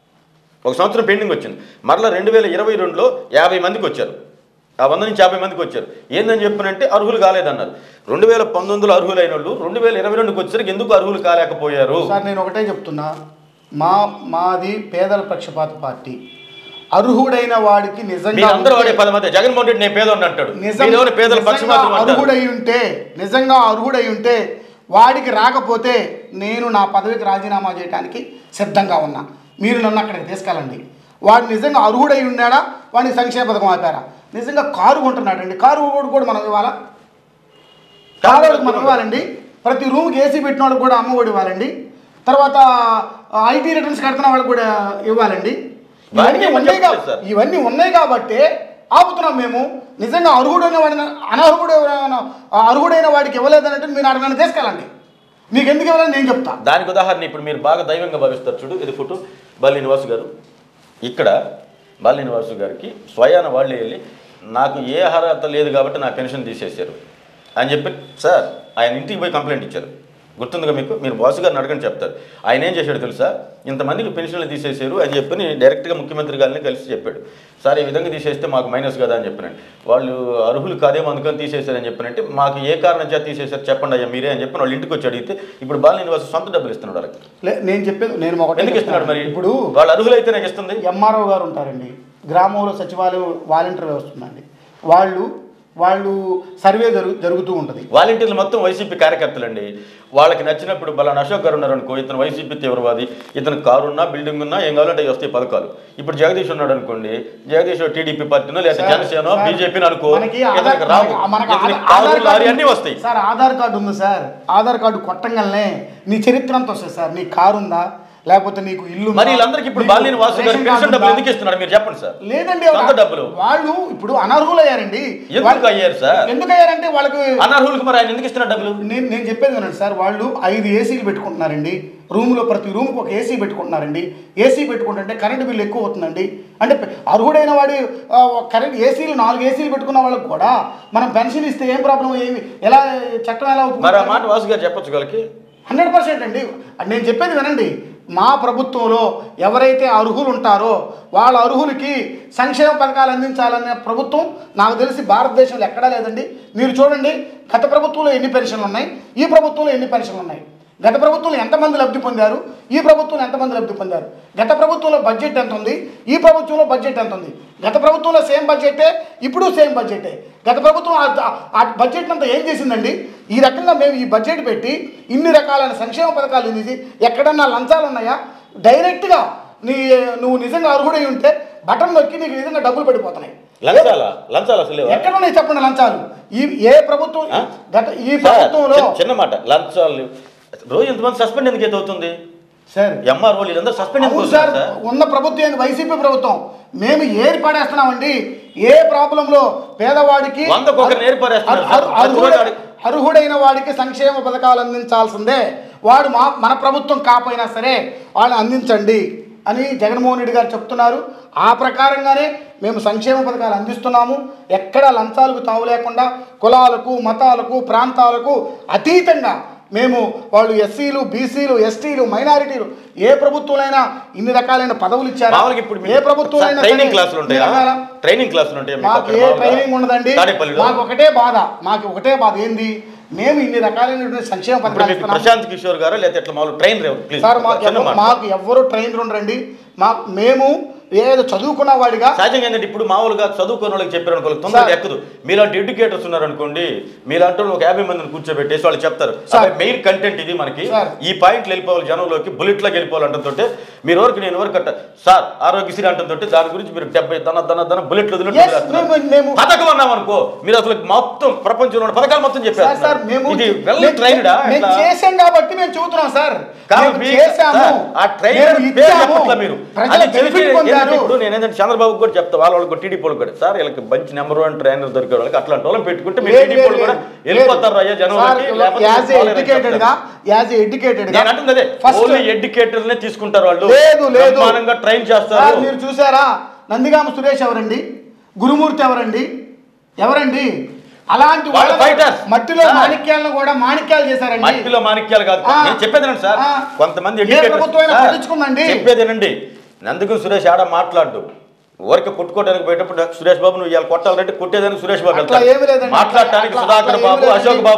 ఒక సంవత్సరం పెండింగ్ వచ్చింది మరలా రెండు వేల ఇరవై రెండులో యాభై మందికి వచ్చారు ఆ వంద నుంచి యాభై మందికి వచ్చారు ఏందని చెప్పనంటే అర్హులు కాలేదన్నారు రెండు వేల పంతొమ్మిదిలో అర్హులైన వాళ్ళు రెండు వేల ఇరవై రెండుకి వచ్చేసరికి ఎందుకు అర్హులు కాలేకపోయారు సార్ నేను ఒకటే చెప్తున్నా మా మాది పేదల పక్షపాత పార్టీ అర్హుడైన వాడికి నిజంగా మీరు అందరూ వాడే ఉంటే- పదం అదే జగన్మోహన్ రెడ్డి నేను పేదోడిని అంటాడు నిజం- మీరెవరు పేదల నిజంగా పక్షపాతం అంటారు అర్హుడై ఉంటే నిజంగా అర్హుడై ఉంటే వాడికి రాకపోతే నేను నా పదవికి రాజీనామా చేయడానికి సిద్ధంగా ఉన్నా మీరు నన్ను అక్కడికి తీసుకెళ్ళండి వాడు నిజంగా అర్హుడై ఉన్నాడా వాడిని సంక్షేమ పథకం ఆపారా నిజంగా కారు కొంటున్నాడు అండి కారు కూడా కూడా మనం ఇవ్వాలా కారు వాడికి మనం ఇవ్వాలండి ప్రతి రూమ్కి ఏసీ పెట్టిన వాళ్ళకి కూడా అమ్మ కూడా ఇవ్వాలండి తర్వాత ఐటీ రిటర్న్స్ కడుతున్న వాళ్ళకి కూడా ఇవ్వాలండి ఇవన్నీ వాడికి ఏమని ఉన్నాయి చెప్పలేదు కా- సార్. ఇవన్నీ ఉన్నాయి కాబట్టి ఆపుతున్నాం మేము నిజంగా అర్హుడైన వాడిని అనర్హుడు ఎవరైనా- ఆ అర్హుడైన వాడికి ఇవ్వలేదనంటే మీరు అడగని తీసుకెళ్ళండి మీకు ఎందుకు ఇవ్వాలని నేను చెప్తా దానికి ఉదాహరణ ఇప్పుడు మీరు బాగా దైవంగా భావిస్తారు చూడు ఇది ఫోటో బాలి నివాసు గారు ఇక్కడ బాలి నివాసు గారికి స్వయాన వాళ్ళే వెళ్ళి నాకు ఏ అర్హత లేదు కాబట్టి నా పెన్షన్ తీసేశారు అని చెప్పి సార్ ఆయన ఇంటికి పోయి కంప్లైంట్ ఇచ్చారు గుర్తుందిగా మీకు మీరు బాసు గారిని అడగని చెప్తారు ఆయన ఏం చేశాడు తెలుసా ఇంతమందికి పెన్షన్లు తీసేశారు అని చెప్పి డైరెక్ట్గా ముఖ్యమంత్రి గారిని కలిసి చెప్పాడు సార్ ఈ విధంగా తీసేస్తే మాకు మైనస్ కదా అని చెప్పినండి వాళ్ళు అర్హులు కాదేమో అందుకని తీసేశారని చెప్పినంటే మాకు ఏ కారణం చేత తీసేశారు చెప్పండి అయ్యా మీరే అని చెప్పి వాళ్ళు ఇంటికి వచ్చి అడిగితే ఇప్పుడు బాల నివాసు సొంత డబ్బులు ఇస్తున్నాడు వాళ్ళకి లే నేను చెప్పేది నేను ఒకటే ఎందుకు ఇస్తున్నాడు మరి ఇప్పుడు వాళ్ళు అర్హులైతే నాకు ఇస్తుంది ఎంఆర్ఓ గారు ఉంటారండి గ్రామంలో సచివాలయం వాలంటీర్ వ్యవస్థ ఉందండి వాళ్ళు వాళ్ళు సర్వే జరుగు జరుగుతూ ఉంటుంది వాలంటీర్లు మొత్తం వైసీపీ కార్యకర్తలండి వాళ్ళకి నచ్చినప్పుడు బలానా అశోక్ గారు ఉన్నారు అనుకో ఇతను వైసీపీ తీవ్రవాది ఇతను కారు ఉన్నా బిల్డింగ్ ఉన్నా ఏం కావాలంటే అవి వస్తాయి పథకాలు ఇప్పుడు జగదీష్ ఉన్నాడు అనుకోండి జగదీష్ టీడీపీ పార్టీనో లేదా సార్, జనసేన సార్, బీజేపీని అనుకో మనకి ఇతనికి ఆధార్- రావు మనకి- మనకి ఇతనికి Aadhaar- car Aadhaar lorry card అన్నీ వస్తాయి సార్ ఆధార్ కార్డు ఉంది సార్ ఆధార్ కార్డు కొట్టంగానే నీ చరిత్ర అంతా వస్తుంది సార్ నీ కారు ఉందా లేకపోతే నీకు ఇల్లు ఉందా? మరి వీళ్ళందరికీ ఇప్పుడు నీకు బాలిని వాసు గారు రేషన్ పెన్షన్ కార్డు డబ్బులు ఉందా? ఎందుకు ఇస్తున్నాడు మీరు చెప్పండి సార్ లేదండి సొంత డబ్బులు. వాళ్ళు ఇప్పుడు అనర్హులయ్యారండి ఎందుకు వాళ్ళు- అయ్యారు సార్? ఎందుకు అయ్యారంటే వాళ్ళకి అనర్హులకు మరి ఆయన ఎందుకు ఇస్తున్నాడు డబ్బులు నేను నేను చెప్పేది వినండి సార్ వాళ్ళు ఐదు ఏసీలు పెట్టుకుంటున్నారండి రూమ్లో ప్రతి రూమ్కి ఒక ఏసీ పెట్టుకుంటున్నారండి ఏసీ పెట్టుకుంటుంటే కరెంట్ బిల్లు ఎక్కువ అవుతుందండి అంటే పె- అర్హుడైన వాడి ఆ, కరెంట్ ఏసీలు నాలుగు ఏసీలు పెట్టుకున్న వాళ్ళకి కూడా మనం పెన్షన్ ఇస్తే ఏం ప్రాబ్లం ఏమి ఎలా చట్టం ఎలా మరి ఆ మాట వాసు గారు చెప్పొచ్చు వాళ్ళకి హండ్రెడ్ పర్సెంట్ అండి నేను చెప్పేది వినండి మా ప్రభుత్వంలో ఎవరైతే అర్హులు ఉంటారో వాళ్ళ అర్హులకి సంక్షేమ పథకాలు అందించాలనే ప్రభుత్వం నాకు తెలిసి భారతదేశంలో ఎక్కడా లేదండి మీరు చూడండి గత ప్రభుత్వంలో ఎన్ని పెన్షన్లు ఉన్నాయి ఈ ప్రభుత్వంలో ఎన్ని పెన్షన్లు ఉన్నాయి గత ప్రభుత్వంలో ఎంతమంది లబ్ధి పొందారు ఈ ప్రభుత్వంలో ఎంతమంది లబ్ధి పొందారు గత ప్రభుత్వంలో బడ్జెట్ ఎంత ఉంది ఈ ప్రభుత్వంలో బడ్జెట్ ఎంత ఉంది గత ప్రభుత్వంలో సేమ్ బడ్జెటే ఇప్పుడు సేమ్ బడ్జెటే గత ప్రభుత్వం ఆ- ఆ బడ్జెట్ అంతా ఏం చేసిందండి ఈ రకంగా మేము ఈ బడ్జెట్ పెట్టి ఇన్ని రకాలైన సంక్షేమ పథకాలు ఇది ఎక్కడన్నా లంచాలు ఉన్నాయా డైరెక్ట్గా నీ నువ్వు నిజంగా అర్హుడై ఉంటే బటన్ నొక్కి నీకు నిజంగా డబ్బులు పడిపోతున్నాయి లంచాలా లంచాలు అసలు లేవా? ఎక్కడ ఉన్నాయి చెప్పండి లంచాలు ఈ ఏ ప్రభుత్వం ఆ? గత ఈ సార్, ప్రభుత్వంలో చిన్న- చిన్న మాట లంచాలు రోజు ఎంతమంది సస్పెండ్ ఎందుకు అయితే అవుతుంది సార్ ఎంఆర్ఓ వీళ్ళందరూ సస్పెండ్ ఎందుకు అవును సార్ అవుతున్నారు సార్ ఉన్న ప్రభుత్వం ఏంది వైసీపీ ప్రభుత్వం మేము ఏరి పడేస్తున్నామండి ఏ ప్రాబ్లంలో పేదవాడికి వందకు ఒకరిని ఏరి పడేస్తున్నారు అర్హు- సార్. ప్రతి అర్హుడై- వాడి- అర్హుడైన వాడికి సంక్షేమ పథకాలు అందించాల్సిందే వాడు మా మన ప్రభుత్వం కాపోయినా సరే వాళ్ళని అందించండి అని జగన్మోహన్ రెడ్డి గారు చెప్తున్నారు ఆ ప్రకారంగానే మేము సంక్షేమ పథకాలు అందిస్తున్నాము ఎక్కడ లంచాలకు తావు లేకుండా కులాలకు మతాలకు ప్రాంతాలకు అతీతంగా మేము వాళ్ళు ఎస్సీలు బీసీలు ఎస్టీలు మైనారిటీలు ఏ ప్రభుత్వంలో ఇన్ని రకాలైన పదవులు ఇచ్చారు మామూలుగా ఇప్పుడు ఏ ప్రభుత్వం అయినా ట్రైనింగ్ సరే క్లాసులు ఇన్ని ఉంటాయా రకాల- ట్రైనింగ్ క్లాసులు ఉంటాయా మీకు మాకు అక్కడ ఏ మామూలుగా? ట్రైనింగ్ ఉండదండి తాడేపల్లిలో మాకు ఒకటే బాధ మాకు ఒకటే బాధ ఏంది మేము ఇన్ని రకాలైనటువంటి సంక్షేమ ఇప్పుడు పథకాలు మీకు ఇస్తున్నాము. ప్రశాంత్ కిషోర్ గారు లేకపోతే ఎట్లా మామూలు ట్రైనర్ ఎవరు ప్లీజ్ సార్ మాకు చిన్న ఎవ్వ- మాట మాకు ఎవ్వరు ట్రైనర్ ఉండరండి మా మేము ఏదో చదువుకున్న వాడిగా సహజంగా ఏంటంటే ఇప్పుడు మామూలుగా చదువుకున్న వాళ్ళకి చెప్పారు అనుకో తొందరగా సార్. ఎక్కదు మీలాంటి ఎడ్యుకేటర్స్ ఉన్నారు అనుకోండి మీలాంటి వాళ్ళు ఒక యాభై మందిని కూర్చోబెట్టేసి వాళ్ళు చెప్తారు సార్. మెయిన్ కంటెంట్ ఇది మనకి సార్. ఈ పాయింట్లు వెళ్ళిపోవాలి జనంలోకి బుల్లెట్లోకి వెళ్ళిపోవాలంటే మీరు వరకు నేను వరకు కట్ట సార్ ఆరోగ్యశ్రీ అంటుంటే దాని గురించి మీరు డెబ్బై దన దన దన బుల్లెట్లు Yes, వదిలినట్టు మేము- మేము- పథకం అన్నాం అనుకో మీరు అసలు మొత్తం ప్రపంచంలో ఉన్న పథకాలు మొత్తం సార్ సార్ మేము చెప్పారు ఇది వెల్ మేము- ట్రైన్డా మేము చేసాం కాబట్టి మేము చెబుతున్నాం సార్ కాదు, మేము మీ- చేసాము సార్, ఆ ట్రైనర్ మేము పేరు ఇచ్చాము. చెప్పట్లా మీరు ప్రజల అది బెనిఫిట్ చెబితే పొందారు ఏంటంటే ఇప్పుడు నేను ఏంటంటే చంద్రబాబు కూడా చెప్తా వాళ్ళ వాళ్ళకి టీడీపీ వాళ్ళు కూడా సార్ వీళ్ళకి మంచి నెంబర్ వన్ ట్రైనర్ దొరికే వాళ్ళకి అట్లాంటి వాళ్ళని పెట్టుకుంటే మీరు లేదు, టీడీపీ వాళ్ళు లేదు, కూడా లేదు. వెళ్ళిపోతారు అయ్యా జనంలోకి సార్, లేకపోతే యాజ్ ఏ వాళ్ళు ఎడ్యుకేటెడ్ గా యాజ్ ఏ ఎడ్యుకేటెడ్ గా నేను అంటుంది అదే ఫస్ట్ ఓన్లీ ఎడ్యుకేటర్లే తీసుకుంటారు వాళ్ళు లేదు లేదు బ్రహ్మాండంగా ట్రైన్ సార్, చేస్తారు మీరు చూసారా నందిగామ సురేష్ ఎవరండి గురుమూర్తి ఎవరండి ఎవరండి అలాంటి వాళ్ళ వాళ్ళ fighters. మట్టిలో సార్. మాణిక్యాలను కూడా మాణిక్యాలు చేశారండి మట్టిలో మాణిక్యాలు కాదు ఆ. నేను చెప్పేదేనండి సార్ ఆ. కొంతమంది ఏ educators- ప్రభుత్వం అయినా సార్, పట్టించుకుందండి? చెప్పేదేనండి నందుకు సురేష్ ఆడ మాట్లాడు ఊరికే కొట్టుకోవడానికి పోయేటప్పుడు సురేష్ బాబు నువ్వు ఇవాళ కొట్టాలంటే కొట్టేదానికి సురేష్ బాబు అట్లా వెళ్తాడు. ఏమీ లేదండి. మాట్లాడటానికి అట్లా- సుధాకర్ అట్లా బాబు ఏమీ అశోక్ లేదండి. బాబు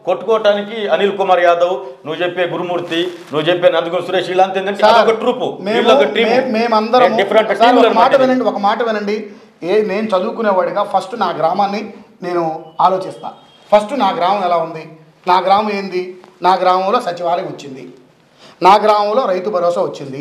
కొట్టుకోవటానికి అనిల్ కుమార్ యాదవ్ నువ్వు చెప్పే గురుమూర్తి నువ్వు చెప్పే నందగురు సురేష్ వీళ్ళంతా ఏంటంటే సార్, అదొక ట్రూపు మేము వీళ్ళొక టీము మే- మేమందరం డిఫరెంట్ సార్, ఒక మాట వినండి ఒక మాట వినండి ఏ నేను చదువుకునేవాడిగా ఫస్ట్ నా గ్రామాన్ని నేను ఆలోచిస్తా ఫస్ట్ నా గ్రామం ఎలా ఉంది నా గ్రామం ఏంది నా గ్రామంలో సచివాలయం వచ్చింది నా గ్రామంలో రైతు భరోసా వచ్చింది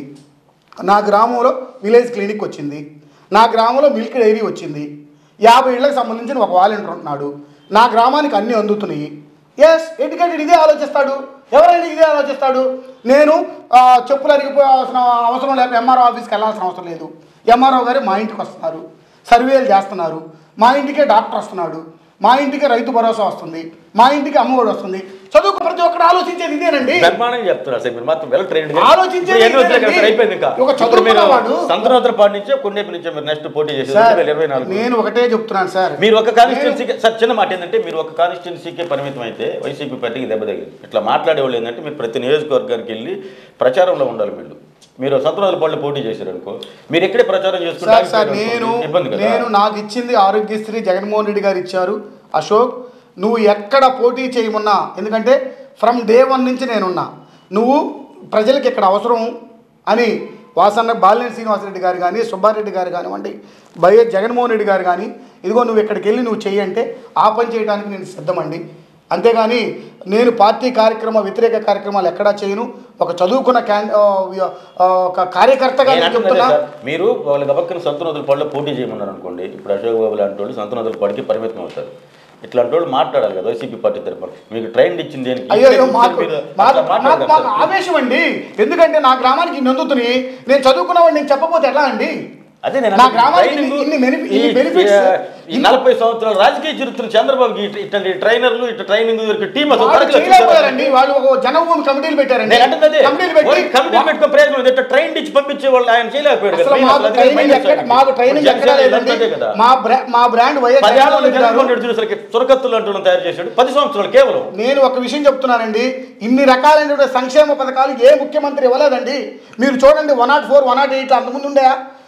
నా గ్రామంలో విలేజ్ క్లినిక్ వచ్చింది నా గ్రామంలో మిల్క్ డైరీ వచ్చింది యాభై ఇళ్లకు సంబంధించిన ఒక వాలంటీర్ ఉంటున్నాడు నా గ్రామానికి అన్నీ అందుతున్నాయి ఎస్ ఎడ్యుకేటెడ్ ఇదే ఆలోచిస్తాడు ఎవరైనా ఇదే ఆలోచిస్తాడు నేను ఆ, చెప్పులు అరిగిపోవాల్సిన అవసరం లేదు ఎంఆర్ఓ ఆఫీస్కి వెళ్ళాల్సిన అవసరం లేదు ఎంఆర్ఓ గారు మా ఇంటికి వస్తున్నారు సర్వేలు చేస్తున్నారు మా ఇంటికే డాక్టర్ వస్తున్నాడు మా ఇంటికి రైతు భరోసా వస్తుంది మా ఇంటికి అమ్మఒడి వస్తుంది చదువుకు ప్రతి ఒక్కరు ఆలోచించేది ఇదేనండి బ్రహ్మాండంగా చెప్తున్నారు సార్ మీరు మాత్రం వెల్ ట్రైన్డ్ ఆలోచించేది ఇదేనండి. అయిపోయింది ఇంకా ఒక ఇప్పుడు మీరు చదువుకున్నవాడు- సంతనోత్తరపాటి నుంచే కొన్ని నుంచే మీరు నెక్స్ట్ పోటీ చేసేది సార్ రెండు వేల ఇరవై నాలుగు నేను ఒకటే చెప్తున్నాను సార్ మీరు ఒక కాన్స్టిట్యున్సీకి సార్ చిన్న మాట ఏంటంటే మీరు ఒక కాన్స్టిట్యున్సీకే పరిమితం అయితే వైసీపీ పార్టీకి దెబ్బ తగిలింది ఇట్లా మాట్లాడేవాళ్ళు ఏంటంటే మీరు ప్రతి నియోజకవర్గానికి వెళ్ళి ప్రచారంలో ఉండాలి మీరు మీరు సత్వరాజుల పళ్ళు పోటీ చేశారనుకో మీరు ఎక్కడే ప్రచారం చేసుకుంటే సార్ సార్ నేను ఇబ్బంది కదా నేను నాకు ఇచ్చింది ఆరోగ్యశ్రీ జగన్మోహన్ రెడ్డి గారు ఇచ్చారు అశోక్ నువ్వు ఎక్కడ పోటీ చేయమన్నా ఎందుకంటే ఫ్రమ్ డే వన్ నుంచి నేనున్నా నువ్వు ప్రజలకు ఇక్కడ అవసరం అని వాసన్న బాలినేని శ్రీనివాసరెడ్డి గారు కానీ సుబ్బారెడ్డి గారు కానివ్వండి వైఎస్ జగన్మోహన్ రెడ్డి గారు కానీ ఇదిగో నువ్వు ఇక్కడికి వెళ్ళి నువ్వు చెయ్యంటే ఆ పని చేయడానికి నేను సిద్ధమండి అంతేగాని నేను పార్టీ కార్యక్రమ వ్యతిరేక కార్యక్రమాలు ఎక్కడా చేయను ఒక చదువుకున్న క్యాన్ ఆ, ఆ, ఒక కార్యకర్తగా నేను నేను అంటున్నదే చెప్తున్నా సార్, మీరు వాళ్ళ గబక్కన సంతనోదుల పళ్ళు పోటీ చేయమన్నారు అనుకోండి ఇప్పుడు అశోక్ బాబు లాంటి వాళ్ళు సంతనోదుల పడికి పరిమితం అవుతారు ఇట్లాంటి వాళ్ళు మాట్లాడాలి కదా వైసీపీ పార్టీ తరఫున మీకు ట్రైన్ ఇచ్చింది దేనికి? అయ్యో అయ్యో ఇక్కడే మాకు కూర్చొని మీరు మాకు అట్లా మాకు మాట్లాడతారు మాకు సార్. ఆవేశం అండి ఎందుకంటే నా గ్రామానికి ఇన్ని అందుతున్నాయి నేను చదువుకున్నవాడిని నేను చెప్పకపోతే ఎలా అండి అదే నేను నా అంటే గ్రామానికి ట్రైనింగ్ ఇన్ని బెనిఫి- ఈ- ఇన్ని బెనిఫిట్స్ ఈ నలభై సంవత్సరాల రాజకీయ చరిత్ర చంద్రబాబుకి ఇట్- ఇట్లాంటి ట్రైనర్లు ఇట్లా ట్రైనింగ్ టీం అసలు వాళ్ళు దొరకలేదు చేయలేకపోయారండి వాళ్ళు ఒక జనభూమి కమిటీలు పెట్టారండి నేను అంటున్నది కమిటీలు పెట్టి కమిటీ పెట్టుకుని ప్రయోజనం లేదు. ఇట్లా ట్రైన్ ఇచ్చి పంపించే వాళ్ళు ఆయన చేయలేకపోయాడు కదా. అసలు మెయిన్ మాకు అసలు అదే ట్రైనింగ్ మైనస్ ఎక్కడ ఆయనకి. మాకు ట్రైనింగ్ జనసేన ఎక్కడా లేదండి ఇదంతా అదే కదా మా బ్రా- మా బ్రాండ్ వైఎస్ పదేళ్ళలో జగన్మోహన్ రెడ్డి గారు జగన్మోహన్ రెడ్డి చూసేసరికి చురకత్తులు అంటూ తయారు చేశాడు పది సంవత్సరాలు కేవలం నేను ఒక విషయం చెప్తున్నానండి ఇన్ని రకాలైనటువంటి సంక్షేమ పథకాలు ఏ ముఖ్యమంత్రి ఇవ్వలేదండి మీరు చూడండి one nought four one nought eight అంతకుముందు ఉండే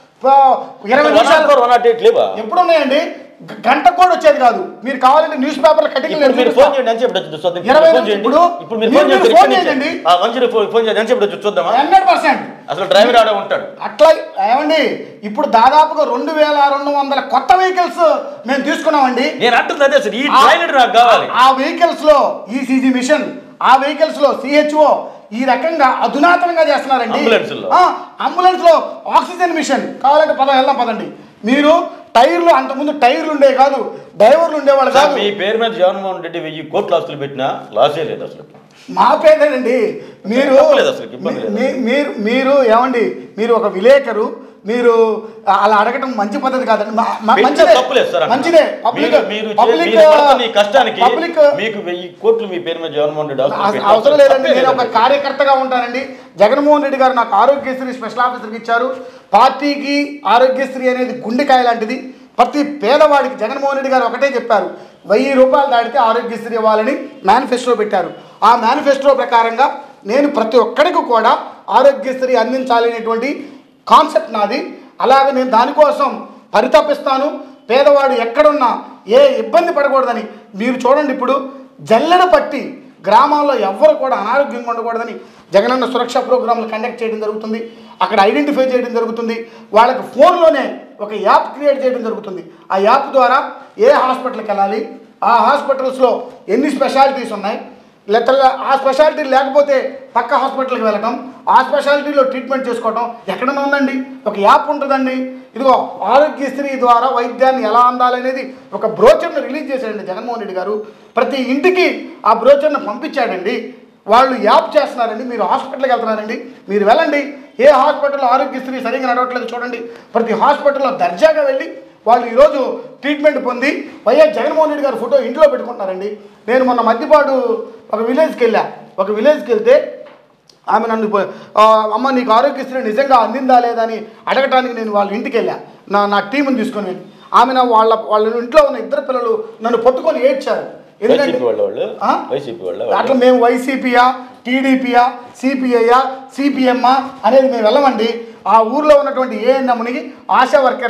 ఇరవై నిమిషాలు వన్ నాట్ ఎయిట్ లేవా ఎప్పుడు ఉన్నాయండి గ- గంట కూడా వచ్చేది కాదు మీరు కావాలంటే న్యూస్ పేపర్ కటింగ్ ఇప్పుడు మీరు ఫోన్ చేయండి అని చెప్పి చూద్దాం ఇప్పుడు ఇరవై ఫోన్ చేయండి ఇప్పుడు ఇప్పుడు మీరు మీరు ఫోన్ చేయండి ఫోన్ ఇక్కడి చేయండి. నుంచి. ఆ వన్ జీరో ఫోర్ ఫోన్ చేయండి అని చెప్పి చూద్దామా హండ్రెడ్ పర్సెంట్ అసలు డ్రైవర్ ఆడే ఉంటాడు అట్లా ఏమండి ఇప్పుడు దాదాపుగా రెండు వేల రెండు వందల కొత్త వెహికల్స్ మేము తీసుకున్నామండి నేను అంటుంది అదే సార్ ఈ ఆ- ట్రైనర్ నాకు కావాలి ఆ వెహికల్స్ లో ఈసీజీ మిషన్ ఆ వెహికల్స్ లో సిహెచ్ఓ ఈ రకంగా అధునాతనంగా చేస్తున్నారండి Ambulance లో. అంబులెన్స్ లో ఆక్సిజన్ మిషన్ కావాలంటే పదం వెళ్దాం పదండి మీరు టైర్లు అంతకుముందు టైర్లు ఉండే కాదు డ్రైవర్లు ఉండేవాళ్ళు సార్, కాదు మీ పేరు మీద జగన్మోహన్ రెడ్డి వెయ్యి కోట్ల ఆస్తులు పెట్టినా లాసే లేదు అసలు మా పేదేనండి మీరు తప్పులేదు అసలు, ఇబ్బంది లేదు. మీ- మీరు మీరు ఏమండి మీరు ఒక విలేకరు మీరు అలా అడగటం మంచి పద్ధతి కాదండి మ- మ- పెట్టిన మంచిదే తప్పులేదు సార్ అంటున్నా. మంచిదే పబ్లిక్ మీరు- మీరు చే- పబ్లిక్ మీరు పడుతున్న ఈ కష్టానికి పబ్లిక్ మీకు వెయ్యి కోట్లు మీ పేరు మీద జగన్మోహన్ రెడ్డి ఆస్తులు అస- పెట్టినా అవసరం లేదండి తప్పే నేను ఒక లేదు. కార్యకర్తగా ఉంటానండి జగన్మోహన్ రెడ్డి గారు నాకు ఆరోగ్యశ్రీ స్పెషల్ ఆఫీసర్కి ఇచ్చారు పార్టీకి ఆరోగ్యశ్రీ అనేది గుండెకాయ లాంటిది ప్రతి పేదవాడికి జగన్మోహన్ రెడ్డి గారు ఒకటే చెప్పారు వెయ్యి రూపాయలు దాటితే ఆరోగ్యశ్రీ ఇవ్వాలని మేనిఫెస్టో పెట్టారు ఆ మేనిఫెస్టో ప్రకారంగా నేను ప్రతి ఒక్కడికి కూడా ఆరోగ్యశ్రీ అందించాలి అనేటువంటి కాన్సెప్ట్ నాది అలాగే నేను దానికోసం పరితపిస్తాను పేదవాడు ఎక్కడున్నా ఏ ఇబ్బంది పడకూడదని మీరు చూడండి ఇప్పుడు జల్లెడ పట్టి గ్రామాల్లో ఎవ్వరు కూడా అనారోగ్యంగా ఉండకూడదని జగనన్న సురక్ష ప్రోగ్రాంలు కండక్ట్ చేయడం జరుగుతుంది అక్కడ ఐడెంటిఫై చేయడం జరుగుతుంది వాళ్ళకి ఫోన్లోనే ఒక యాప్ క్రియేట్ చేయడం జరుగుతుంది ఆ యాప్ ద్వారా ఏ హాస్పిటల్కి వెళ్ళాలి ఆ హాస్పిటల్స్లో ఎన్ని స్పెషాలిటీస్ ఉన్నాయి లేకపోతే ఆ స్పెషాలిటీ లేకపోతే పక్క హాస్పిటల్కి వెళ్ళటం ఆ స్పెషాలిటీలో ట్రీట్మెంట్ చేసుకోవటం ఎక్కడైనా ఉందండి ఒక యాప్ ఉంటుందండి ఇదిగో ఆరోగ్యశ్రీ ద్వారా వైద్యాన్ని ఎలా అందాలనేది ఒక బ్రోచర్ను రిలీజ్ చేశాడండి జగన్మోహన్ రెడ్డి గారు ప్రతి ఇంటికి ఆ బ్రోచర్ను పంపించాడండి వాళ్ళు యాప్ చేస్తున్నారండి మీరు హాస్పిటల్కి వెళ్తున్నారండి మీరు వెళ్ళండి ఏ హాస్పిటల్లో ఆరోగ్యశ్రీ సరిగ్గా నడవట్లేదు చూడండి ప్రతి హాస్పిటల్లో దర్జాగా వెళ్ళి వాళ్ళు ఈరోజు ట్రీట్మెంట్ పొంది వైఎస్ జగన్మోహన్ రెడ్డి గారు ఫోటో ఇంట్లో పెట్టుకుంటున్నారండి నేను మొన్న మధ్యపాటు ఒక విలేజ్కి వెళ్ళా ఒక విలేజ్కి వెళ్తే ఆమె నన్ను పో- ఆ, అమ్మ నీకు ఆరోగ్యశ్రీ నిజంగా అందిందా లేదా అని అడగటానికి నేను వాళ్ళ ఇంటికి వెళ్ళా నా నా టీంని తీసుకొని వెళ్ళి ఆమె నా వాళ్ళ వాళ్ళ ఇంట్లో ఉన్న ఇద్దరు పిల్లలు నన్ను పట్టుకొని ఏడ్చారు వైసీపీ వాళ్ళ వాళ్ళు ఆ? వైసీపీ వాళ్ళ అట్లా వాళ్ళు మేము వైసీపీయా టీడీపీయా సిపిఐయా సిపిఎమ్మా అనేది మేము వెళ్ళమండి ఆ ఊర్లో ఉన్నటువంటి ఏఎన్ఎంని ఆశా వర్కర్ని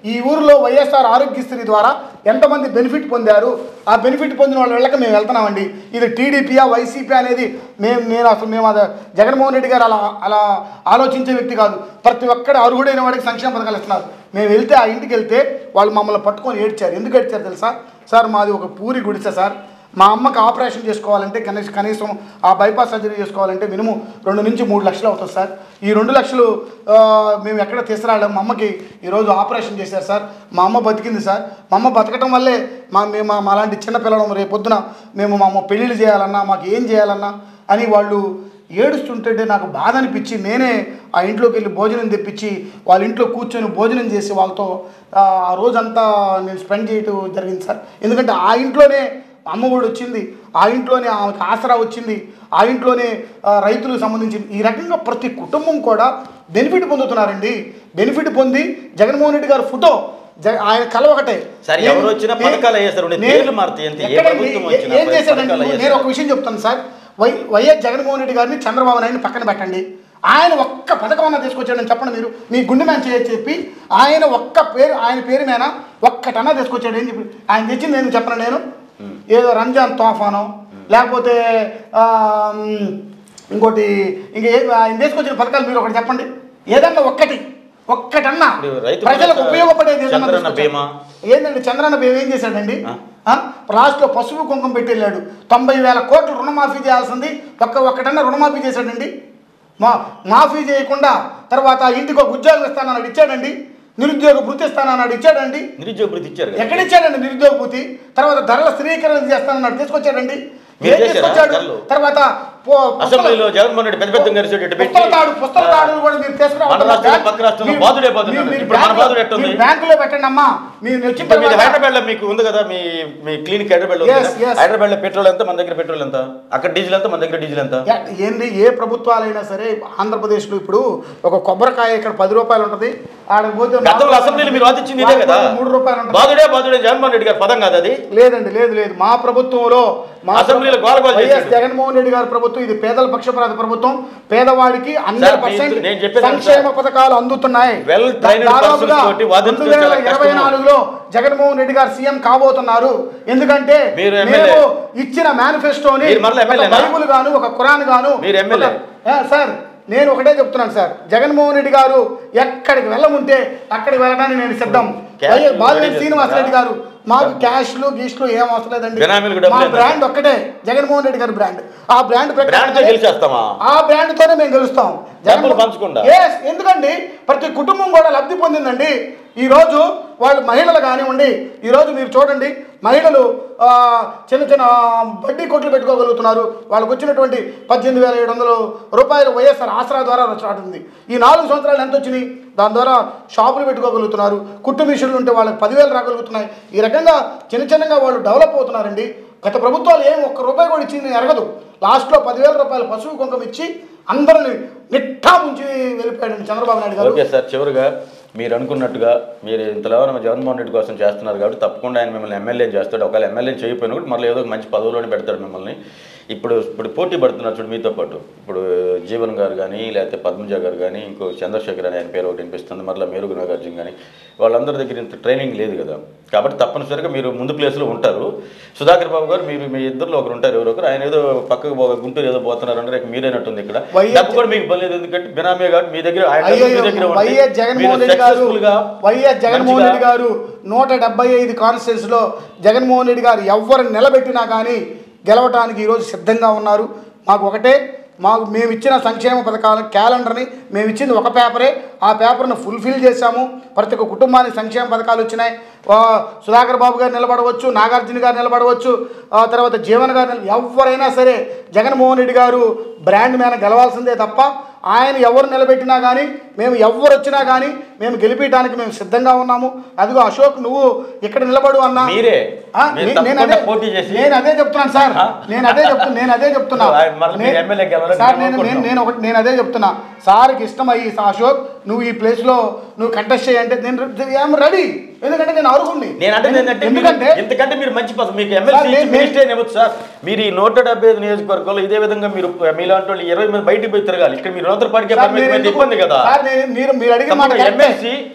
ఈ ఊరిలో వైఎస్ఆర్ ఆరోగ్యశ్రీ ద్వారా ఎంతమంది బెనిఫిట్ పొందారు ఆ బెనిఫిట్ పొందిన వాళ్ళ వెళ్ళక మేము వెళ్తున్నామండి ఇది టీడీపీయా వైసీపీ అనేది మేము నేను అసలు మేము అది జగన్మోహన్ రెడ్డి గారు అలా అలా ఆలోచించే వ్యక్తి కాదు ప్రతి ఒక్కడు అర్హుడైన వాడికి సంక్షేమ పథకాలు ఇస్తున్నారు మేము వెళ్తే ఆ ఇంటికి వెళ్తే వాళ్ళు మమ్మల్ని పట్టుకొని ఏడ్చారు ఎందుకు ఏడ్చారు తెలుసా సార్ మాది ఒక పూరి గుడిసె సార్ మా అమ్మకి ఆపరేషన్ చేసుకోవాలంటే కనీసం కనీసం ఆ బైపాస్ సర్జరీ చేసుకోవాలంటే మినిమం రెండు నుంచి మూడు లక్షలు అవుతుంది సార్ ఈ రెండు లక్షలు ఆ, మేము ఎక్కడ తీసుకురాలేం మా అమ్మకి ఈరోజు ఆపరేషన్ చేశారు సార్ మా అమ్మ బతికింది సార్ మా అమ్మ బతకటం వల్లే మా మేము మా- మాలాంటి చిన్న పిల్లలు రేపు పొద్దున మేము మా అమ్మ పెళ్ళిళ్ళు చేయాలన్నా మాకు ఏం చేయాలన్నా అని వాళ్ళు ఏడుస్తుంటే నాకు బాధ అనిపించి నేనే ఆ ఇంట్లోకి వెళ్ళి భోజనం తెప్పించి వాళ్ళ ఇంట్లో కూర్చొని భోజనం చేసి వాళ్ళతో ఆ ఆ రోజంతా నేను స్పెండ్ చేయటం జరిగింది సార్ ఎందుకంటే ఆ ఇంట్లోనే అమ్మ కూడా వచ్చింది ఆ ఇంట్లోనే ఆమెకు ఆసరా వచ్చింది ఆ ఇంట్లోనే ఆ, రైతులకు సంబంధించింది ఈ రకంగా ప్రతి కుటుంబం కూడా బెనిఫిట్ పొందుతున్నారండి బెనిఫిట్ పొంది జగన్మోహన్ రెడ్డి గారి ఫోటో జగ ఆయన కల ఒకటే సార్, ఎవరు వచ్చినా నేను- పథకాలు అయ్యేసారు. నేను- పేర్లు మారుతాయి అంతే. ఏ ఎక్కడండి? ప్రభుత్వం ఏ- వచ్చినా ఏం చేశాడండి పథకాలు అయ్యేసారు. నేను ఒక విషయం చెప్తాను sir Y YS Jaganmohan Reddy గారిని చంద్రబాబు నాయుడిని పక్కన పెట్టండి ఆయన ఒక్క పథకం అన్న తీసుకొచ్చాడని చెప్పండి మీరు మీ గుండె మ్యాన్ చేయని చెప్పి ఆయన ఒక్క పేరు ఆయన పేరు మీద ఒక్కటన్నా తీసుకొచ్చాడు ఏం చెప్పి ఆయన తెచ్చింది నేను చెప్పను నేను ఏదో రంజాన్ తోఫానో లేకపోతే ఆ, మ్, ఇంకోటి ఇంక ఏ ఆయన తీసుకొచ్చిన పథకాలు మీరు ఒకటి చెప్పండి ఏదన్నా ఒక్కటి ఒక్కటన్నా ఇప్పుడు రైతు ప్రజలకు భరోసా, ఉపయోగపడేది ఏదన్నా చంద్రన్న తీసుకొచ్చాడు. బీమా. ఏందండి చంద్రన్న బీమా ఏం చేశాడండి ఆ? ఆ? రాష్ట్రంలో పసుపు కుంకుమ పెట్టి వెళ్ళాడు తొంభై వేల కోట్లు రుణమాఫీ చేయాల్సింది ఒక్క ఒక్కటన్నా రుణమాఫీ చేశాడండి మా మాఫీ చేయకుండా తర్వాత ఇంటికి ఒక ఉద్యోగం ఇస్తానన్నాడు ఇచ్చాడండి నిరుద్యోగ భృతి ఇస్తానన్నాడు ఇచ్చాడండి నిరుద్యోగ భృతి ఇచ్చారు కదా. ఎక్కడ ఇచ్చాడండి నిరుద్యోగ భృతి తర్వాత ధరల స్థిరీకరణ చేస్తానన్నాడు తీసుకొచ్చాడండి మీరు ఏం చేశారా తీసుకొచ్చాడు ధరలు? తర్వాత పో- అసెంబ్లీలో జగన్మోహన్ రెడ్డి పెద్ద పెద్ద కలిసి పెట్టి పుస్తల తాడు పుస్తల తాడులు కూడా మీరు తీసుకురావద్దు. మన రాష్ట్రంలో పక్క రాష్ట్రంలో మీరు- బాధుడే బాధున్నాడు. మీరు ఇప్పుడు మన బ్యాంకులో- బాధుడు ఎట్టుంది? మీరు బ్యాంకులో పెట్టండి అమ్మా మీరు వచ్చిన ఇప్పుడు మీది తర్వాత- హైదరాబాద్ లో మీకు ఉంది కదా మీ మీ క్లినిక్ హైదరాబాద్ లో Yes, yes. హైదరాబాద్ లో పెట్రోల్ ఎంత మన దగ్గర పెట్రోల్ ఎంత అక్కడ డీజిల్ ఎంత మన దగ్గర డీజిల్ ఎంత యా, ఏంది ఏ ప్రభుత్వాలైనా సరే ఆంధ్రప్రదేశ్లో ఇప్పుడు ఒక కొబ్బరికాయ ఇక్కడ పది రూపాయలు ఉంటుంది ఆడకు పోతే నాలుగు గతంలో రూపాయలు అసెంబ్లీలో మీరు వాదించింది ఇదే వాడికి కదా పోతే మూడు రూపాయలు ఉంటుంది బాధుడే బాధుడే జగన్మోహన్ రెడ్డి గారి పదం కాదు అది లేదండి లేదు లేదు మా ప్రభుత్వంలో మా అసెంబ్లీలో గోల గోల వైఎస్ చేశాడు. జగన్మోహన్ రెడ్డి గారి ప్రభుత్వం ఇది పేదల పక్షపాత ప్రభుత్వం పేదవాడికి హండ్రెడ్ పర్సెంట్ నేను చెప్పేది సంక్షేమ సార్. పథకాలు అందుతున్నాయి Well trained దాదాపుగా persons తోటి వాదించడం రెండు వేల చాలా ఇరవై కష్టము. నాలుగులో జగన్మోహన్ రెడ్డి గారు సీఎం కాబోతున్నారు ఎందుకంటే మీరు మేము ఎమ్మెల్యే. ఇచ్చిన మేనిఫెస్టోని మీరు మరలా ఒక ఎమ్మెల్యేనా? బైబుల్ గాను ఒక ఖురాన్ గాను మీరు ఎమ్మెల్యే. ఒక- ఆ, సార్ నేను ఒకటే చెప్తున్నాను సార్ జగన్మోహన్ రెడ్డి గారు ఎక్కడికి వెళ్ళముంటే అక్కడికి వెళ్ళడానికి నేను సిద్ధం క్యాష్ వైఎస్ బాలినేని రెడీ శ్రీనివాసరెడ్డి చేస్తున్నారా? గారు మాకు క్యాష్లు గీష్లు ఏం అవసరం లేదండి బినామీలకు డబ్బులు మా ఏంటండి? బ్రాండ్ ఒక్కటే జగన్మోహన్ రెడ్డి గారి బ్రాండ్ ఆ బ్రాండ్ బ్రాండ్ తో గెలిచేస్తామా ఆ బ్రాండ్ తోనే మేము గెలుస్తాం డబ్బులు పంచకుండా? Yes, ఎందుకండి ప్రతి కుటుంబం కూడా లబ్ధి పొందిందండి ఈ రోజు వాళ్ళు మహిళలు కానివ్వండి ఈ రోజు మీరు చూడండి మహిళలు ఆ, చిన్న చిన్న వడ్డీ కొట్లు పెట్టుకోగలుగుతున్నారు వాళ్ళకు వచ్చినటువంటి పద్దెనిమిది వేల ఏడు వందల రూపాయలు వైఎస్ఆర్ ఆసరా ద్వారా స్టార్ట్ ఉంది ఈ నాలుగు సంవత్సరాలు ఎంత వచ్చినాయి దాని ద్వారా షాపులు పెట్టుకోగలుగుతున్నారు కుట్టు మిషన్లు ఉంటే వాళ్ళకి పదివేలు రాగలుగుతున్నాయి ఈ రకంగా చిన్న చిన్నగా వాళ్ళు డెవలప్ అవుతున్నారండి గత ప్రభుత్వాలు ఏం ఒక్క రూపాయి కూడా ఇచ్చింది ఎరగదు లాస్ట్లో పదివేల రూపాయలు పశువు కుంకం ఇచ్చి అందరిని నిట్టా ముంచి వెళ్ళిపోయాడండి చంద్రబాబు నాయుడు గారు ఓకే సార్ చివరిగా మీరు అనుకున్నట్టుగా మీరు ఇంతలో జగన్మోహన్ రెడ్డి కోసం చేస్తున్నారు కాబట్టి తప్పకుండా ఆయన మిమ్మల్ని ఎమ్మెల్యే చేస్తాడు ఒకవేళ ఎమ్మెల్యే చేయకపోయినా కూడా మళ్ళీ ఏదో ఒక మంచి పదవిలోనే పెడతాడు మిమ్మల్ని ఇప్పుడు ఇప్పుడు పోటీ పడుతున్నారు చూడు మీతో పాటు ఇప్పుడు జీవన్ గారు కానీ లేకపోతే పద్మజ గారు కానీ ఇంకో చంద్రశేఖర్ అని ఆయన పేరు ఒకటి వినిపిస్తుంది మళ్ళీ మేరుగు నాగార్జున కానీ వాళ్ళందరి దగ్గర ఇంత ట్రైనింగ్ లేదు కదా కాబట్టి తప్పనిసరిగా మీరు ముందు ప్లేస్లో ఉంటారు సుధాకర్ బాబు గారు మీరు మీ ఇద్దరిలో ఒకరు ఉంటారు ఎవరో ఒకరు ఆయన ఏదో పక్కకు పో- గుంటూరు ఏదో పోతున్నారు అంటే రేపు మీరైనట్టుంది ఇక్కడ వైఎస్ డబ్బు కూడా మీకు ఇవ్వలేదు ఎందుకంటే బినామీ కాబట్టి మీ దగ్గర ఆయన డబ్బు అయ్యో మీ దగ్గర ఉంటాయి. వైఎస్ జగన్మోహన్ మీరు రెడ్డి గారు successful గా వైఎస్ జగన్మోహన్ మంచిగా రెడ్డి గారు నూట డెబ్బై ఐదు కాన్స్టిట్యూన్స్ లో జగన్మోహన్ రెడ్డి గారు ఎవరు నిలబెట్టినా కానీ గెలవటానికి ఈరోజు సిద్ధంగా ఉన్నారు మాకు ఒకటే మాకు మేము ఇచ్చిన సంక్షేమ పథకాల క్యాలెండర్ని మేము ఇచ్చింది ఒక పేపరే ఆ పేపర్ను ఫుల్ఫిల్ చేశాము ప్రతి ఒక్క కుటుంబానికి సంక్షేమ పథకాలు వచ్చినాయి ఆ, సుధాకర్ బాబు గారు నిలబడవచ్చు నాగార్జున గారు నిలబడవచ్చు ఆ తర్వాత జీవన్ గారు నిల- ఎవరైనా సరే జగన్మోహన్ రెడ్డి గారు బ్రాండ్ మీద గెలవాల్సిందే తప్ప ఆయన ఎవరు నిలబెట్టినా కానీ మేము ఎవరు వచ్చినా కానీ మేము గెలిపించడానికి మేము సిద్ధంగా ఉన్నాము అదిగో అశోక్ నువ్వు ఇక్కడ నిలబడు అన్నా మీరే. ఆ, మీరు నే- నేను తప్పకుండా అదే పోటీ చేసి- నేను అదే చెప్తున్నాను సార్ ఆ? నేను అదే చెప్తున్నా నేను అదే చెప్తున్నా ఆయన మళ్ళీ మీరు నే- ఎమ్మెల్యే గెలవాలని సార్ మేము నేను నేను అనుకుంటున్నాం. నేను ఒకటి నేను అదే చెప్తున్నా సార్కి ఇష్టం అయ్యి అశోక్ నువ్వు ఈ ప్లేస్లో నువ్వు కంటెస్ట్ చేయంటే నేను రెడీ ఎందుకంటే నేను అర్హుణ్ణి నేను అంటే ఏంటంటే ఎందుకంటే మీరు- ఇంతకంటే మీరు మంచి పదం మీకు ఎమ్మెల్సీ సార్, నేను- మినిస్టర్ ఇవ్వచ్చు సార్ మీరు ఈ నూట డెబ్బై ఐదు నియోజకవర్గంలో ఇదే విధంగా మీరు మీలాంటి వాళ్ళు ఇరవై మంది బయటికి పోయి తిరగాలి ఇక్కడ మీరు నూతన పాటికే సార్, పరిమితం నేను అయితే ఎందుకు- ఇబ్బంది కదా సార్ నేను మీరు మీరు అడిగిన మాట కరెక్టే. ఎమ్మెల్సీ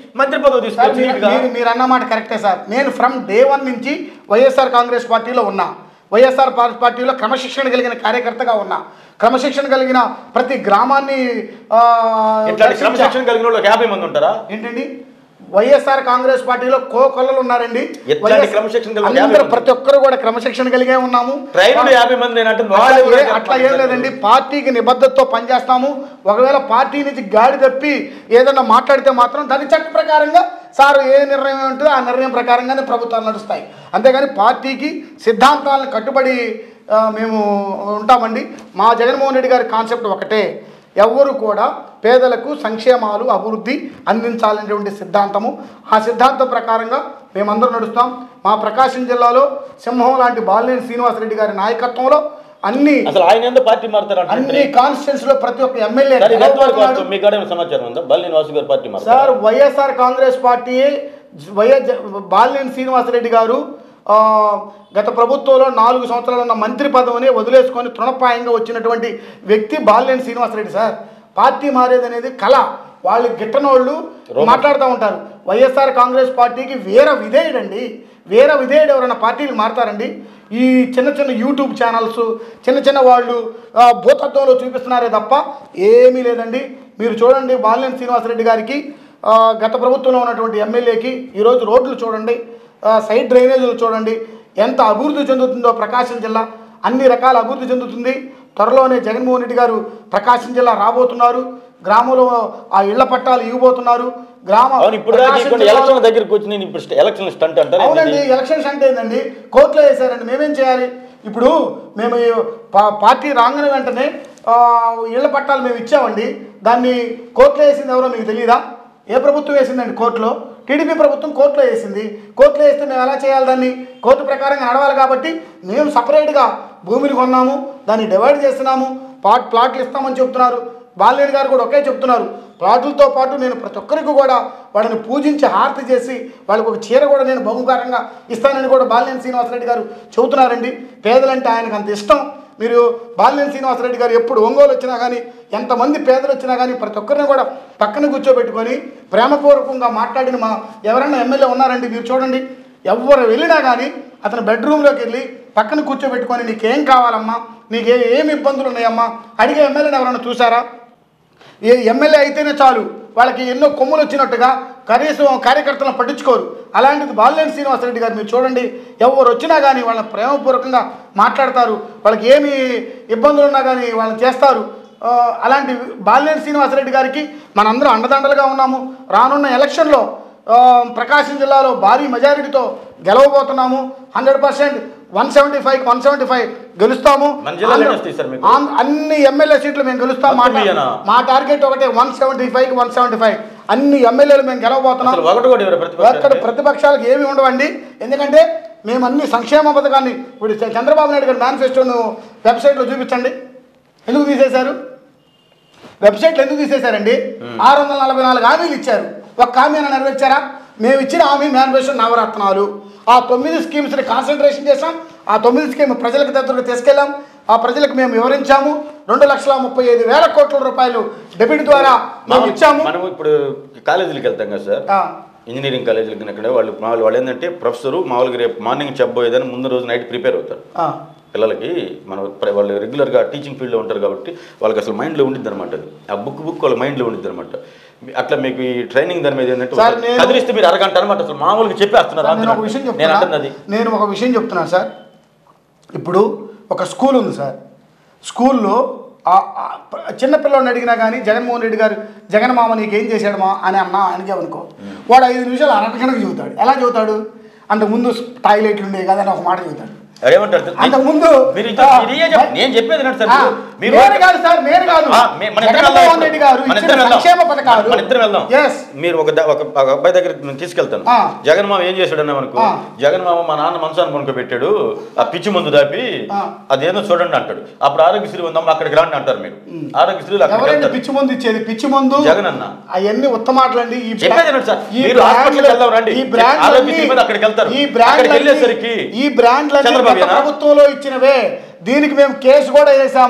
మంత్రి పదవి సార్ తీసుకొచ్చి మీరు- నీట్గా మీరు మీరు అన్నమాట కరెక్టే సార్ నేను ఫ్రమ్ డే వన్ నుంచి వైఎస్ఆర్ కాంగ్రెస్ పార్టీలో ఉన్నా వైఎస్ఆర్ పా- పార్టీలో క్రమశిక్షణ కలిగిన కార్యకర్తగా ఉన్నా క్రమశిక్షణ కలిగిన ప్రతి గ్రామాన్ని ఆ, ఇట్లాంటి దర్శించా. క్రమశిక్షణ కలిగిన వాళ్ళు ఒక యాభై మంది ఉంటారా ఏంటండి వైఎస్ఆర్ కాంగ్రెస్ పార్టీలో కో కొల్లలు ఉన్నారండి ఎట్లాంటి వైఎస్- క్రమశిక్షణ కలిగిన అందరూ యాభై మంది? ప్రతి ఒక్కరు కూడా క్రమశిక్షణ కలిగే ఉన్నాము ట్రైన్లు యాభై మంది నేను అంటుంది అట్లా వాళ్ళు ఏ- అట్లా ఏం లేదండి పార్టీకి నిబద్ధతతో పనిచేస్తాము ఒకవేళ పార్టీ నుంచి గాడి తప్పి ఏదన్నా మాట్లాడితే మాత్రం దాని చట్ట ప్రకారంగా సార్ ఏ నిర్ణయం ఉంటుందో ఆ నిర్ణయం ప్రకారంగానే ప్రభుత్వాలు నడుస్తాయి అంతేగాని పార్టీకి సిద్ధాంతాలను కట్టుబడి ఆ, మేము ఉంటామండి మా జగన్మోహన్ రెడ్డి గారి కాన్సెప్ట్ ఒకటే ఎవ్వరు కూడా పేదలకు సంక్షేమాలు అభివృద్ధి అందించాలనేటువంటి సిద్ధాంతము ఆ సిద్ధాంతం ప్రకారంగా మేమందరం నడుస్తాం మా ప్రకాశం జిల్లాలో సింహం లాంటి బాలినేని శ్రీనివాసరెడ్డి గారి నాయకత్వంలో అన్ని అసలు ఆయన ఎందుకు పార్టీ మారుతారు అన్ని కాన్స్టిట్యూన్స్ లో ప్రతి ఒక్క ఎమ్మెల్యే సార్ ఇది ఎంతవరకు వాస్తవం? మీ కాడ ఏమైనా సమాచారం ఉందా బల్లి వాసు గారు పార్టీ మారుతారు sir YSR Congress party YS Balineni Srinivasa Reddy గారు ఆ, గత ప్రభుత్వంలో నాలుగు సంవత్సరాలు ఉన్న మంత్రి పదవిని వదిలేసుకొని తృణప్రాయంగా వచ్చినటువంటి వ్యక్తి బాలినేని శ్రీనివాసరెడ్డి సార్ పార్టీ మారేది అనేది కళ వాళ్ళు గిట్టనోళ్ళు మాట్లాడుతూ ఉంటారు వైఎస్ఆర్ కాంగ్రెస్ పార్టీకి వీర విధేయుడండి వీర విధేయుడు ఎవరైనా పార్టీలు మారుతారండి ఈ చిన్న చిన్న యూట్యూబ్ ఛానల్స్ చిన్న చిన్న వాళ్ళు ఆ, భూతత్వంలో చూపిస్తున్నారే తప్ప ఏమీ లేదండి మీరు చూడండి బాలినేని శ్రీనివాసరెడ్డి గారికి ఆ, గత ప్రభుత్వంలో ఉన్నటువంటి ఎమ్మెల్యేకి ఈరోజు రోడ్లు చూడండి ఆ, సైడ్ డ్రైనేజీలు చూడండి ఎంత అభివృద్ధి చెందుతుందో ప్రకాశం జిల్లా అన్ని రకాల అభివృద్ధి చెందుతుంది త్వరలోనే జగన్మోహన్ రెడ్డి గారు ప్రకాశం జిల్లా రాబోతున్నారు గ్రామంలో ఆ ఇళ్ల పట్టాలు ఇవ్వబోతున్నారు గ్రామ అవును ఇప్పుడు దాకా ప్రకాశం ఇక్కడ జిల్లాలో- ఎలక్షన్ దగ్గరికి వచ్చి నేను ఇప్పుడు ఎలక్షన్ స్టంట్ అంటారు అవునండి ఎలక్షన్స్ అంటే ఏంటండి కోర్టులో వేసారండి మేమేం చేయాలి ఇప్పుడు మేము ఈ పా- పార్టీ రాగానే వెంటనే ఆ, ఇళ్ల పట్టాలు మేము ఇచ్చామండి దాన్ని కోర్టులో వేసింది ఎవరో మీకు తెలియదా ఏ ప్రభుత్వం వేసిందండి కోర్టులో టీడీపీ ప్రభుత్వం కోర్టులో వేసింది కోర్టులో వేస్తే మేము ఎలా చేయాలి దాన్ని కోర్టు ప్రకారంగా నడవాలి కాబట్టి మేము సపరేట్గా భూమిని కొన్నాము దాన్ని డివైడ్ చేస్తున్నాము ప్లాట్ ప్లాట్లు ఇస్తామని చెప్తున్నారు బాలినేని గారు కూడా ఒకే చెప్తున్నారు ప్లాట్లతో పాటు నేను ప్రతి ఒక్కరికి కూడా వాళ్ళని పూజించి హారతి చేసి వాళ్ళకి ఒక చీర కూడా నేను బహుకారంగా ఇస్తానని కూడా బాలినేని శ్రీనివాసరెడ్డి గారు చెబుతున్నారండి పేదలంటే ఆయనకు అంత ఇష్టం మీరు బాలినేని శ్రీనివాసరెడ్డి గారు ఎప్పుడు ఒంగోలు వచ్చినా కానీ ఎంతమంది పేదలు వచ్చినా కానీ ప్రతి ఒక్కరిని కూడా పక్కన కూర్చోబెట్టుకొని ప్రేమపూర్వకంగా మాట్లాడిన మా ఎవరైనా ఎమ్మెల్యే ఉన్నారండి మీరు చూడండి ఎవరు వెళ్ళినా కానీ అతను బెడ్రూమ్లోకి వెళ్ళి పక్కన కూర్చోబెట్టుకొని నీకేం కావాలమ్మా నీకే ఏమి ఇబ్బందులు ఉన్నాయమ్మా అడిగే ఎమ్మెల్యేని ఎవరైనా చూసారా ఏ ఎమ్మెల్యే అయితేనే చాలు వాళ్ళకి ఎన్నో కొమ్ములు వచ్చినట్టుగా కనీసం కార్యకర్తలను పట్టించుకోరు అలాంటిది బాలినేని శ్రీనివాసరెడ్డి గారు మీరు చూడండి ఎవరు వచ్చినా కానీ వాళ్ళని ప్రేమపూర్వకంగా మాట్లాడతారు వాళ్ళకి ఏమి ఇబ్బందులు ఉన్నా కానీ వాళ్ళని చేస్తారు ఆ, అలాంటి బాలినేని శ్రీనివాసరెడ్డి గారికి మనందరం అండదండలుగా ఉన్నాము రానున్న ఎలక్షన్లో ఆ, ప్రకాశం జిల్లాలో భారీ మెజారిటీతో గెలవబోతున్నాము hundred percent one seventy five one seventy five గెలుస్తాము మన జిల్లాలో ఆంధ్ర- ఎన్ని వస్తాయి సార్ మీకు? ఆంధ్ర- అన్ని ఎమ్మెల్యే సీట్లు మేము గెలుస్తాం మా మొత్తం మీయేనా? మా టార్గెట్ ఒకటే one seventy five one seventy five అన్ని ఎమ్మెల్యేలు మేము గెలవబోతున్నాం అసలు ఒకటి కూడా ఎవరు అక్కడ ప్రతిపక్షానికి? ప్రతిపక్షాలకు ఏమి ఉండవండి ఎందుకంటే మేము అన్ని సంక్షేమ పథకాన్ని ఇప్పుడు చ- చంద్రబాబు నాయుడు గారి మేనిఫెస్టోను వెబ్సైట్లో చూపించండి ఎందుకు తీసేశారు వెబ్సైట్లో ఎందుకు తీసేశారండి ఆరు వందల నలభై నాలుగు హామీలు ఇచ్చారు ఒక హామీ అయినా నెరవేర్చారా మేము ఇచ్చిన హామీ మేనిఫెస్టో నవరత్నాలు ఆ తొమ్మిది స్కీమ్స్ని కాన్సన్ట్రేషన్ చేసాం ఆ తొమ్మిది స్కీమ్ ప్రజలకు దగ్గరకు తీసుకెళ్ళాం ఆ ప్రజలకు మేము వివరించాము రెండు లక్షల ముప్పై ఐదు వేల కోట్ల రూపాయలు డెబిట్ ద్వారా మేము మామూలు- ఇచ్చాము మనం ఇప్పుడు కాలేజీలకు వెళ్తాం కదా సార్ ఆ, ఇంజనీరింగ్ కాలేజీలకి అక్కడ వాళ్ళు మామూలు వాళ్ళు ఏంటంటే ప్రొఫెసరు మామూలుగా రేపు మార్నింగ్ చెప్పబోయేదని ముందు రోజు నైట్ ప్రిపేర్ అవుతారు ఆ. పిల్లలకి మన ప్ర- వాళ్ళు రెగ్యులర్గా టీచింగ్ ఫీల్డ్లో ఉంటారు కాబట్టి వాళ్ళకి అసలు మైండ్లో ఉండిద్ది అనమాట అది ఆ బుక్ బుక్ వాళ్ళ మైండ్లో ఉండిద్ది అనమాట అట్లా మీకు ఈ ట్రైనింగ్ దాని మీద ఏంటంటే సార్, నేను- కదిలిస్తే మీరు అరగంట అనమాట అసలు మామూలుగా చెప్పేస్తున్నారు నేను ఒక విషయం అంటున్నారు. నేను చెప్తున్నా అంటున్నది నేను ఒక విషయం చెప్తున్నాను సార్ ఇప్పుడు ఒక స్కూల్ ఉంది సార్ స్కూల్లో ఆ- ఆ ప- చిన్న పిల్లని అడిగినా కానీ జగన్మోహన్ రెడ్డి గారు జగన్ మామ నీకేం చేశాడు మా అని అన్నా ఆయనకే అనుకో వాడు ఐదు నిమిషాలు అరగంటకు చెబుతాడు ఎలా చెబుతాడు అంతకు ముందు టాయిలెట్లు ఉండేవి కదా అని ఒక మాట చెబుతాడు ఏమంటారు సార్? అంతకు ముందు మీరు ఇంకా మీరు ఏ చెప్- నేను చెప్పేది ఏంటంటే సార్ ఆ, మీరు నేను కాదు సార్ నేను కాదు ఆ, మే- మన ఇద్దరం జగన్మోహన్ వెళ్దాం. రెడ్డి గారు మన ఇచ్చిన ఇద్దరం వెళ్దాం. సంక్షేమ పథకాలు మన ఇద్దరం వెళ్దాం Yes. మీరు ఒక ద- ఒక ఒక అబ్బాయి దగ్గరికి నేను తీసుకెళ్తాను ఆ. జగన్ మామ ఏం చేశాడు అన్న మనకు ఆ. జగన్ మామ మా నాన్న మనసాన్ని కొనుక్కో పెట్టాడు ఆ పిచ్చి మందు దాపి ఆ. అదేదో చూడండి అంటాడు అప్పుడు ఆరోగ్యశ్రీ ఉందమ్మా అక్కడికి రాండి అంటారు మీరు ఆరోగ్యశ్రీలు అక్కడికి ఎవరండి వెళ్తారు. పిచ్చి మందు ఇచ్చేది పిచ్చి మందు జగన్ అన్న. అవన్నీ ఉత్తమాటలండి ఈ చెప్పేది ఏంటంటే సార్, ఈ మీరు బ్రాండ్లు- హాస్పిటల్కి వెళ్దాం రండి. ఈ బ్రాండ్లు ఆరోగ్యశ్రీ మీద అక్కడికి వెళ్తారు. ఈ బ్రాండ్లు అక్కడికి వెళ్ళేసరికి ఈ బ్రాండ్లు చంద్రబాబు ఏనా? ప్రభుత్వంలో ఇచ్చినవే దీనికి మేము కేసు కూడా వేసాము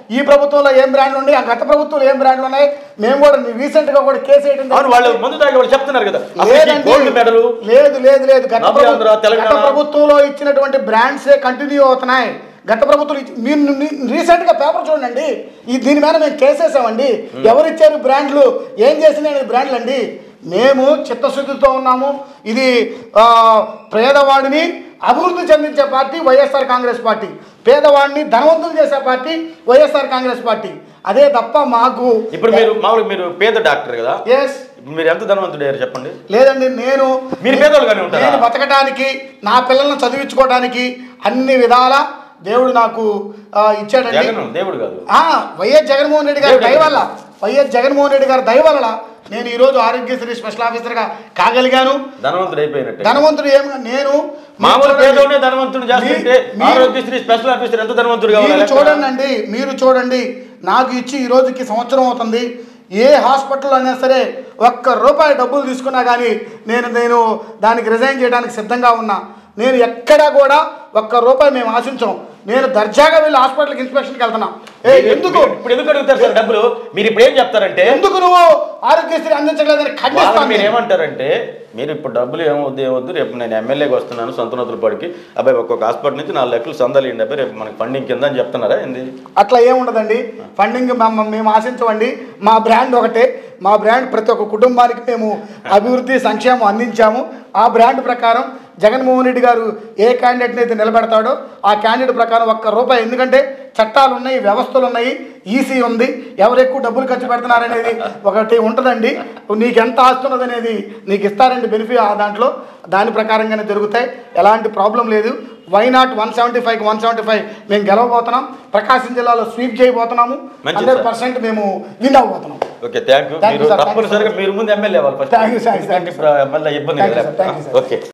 ఈ ప్రభుత్వంలో ఏం బ్రాండ్లు ఉన్నాయి ఆ గత ప్రభుత్వంలో ఏం బ్రాండ్లు ఉన్నాయి మేము కూడా రీసెంట్ గా కూడా కేసు వేయడం అవును వాళ్ళు మందు తాగే వాళ్ళు చెప్తున్నారు కదా అసలు ఈ లేదండి. గోల్డ్ మెడల్ లేదు లేదు లేదు గత నవ్యాంధ్ర, ప్రభు- తెలంగాణ. గత ప్రభుత్వంలో ఇచ్చినటువంటి బ్రాండ్సే కంటిన్యూ అవుతున్నాయి గత ప్రభుత్వం ఇచ్చి- మీరు రీసెంట్ గా పేపర్ చూడండి ఈ దీని మీద మేము కేసేసామండి ఎవరు ఇచ్చారు బ్రాండ్లు ఏం చేసినాయి బ్రాండ్లు అండి మేము చిత్తశుద్ధితో ఉన్నాము ఇది ఆ, పేదవాడిని అభివృద్ధి చెందించే పార్టీ వైఎస్ఆర్ కాంగ్రెస్ పార్టీ పేదవాడిని ధనవంతులు చేసే పార్టీ వైఎస్ఆర్ కాంగ్రెస్ పార్టీ అదే తప్ప మాకు ఇప్పుడు మీరు మామూలుగా మీరు పేద డాక్టర్ కదా ఎస్ ఇప్పుడు మీరు ఎంత ధనవంతుడు అయ్యారు చెప్పండి లేదండి నేను మీరు పేదోళ్ళుగానే ఉంటారా? నేను బతకడానికి నా పిల్లల్ని చదివించుకోవడానికి అన్ని విధాల దేవుడు నాకు ఆ, ఇచ్చాడండి జగన్ దేవుడు కాదు ఆ, వైఎస్ జగన్మోహన్ రెడ్డి గారి దేవుడు దయ వల్ల వైఎస్ జగన్మోహన్ రెడ్డి గారి దయ వల్ల నేను ఈరోజు ఆరోగ్యశ్రీ స్పెషల్ ఆఫీసర్గా కాగలిగాను ధనవంతుడు అయిపోయినట్టే ధనవంతుడు ఏం నేను మామూలు మీరు పేదోనే చూడండి. ధనవంతుడు చేస్తుంటే మీ- ఆరోగ్యశ్రీ స్పెషల్ ఆఫీసర్ ఎంత ధనవంతుడు మీరు కావాలి చూడండి అండి మీరు చూడండి నాకు ఇచ్చి ఈ రోజుకి సంవత్సరం అవుతుంది ఏ హాస్పిటల్ అయినా సరే ఒక్క రూపాయి డబ్బులు తీసుకున్నా కానీ నేను నేను దానికి రిజైన్ చేయడానికి సిద్ధంగా ఉన్నా నేను ఎక్కడా కూడా ఒక్క రూపాయి మేము ఆశించాం నేను దర్జాగా వెళ్ళి హాస్పిటల్కి ఇన్స్పెక్షన్కి వెళ్తున్నా ఏ ఎందుకు ఇప్పుడు ఎందుకు అడుగుతారు సార్ డబ్బులు మీరు ఇప్పుడు ఏం చెప్తారంటే ఎందుకు నువ్వు ఆరోగ్యశ్రీ అందించలేదని వాళ్ళకి ఖండిస్తాను మీరు నేను. ఏమంటారంటే మీరు ఇప్పుడు డబ్బులు ఏమొద్దు ఏమొద్దు రేపు నేను ఎమ్మెల్యేకి వస్తున్నాను సొంత పడికి అబ్బాయి ఒక్కొక్క హాస్పిటల్ నుంచి నాలుగు లెక్కలు సందాలు ఇవ్వండి అబ్బాయి రేపు మనకి ఫండింగ్ కింద అని చెప్తున్నారా ఏంది అట్లా ఏముండదండి ఫండింగ్ మేము మేము ఆశించమండి మా బ్రాండ్ ఒకటే మా బ్రాండ్ ప్రతి ఒక్క కుటుంబానికి మేము అభివృద్ధి సంక్షేమం అందించాము ఆ బ్రాండ్ ప్రకారం జగన్మోహన్ రెడ్డి గారు ఏ క్యాండిడేట్ని అయితే నిలబెడతాడో ఆ క్యాండిడేట్ ప్రకారం ఒక్క రూపాయి ఎందుకంటే చట్టాలు ఉన్నాయి వ్యవస్థలు ఉన్నాయి ఈసీ ఉంది ఎవరు ఎక్కువ డబ్బులు ఖర్చు పెడుతున్నారనేది ఒకటి ఉంటుందండి నీకు ఎంత ఆస్తున్నది అనేది నీకు ఇస్తారండి బెనిఫిట్ ఆ దాంట్లో దాని ప్రకారంగానే జరుగుతాయి ఎలాంటి ప్రాబ్లం లేదు why not one seventy five one seventy five మేము గెలవబోతున్నాం ప్రకాశం జిల్లాలో స్వీప్ చేయబోతున్నాము మంచిది హండ్రెడ్ సార్. పర్సెంట్ మేము విన్ అవ్వబోతున్నాం okay thank you Thank you, మీరు sir. Thank you, తప్పనిసరిగా మీరు ముందు ఎమ్మెల్యే అవ్వాలి first Thank you, sir. Thank you, ఎందుకంటే ఇప్పుడు మళ్ళీ ఇబ్బంది Thank you, కదా sir. Thank you, sir. Okay